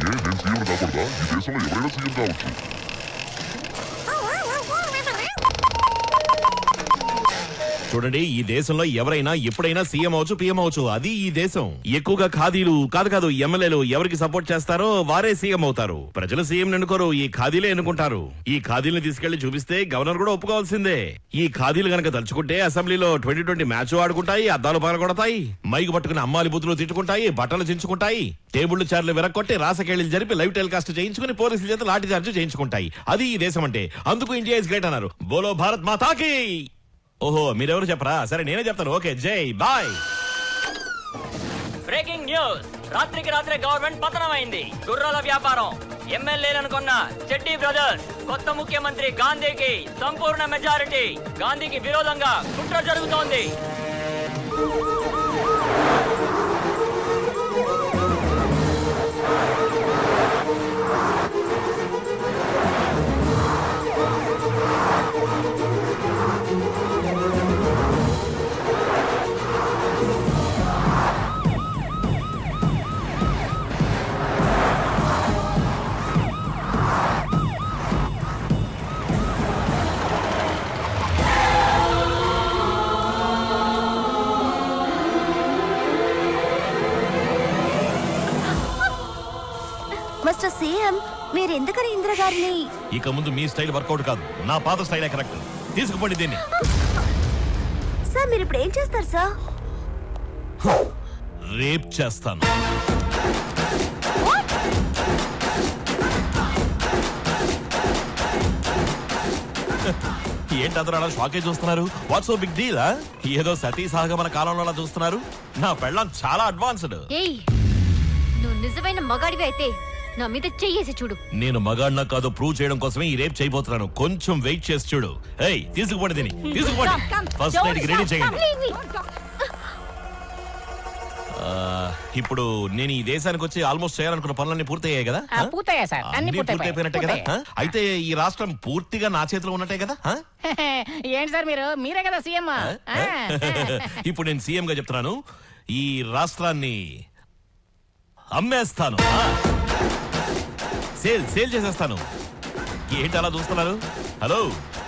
చూడండి ఈ దేశంలో ఎవరైనా ఎప్పుడైనా సీఎం అవచ్చు పిఎం అవచ్చు అది ఈ దేశం ఎక్కువగా ఖాదీలు కాదు కాదు ఎమ్మెల్యేలు ఎవరికి సపోర్ట్ చేస్తారో వారే సీఎం అవుతారు ప్రజలు సీఎం ఎన్నుకోరు ఈ ఖాదీలే ఎన్నుకుంటారు ఈ ఖాదీలను తీసుకెళ్లి చూపిస్తే గవర్నర్ కూడా ఒప్పుకోవాల్సిందే ఈ ఖాదీలు గనక తలుచుకుంటే అసెంబ్లీలో ట్వంటీ ట్వంటీ మ్యాచ్ ఆడుకుంటాయి అద్దాలు పగలగొడతాయి మైకు పట్టుకుని అమ్మాలి బుద్ధులు తిట్టుకుంటాయి బట్టలు చించుకుంటాయి టేబుల్ చైర్లు విరక్కొట్టి రాసకేళీలు జరిపి లైవ్ టెలికాస్ట్ చేయించుకుని పోలీసుల చేత లాఠీ చార్జ్ చేయించుకుంటాయి అది ఈ దేశం అంటే అందుకు ఇండియా ఇస్ గ్రేట్ అన్నారు బోలో భారత్ మాతాకి ఓహో మీరెవరు చెప్పరా సరే నేనే చెప్తాను ఓకే జై బాయ్ బ్రేకింగ్ న్యూస్ రాత్రికి రాత్రే గవర్నమెంట్ పతనమైంది గుర్రాల వ్యాపారం ఎమ్మెల్యేలను కొన్న చెడ్డీ బ్రదర్స్ కొత్త ముఖ్యమంత్రి గాంధీకి సంపూర్ణ మెజారిటీ గాంధీకి విరోధంగా కుట్ర జరుగుతోంది మిస్టర్ సీఎం మీరు ఎందుకని ఇందిర గారిని ఇక ముందు మీ స్టైల్ వర్కౌట్ కాదు నా పాత స్టైలే కరెక్ట్ తీసుకుపోండి దీన్ని సార్ మీరు ఇప్పుడు ఏం చేస్తారు సార్ రేప్ చేస్తాను ఏంటి అందరూ అలా షాకే చూస్తున్నారు వాట్స్ సో బిగ్ డీల్ ఏదో సతీ సహగమన కాలంలో అలా చూస్తున్నారు నా పెళ్ళం చాలా అడ్వాన్స్డ్ ఏయ్ నువ్వు నిజమైన మగాడివి అయితే నా మీద చెయ్యేసి చూడు నేను మగాడినా కాదు ప్రూవ్ చేయడం కోసమే ఈ రేప్ చేయబోతున్నాను కొంచెం వెయిట్ చేసి చూడు ఏయ్ తీసుకుపోండి దీన్ని తీసుకుపోండి ఫస్ట్ నైట్ రెడీ చేయండి ఆ, ఇప్పుడు నేను ఈ దేశానికి వచ్చి ఆల్మోస్ట్ చేయాలనుకున్న పనులన్నీ పూర్తయ్యాయి కదా ఆ, పూర్తయ్యా సార్ అన్ని అన్ని పూర్తయిపోయాయి పూర్తయిపోయినట్టే కదా ఆ? అయితే ఈ రాష్ట్రం పూర్తిగా నా చేతిలో ఉన్నట్టే కదా ఆ? ఏంటి సార్ మీరు మీరే కదా సీఎం ఇప్పుడు నేను సీఎం గా చెప్తున్నాను ఈ రాష్ట్రాన్ని అమ్మేస్తాను ఆ. సేల్ సేల్ చేసేస్తాను ఏంటి అలా చూస్తున్నారు హలో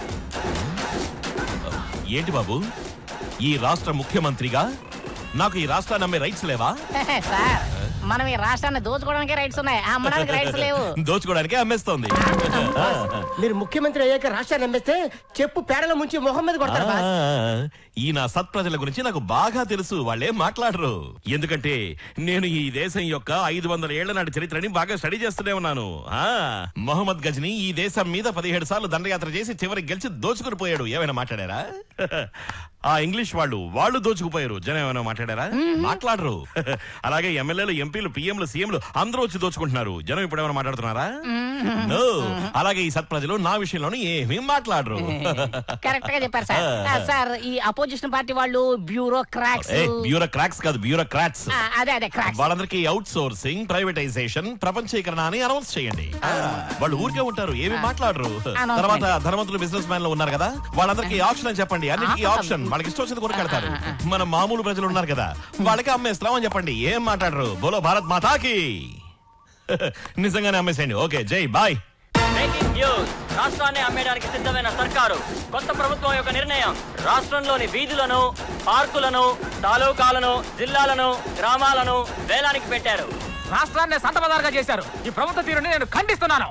ఏంటి బాబు ఈ రాష్ట్ర ముఖ్యమంత్రిగా నాకు ఈ రాష్ట్రాన్ని అమ్మే రైట్స్ లేవా సార్ మనం ఈ రాష్ట్రాన్ని దోచుకోవడానికి రైట్స్ ఉన్నాయి అమ్మడానికి రైట్స్ లేవు దోచుకోవడానికే అమ్మేస్తోంది మీరు ముఖ్యమంత్రి అయ్యాక రాష్ట్రాన్ని నమ్మేస్తే చెప్పు పేడల ముంచి మొహం మీద కొడతారు బాస్. ఆ, ఈ నా సత్ప్రజల గురించి నాకు బాగా తెలుసు వాళ్ళేం మాట్లాడరు ఎందుకంటే నేను ఈ దేశం యొక్క ఐదు వందల ఏళ్ల నాటి చరిత్రని బాగా స్టడీ చేస్తూనే ఉన్నాను ఆ మొహమ్మద్ గజ్ని ఈ దేశం మీద పదిహేడు సార్లు దండయాత్ర చేసి చివరికి గెలిచి దోచుకుని పోయాడు ఏమైనా మాట్లాడారా ఆ ఇంగ్లీష్ వాళ్ళు వాళ్ళు దోచుకుపోయారు జనం ఏమైనా మాట్లాడారా మాట్లాడరు అలాగే ఎమ్మెల్యేలు ఎంపీలు పిఎంలు సీఎంలు అందరూ వచ్చి దోచుకుంటున్నారు జనం ఇప్పుడు ఏమైనా మాట్లాడుతున్నారా No. అలాగే ఈ సత్ప్రజలు నా విషయంలోనే ఏమీ మాట్లాడరు కరెక్ట్ గా చెప్పారు సార్ ఆ, సార్ ఈ అపోజిషన్ పార్టీ వాళ్ళు బ్యూరో క్రాక్స్ ఏ బ్యూరో క్రాక్స్ కాదు బ్యూరోక్రాట్స్ అదే అదే క్రాక్స్ వాళ్ళందరికీ అవుట్ సోర్సింగ్ ప్రైవేటైజేషన్ ప్రపంచీకరణ అని అనౌన్స్ చేయండి వాళ్ళు ఊరికే ఉంటారు ఏమి మాట్లాడరు Announcement. తర్వాత ధనవంతులు బిజినెస్ మ్యాన్ లో ఉన్నారు కదా వాళ్ళందరికీ ఆప్షన్ అని చెప్పండి అన్నిటికీ ఆప్షన్ వాళ్ళకి ఇష్టం వచ్చింది కొనుకెడతారు మన మామూలు ప్రజలు ఉన్నారు కదా వాళ్ళకి అమ్మేస్తాం అని చెప్పండి ఏం మాట్లాడరు బోలో భారత్ మాతాకి నిజంగానే అమ్మేసేయండి ఓకే జై బాయ్ బ్రేకింగ్ న్యూస్ రాష్ట్రాన్ని అమ్మేయడానికి సిద్ధమైన సర్కారు కొత్త ప్రభుత్వం యొక్క నిర్ణయం రాష్ట్రంలోని వీధులను పార్కులను తాలూకాలను జిల్లాలను గ్రామాలను వేలానికి పెట్టారు రాష్ట్రాన్ని సంతపదారుగా చేశారు ఈ ప్రభుత్వ తీరుని నేను ఖండిస్తున్నాను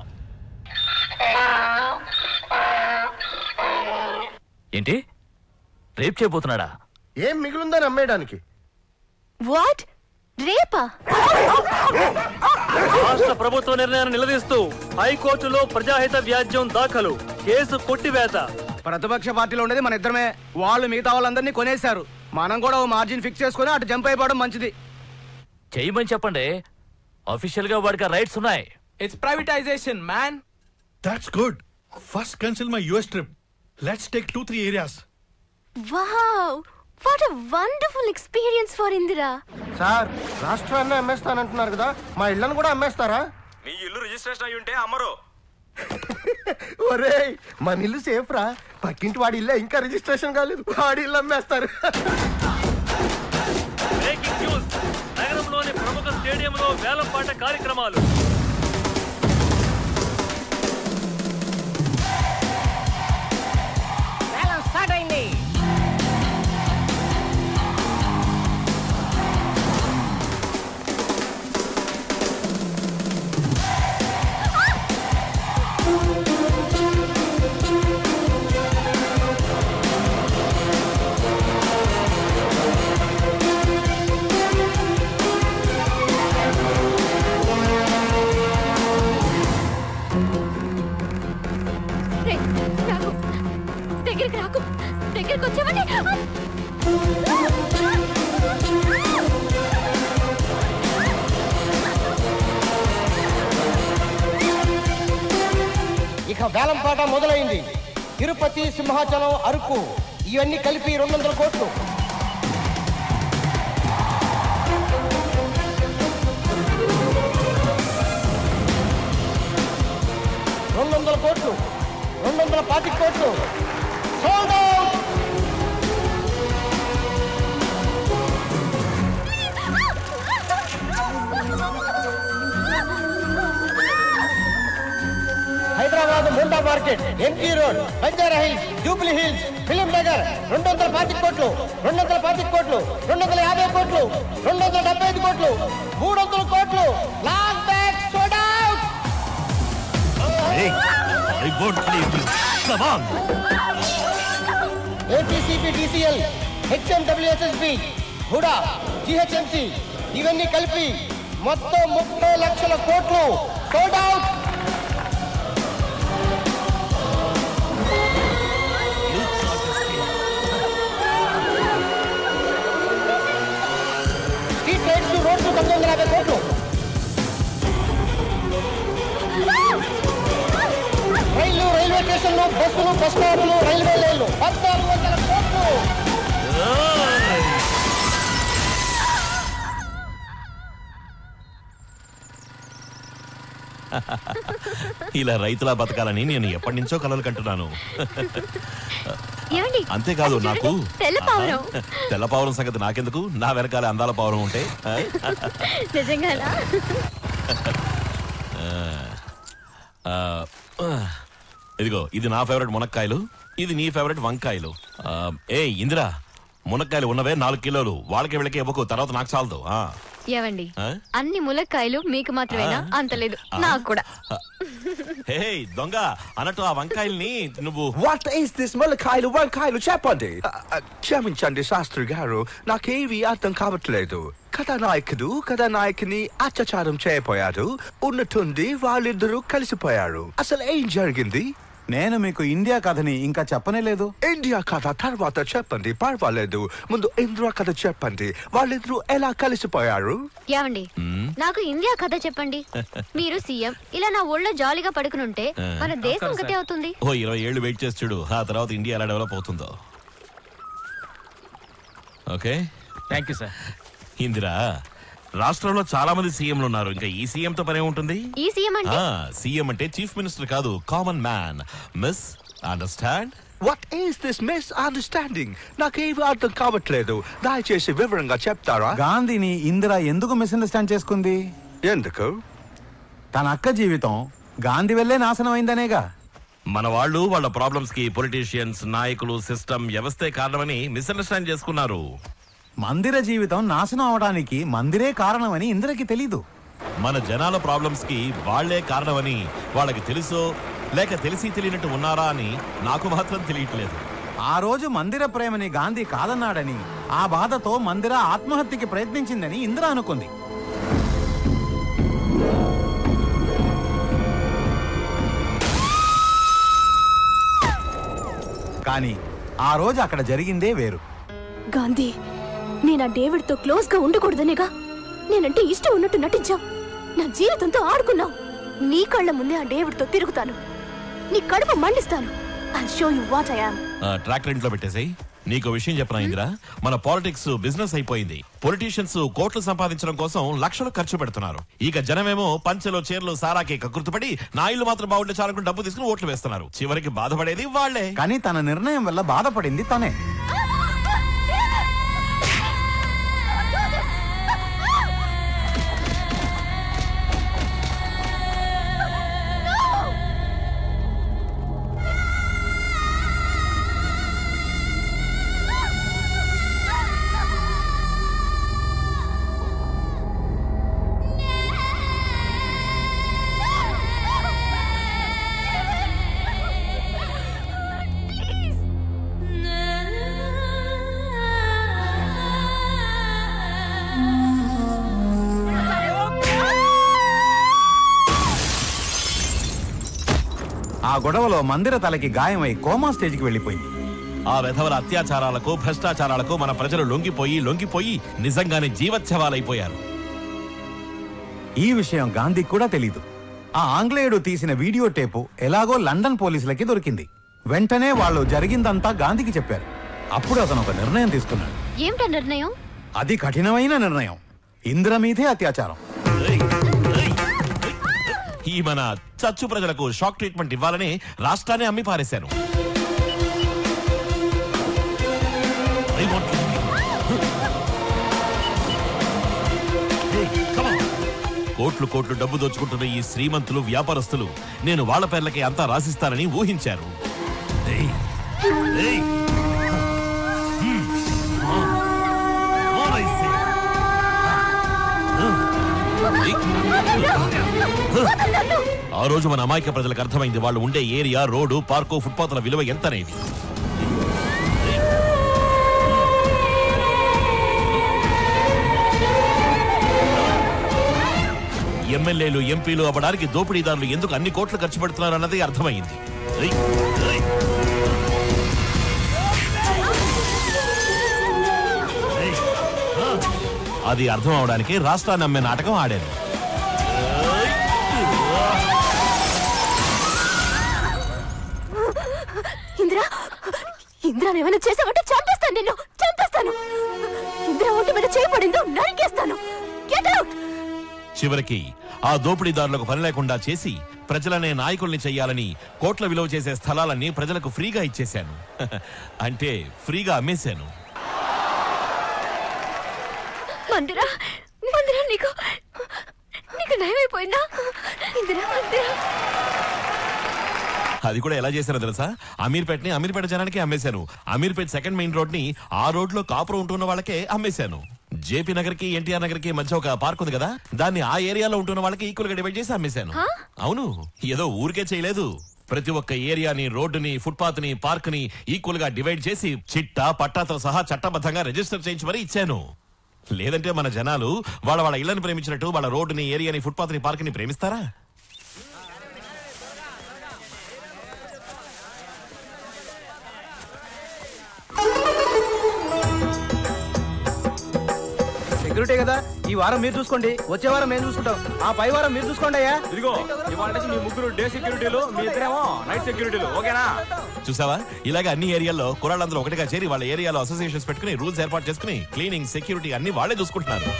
ఏంటి రేప్ చేయబోతున్నాడా ఏం మిగులుందని అమ్మేయడానికి వాట్ రేపా రాష్ట్ర ప్రభుత్వ నిర్ణయాన్ని నిలదీస్తూ హైకోర్టులో ప్రజాహిత వ్యాజ్యం దాఖలు కేసు కొట్టివేత ప్రతిపక్ష పార్టీలో ఉండేది మన ఇద్దరమే వాళ్ళు మిగతా వాళ్ళందరినీ కొనేశారు మనం కూడా ఓ మార్జిన్ ఫిక్స్ చేసుకుని అటు జంప్ అయిపోవడం మంచిది చేయమని చెప్పండి అఫీషియల్ గా వాడికి రైట్స్ ఉన్నాయి it's privatization man That's good. First, cancel my US trip. Let's take two, three areas. Wow what a wonderful experience for Indira sir రాష్ట్రాన్ని అమ్మేస్తానంటున్నారు కదా మా ఇళ్ళను కూడా అమ్మేస్తారా మీ ఇల్లు రిజిస్ట్రేషన్ అయి ఉంటే అమ్మరు ఒరేయ్ మన ఇల్లు సేఫ్ రా పక్కింటి వాడి ఇల్లు ఇంకా రిజిస్ట్రేషన్ కాలేదు వాడి ఇల్లు అమ్మేస్తారు బ్రేకింగ్ న్యూస్ నగరంలోని ప్రముఖ స్టేడియంలో వేలంపాట కార్యక్రమాలు వేలం స్టార్ట్ అయింది రే, రాకు దగ్గరికి రాకు దగ్గరికి వచ్చావంటే ఇక వేలంపాట మొదలైంది తిరుపతి సింహాచలం అరకు ఇవన్నీ కలిపి రెండు వందల కోట్లు వందల కోట్లు రెండు వందల పాతిక కోట్లు sold out Hyderabad Monda market MG road Banjara hills Jubilee hills film Nagar రెండు వందల పాతిక కోట్లు రెండు వందల పాతిక కోట్లు రెండు వందల యాభై కోట్లు రెండు వందల డెబ్బై ఐదు కోట్లు మూడు వందల కోట్లు long back sold out I won't leave you. Come on. APCP DCL HMWSSB HUDA GHMC ఇవన్నీ కలిపి మొత్తం ముప్పై లక్షల కోట్లు sold out street lights roads తొమ్మిది వందల యాభై కోట్లు రైళ్లు రైల్వే స్టేషన్లు బస్సులు బస్ స్టాండ్లు రైల్వే లైన్లు పద్నాలుగు వందల కోట్లు ఇలా రైతులా బతకాలని నేను ఎప్పటి నుంచో కలలు కంటున్నాను ఏమండి అంతేకాదు నాకు తెల్ల పావురం. ఆహా, తెల్ల పావురం సంగతి నాకెందుకు నా వెనకాల అందాల పావురం ఉంటే ఆ? నిజంగానా ఆ, ఆ, ఇదిగో ఇది నా ఫేవరెట్ మునక్కాయలు ఇది నీ ఫేవరెట్ వంకాయలు ఆ, ఏ ఇందిరా మునక్కాయలు ఉన్నవే నాలుగు కిలోలు వాళ్ళకి వీళ్ళకి ఇవ్వకు తర్వాత నాకు చాలదు ఆ. ఏవండి ఆ? అన్ని ములక్కాయలు మీకు మాత్రమేనా అంత లేదు నాకు కూడా హే దొంగ అన్నట్టు ఆ వంకాయల్ని నువ్వు వాట్ ఈస్ దిస్ ములకాయలు వంకాయలు చెప్పండి అ, అ, క్షమించండి శాస్త్రి గారు నాకేవి అర్థం కావట్లేదు కథానాయకుడు కథానాయకుని అత్యాచారం చేయపోయారు ఉన్నట్టుండి వాళ్ళిద్దరూ కలిసిపోయారు అసలు ఏం జరిగింది నేను మీకు ఇండియా కథని ఇంకా చెప్పనే లేదు ఇండియా కథ తర్వాత చెప్పండి పర్వాలేదు ముందు ఇంద్ర కథ చెప్పండి వాళ్ళిద్దరూ ఎలా కలిసిపోయారు ఏవండి నాకు ఇండియా కథ చెప్పండి మీరు సీఎం ఇలా నా ఒళ్ళో జాలీగా పడుకునుంటే మన దేశం గతి అవుతుంది ఓ ఇరవై ఏళ్ళు వెయిట్ చేసి చూడు ఆ తర్వాత ఇండియా ఎలా డెవలప్ అవుతుందో okay thank you sir Indira రాష్ట్రంలో చాలా మంది సీఎంలు ఉన్నారు ఇంకా ఈ సీఎం తో పనే ఉంటుంది ఈ సీఎం అంటే ఆ సీఎం అంటే చీఫ్ మినిస్టర్ కాదు common man miss understand what is this miss understanding నాకేవి అర్థం కావట్లేదు దయచేసి వివరంగా చెప్తారా గాంధీని ఇందిరా ఎందుకు మిస్అండర్స్టాండ్ చేసుకుంది ఎందుకు తన అక్క జీవితం గాంధీ వల్లే నాశనం అయిందనేగా మన వాళ్ళు వాళ్ళ ప్రాబ్లమ్స్ కి పొలిటీషియన్స్ నాయకులు సిస్టమ్ వ్యవస్థే కారణమని మిస్అండర్స్టాండ్ చేసుకున్నారు మందిర జీవితం నాశనం అవడానికి మందిరే కారణమని ఇందిరకి తెలీదు మన జనాల ప్రాబ్లమ్స్ కి వాళ్లే కారణమని వాళ్ళకి తెలుసో లేక తెలిసి తెలియనట్టు ఉన్నారా అని నాకు మాత్రం తెలియట్లేదు ఆ రోజు మందిర ప్రేమని గాంధీ కాదన్నాడని ఆ బాధతో మందిర ఆత్మహత్యకి ప్రయత్నించిందని ఇందిర అనుకుంది కానీ ఆ రోజు అక్కడ జరిగిందే వేరు గాంధీ నేను ఆ డేవిడ్తో క్లోజ్ గా ఉండకూడదనేగా నేనంటే ఇష్టం ఉన్నట్టు నటించావు నా జీవితంతో ఆడుకున్నావు నీ కళ్ళ ముందే ఆ డేవిడ్తో తిరుగుతాను నీ కడుపు మండిస్తాను I show you what I am tractor ఇంట్లో పెట్టేసాయి నీకు విషయం చెప్పనా ఇందిరా మన పాలిటిక్స్ బిజినెస్ అయిపోయింది పొలిటీషియన్స్ కోట్లు సంపాదించడం కోసం లక్షలు ఖర్చు పెడుతున్నారు ఇక జనమేమో పంచెలో చీరలు సారాకి కకృతపడి నా ఇల్లు మాత్రం బాగుంటే చాలకుండా డబ్బు తీసుకుని ఓట్లు వేస్తున్నారు చివరికి బాధపడేది వాళ్లే కానీ తన నిర్ణయం వల్ల బాధపడింది తనే ఆ గొడవలో మందిర తలకి గాయమై కోమా స్టేజ్కి వెళ్ళిపోయింది ఆ వెధవల అత్యాచారాలకు భ్రష్టాచారాలకు మన ప్రజలు లొంగిపోయి లొంగిపోయి నిజంగానే జీవత్సవాలైపోయారు ఈ విషయం గాంధీకి కూడా తెలీదు ఆ ఆంగ్లేయుడు తీసిన వీడియో టేపు ఎలాగో లండన్ పోలీసులకి దొరికింది వెంటనే వాళ్ళు జరిగిందంతా గాంధీకి చెప్పారు అప్పుడు అతను ఒక నిర్ణయం తీసుకున్నాడు ఏమిటా నిర్ణయం అది కఠినమైన నిర్ణయం ఇందిర మీదే అత్యాచారం ఈ ఈ మన చచ్చు ప్రజలకు షాక్ ట్రీట్మెంట్ ఇవ్వాలని రాష్ట్రాన్ని అమ్మి పారేశాను I want to- Hey, come on. కోట్లు కోట్లు డబ్బు దోచుకుంటున్న ఈ శ్రీమంతులు వ్యాపారస్తులు నేను వాళ్ళ పేర్లకి అంతా రాసిస్తానని ఊహించారు Hey, hey. Hmm. What I say? ఆ రోజు మన అమాయక ప్రజలకు అర్థమైంది వాళ్ళు ఉండే ఏరియా రోడ్డు పార్కు ఫుట్పాత్ల విలువ ఎంత అనేది ఎమ్మెల్యేలు ఎంపీలు అవ్వడానికి దోపిడీదారులు ఎందుకు అన్ని కోట్లు ఖర్చు పెడుతున్నారు అన్నది అర్థమైంది ఏయ్, ఏయ్. ఏయ్, ఆ. అది అర్థం అవడానికి రాష్ట్రాన్ని అమ్మే నాటకం ఆడాను ఇందిరా ఇందిరా ఏమైనా చేసావంటే చంపేస్తాను నిన్ను చంపేస్తాను ఇందిరా ఒంటి మీద చేయబడిందో నరికేస్తాను గెట్ అవుట్ చివరికి ఆ దోపిడీదారులకు పని లేకుండా చేసి ప్రజలనే నాయకుల్ని చెయ్యాలని కోట్ల విలువ చేసే స్థలాలన్నీ ప్రజలకు ఫ్రీగా ఇచ్చేశాను అంటే ఫ్రీగా అమ్మేశాను మందిరా మందిరా నీకు నీకు నయమైపోయిందా ఇందిరా మందిరా అది కూడా ఎలా చేశారో తెలుసా అమీర్పేట్ ని అమీర్పేట జనానికి అమ్మేశాను అమీర్పేట్ సెకండ్ మెయిన్ రోడ్ ని ఆ రోడ్ లో కాపురం ఉంటున్న వాళ్ళకే అమ్మేశాను జేపీ నగర్ కి ఎన్టీఆర్ నగర్ కి మధ్య ఒక పార్క్ ఉంది కదా దాన్ని ఆ ఏరియాలో ఉంటున్న వాళ్ళకి ఈక్వల్ గా డివైడ్ చేసి అమ్మేశాను అవును ఏదో ఊరికే చేయలేదు ప్రతి ఒక్క ఏరియాని రోడ్డుని ఫుట్పాత్ ని పార్క్ ని ఈక్వల్ గా డివైడ్ చేసి చిట్టా పట్టాతో సహా చట్టబద్ధంగా రిజిస్టర్ చేయించి మరీ ఇచ్చాను లేదంటే మన జనాలు వాళ్ళ వాళ్ళ ఇళ్లను ప్రేమించినట్టు వాళ్ళ రోడ్డుని ఏరియాని ఫుట్పాత్ ని పార్క్ ని ప్రేమిస్తారా సెక్యూరిటీ కదా ఈ వారం మీరు చూసుకోండి వచ్చే వారం మేము చూసుకుంటాం ఆ పై వారం మీరు చూసుకోండి అయ్యా ఇదిగో ఇవాళ నుంచి మీ ముగ్గురు డే సెక్యూరిటీలు మీ ఇద్దరేమో నైట్ సెక్యూరిటీలు ఓకేనా చూసావా ఇలాగ అన్ని ఏరియాల్లో కురాళ్ళందరూ ఒకటిగా చేరి వాళ్ళ ఏరియాలో అసోసియేషన్స్ పెట్టుకుని రూల్స్ ఏర్పాటు చేసుకుని క్లీనింగ్ సెక్యూరిటీ అన్ని వాళ్ళే చూసుకుంటున్నారు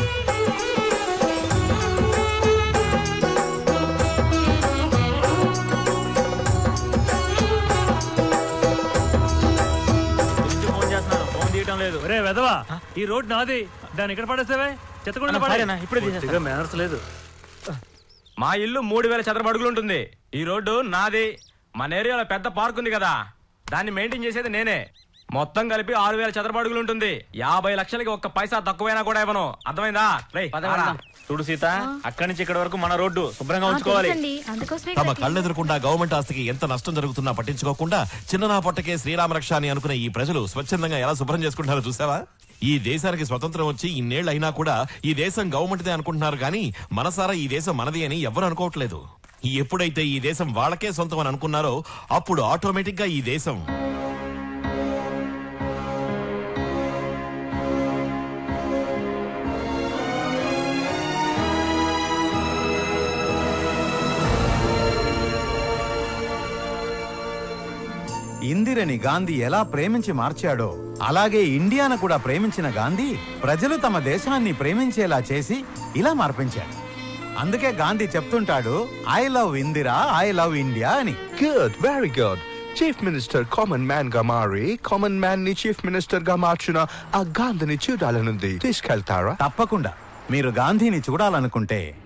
ఫోన్ చేస్తున్నాను ఫోన్ తీయటం లేదు రే వెదవా ఈ రోడ్ నాది దాన్ని ఇక్కడ పడేస్తావే చెత్తకుండా అన్న, పడే సరేనా, ఇప్పుడే తీసేస్తా. కొద్దిగా మేనర్స్ లేదు మా ఇల్లు మూడు వేల చదరపు అడుగులు ఉంటుంది ఈ రోడ్డు నాది మన ఏరియాలో పెద్ద పార్క్ ఉంది కదా దాన్ని మెయింటైన్ చేసేది నేనే మొత్తం కలిపి ఆరు వేల చదరపు అడుగులు ఉంటుంది యాభై లక్షలకి ఒక్క పైసా తక్కువైనా కూడా ఇవ్వను అర్థమైందా రేయ్, రారా. చూడు సీత అక్కడి నుంచి ఇక్కడ వరకు మన రోడ్డు శుభ్రంగా ఉంచుకోవాలి అందుకోసమే తమ కళ్ళెదురకుండా గవర్నమెంట్ ఆస్తికి ఎంత నష్టం జరుగుతున్నా పట్టించుకోకుండా చిన్ననా పొట్టకే శ్రీరామరక్ష అని అనుకునే ఈ ప్రజలు స్వచ్ఛందంగా ఎలా శుభ్రం చేసుకుంటారో చూసావా ఈ దేశానికి స్వతంత్రం వచ్చి ఇన్నేళ్ళు అయినా కూడా ఈ దేశం గవర్నమెంట్దే అనుకుంటున్నారు కానీ మనసారా ఈ దేశం మనది అని ఎవరు అనుకోవట్లేదు ఎప్పుడైతే ఈ దేశం వాళ్ళకే సొంతం అని అనుకున్నారో అప్పుడు ఆటోమేటిక్ గా ఈ దేశం ఇందిరని గాంధీ ఎలా ప్రేమించి మార్చాడో అలాగే ఇండియాను కూడా ప్రేమించిన గాంధీ ప్రజలు తమ దేశాన్ని ప్రేమించేలా చేసి ఇలా మార్పించాడు అందుకే గాంధీ చెప్తుంటాడు I love Indira I love India అని good very good chief minister common man గా మారి కామన్ మ్యాన్ ని చీఫ్ మినిస్టర్ గా మార్చిన ఆ గాంధీని చూడాలనుంది తీసుకెళ్తారా తప్పకుండా మీరు గాంధీని చూడాలనుకుంటే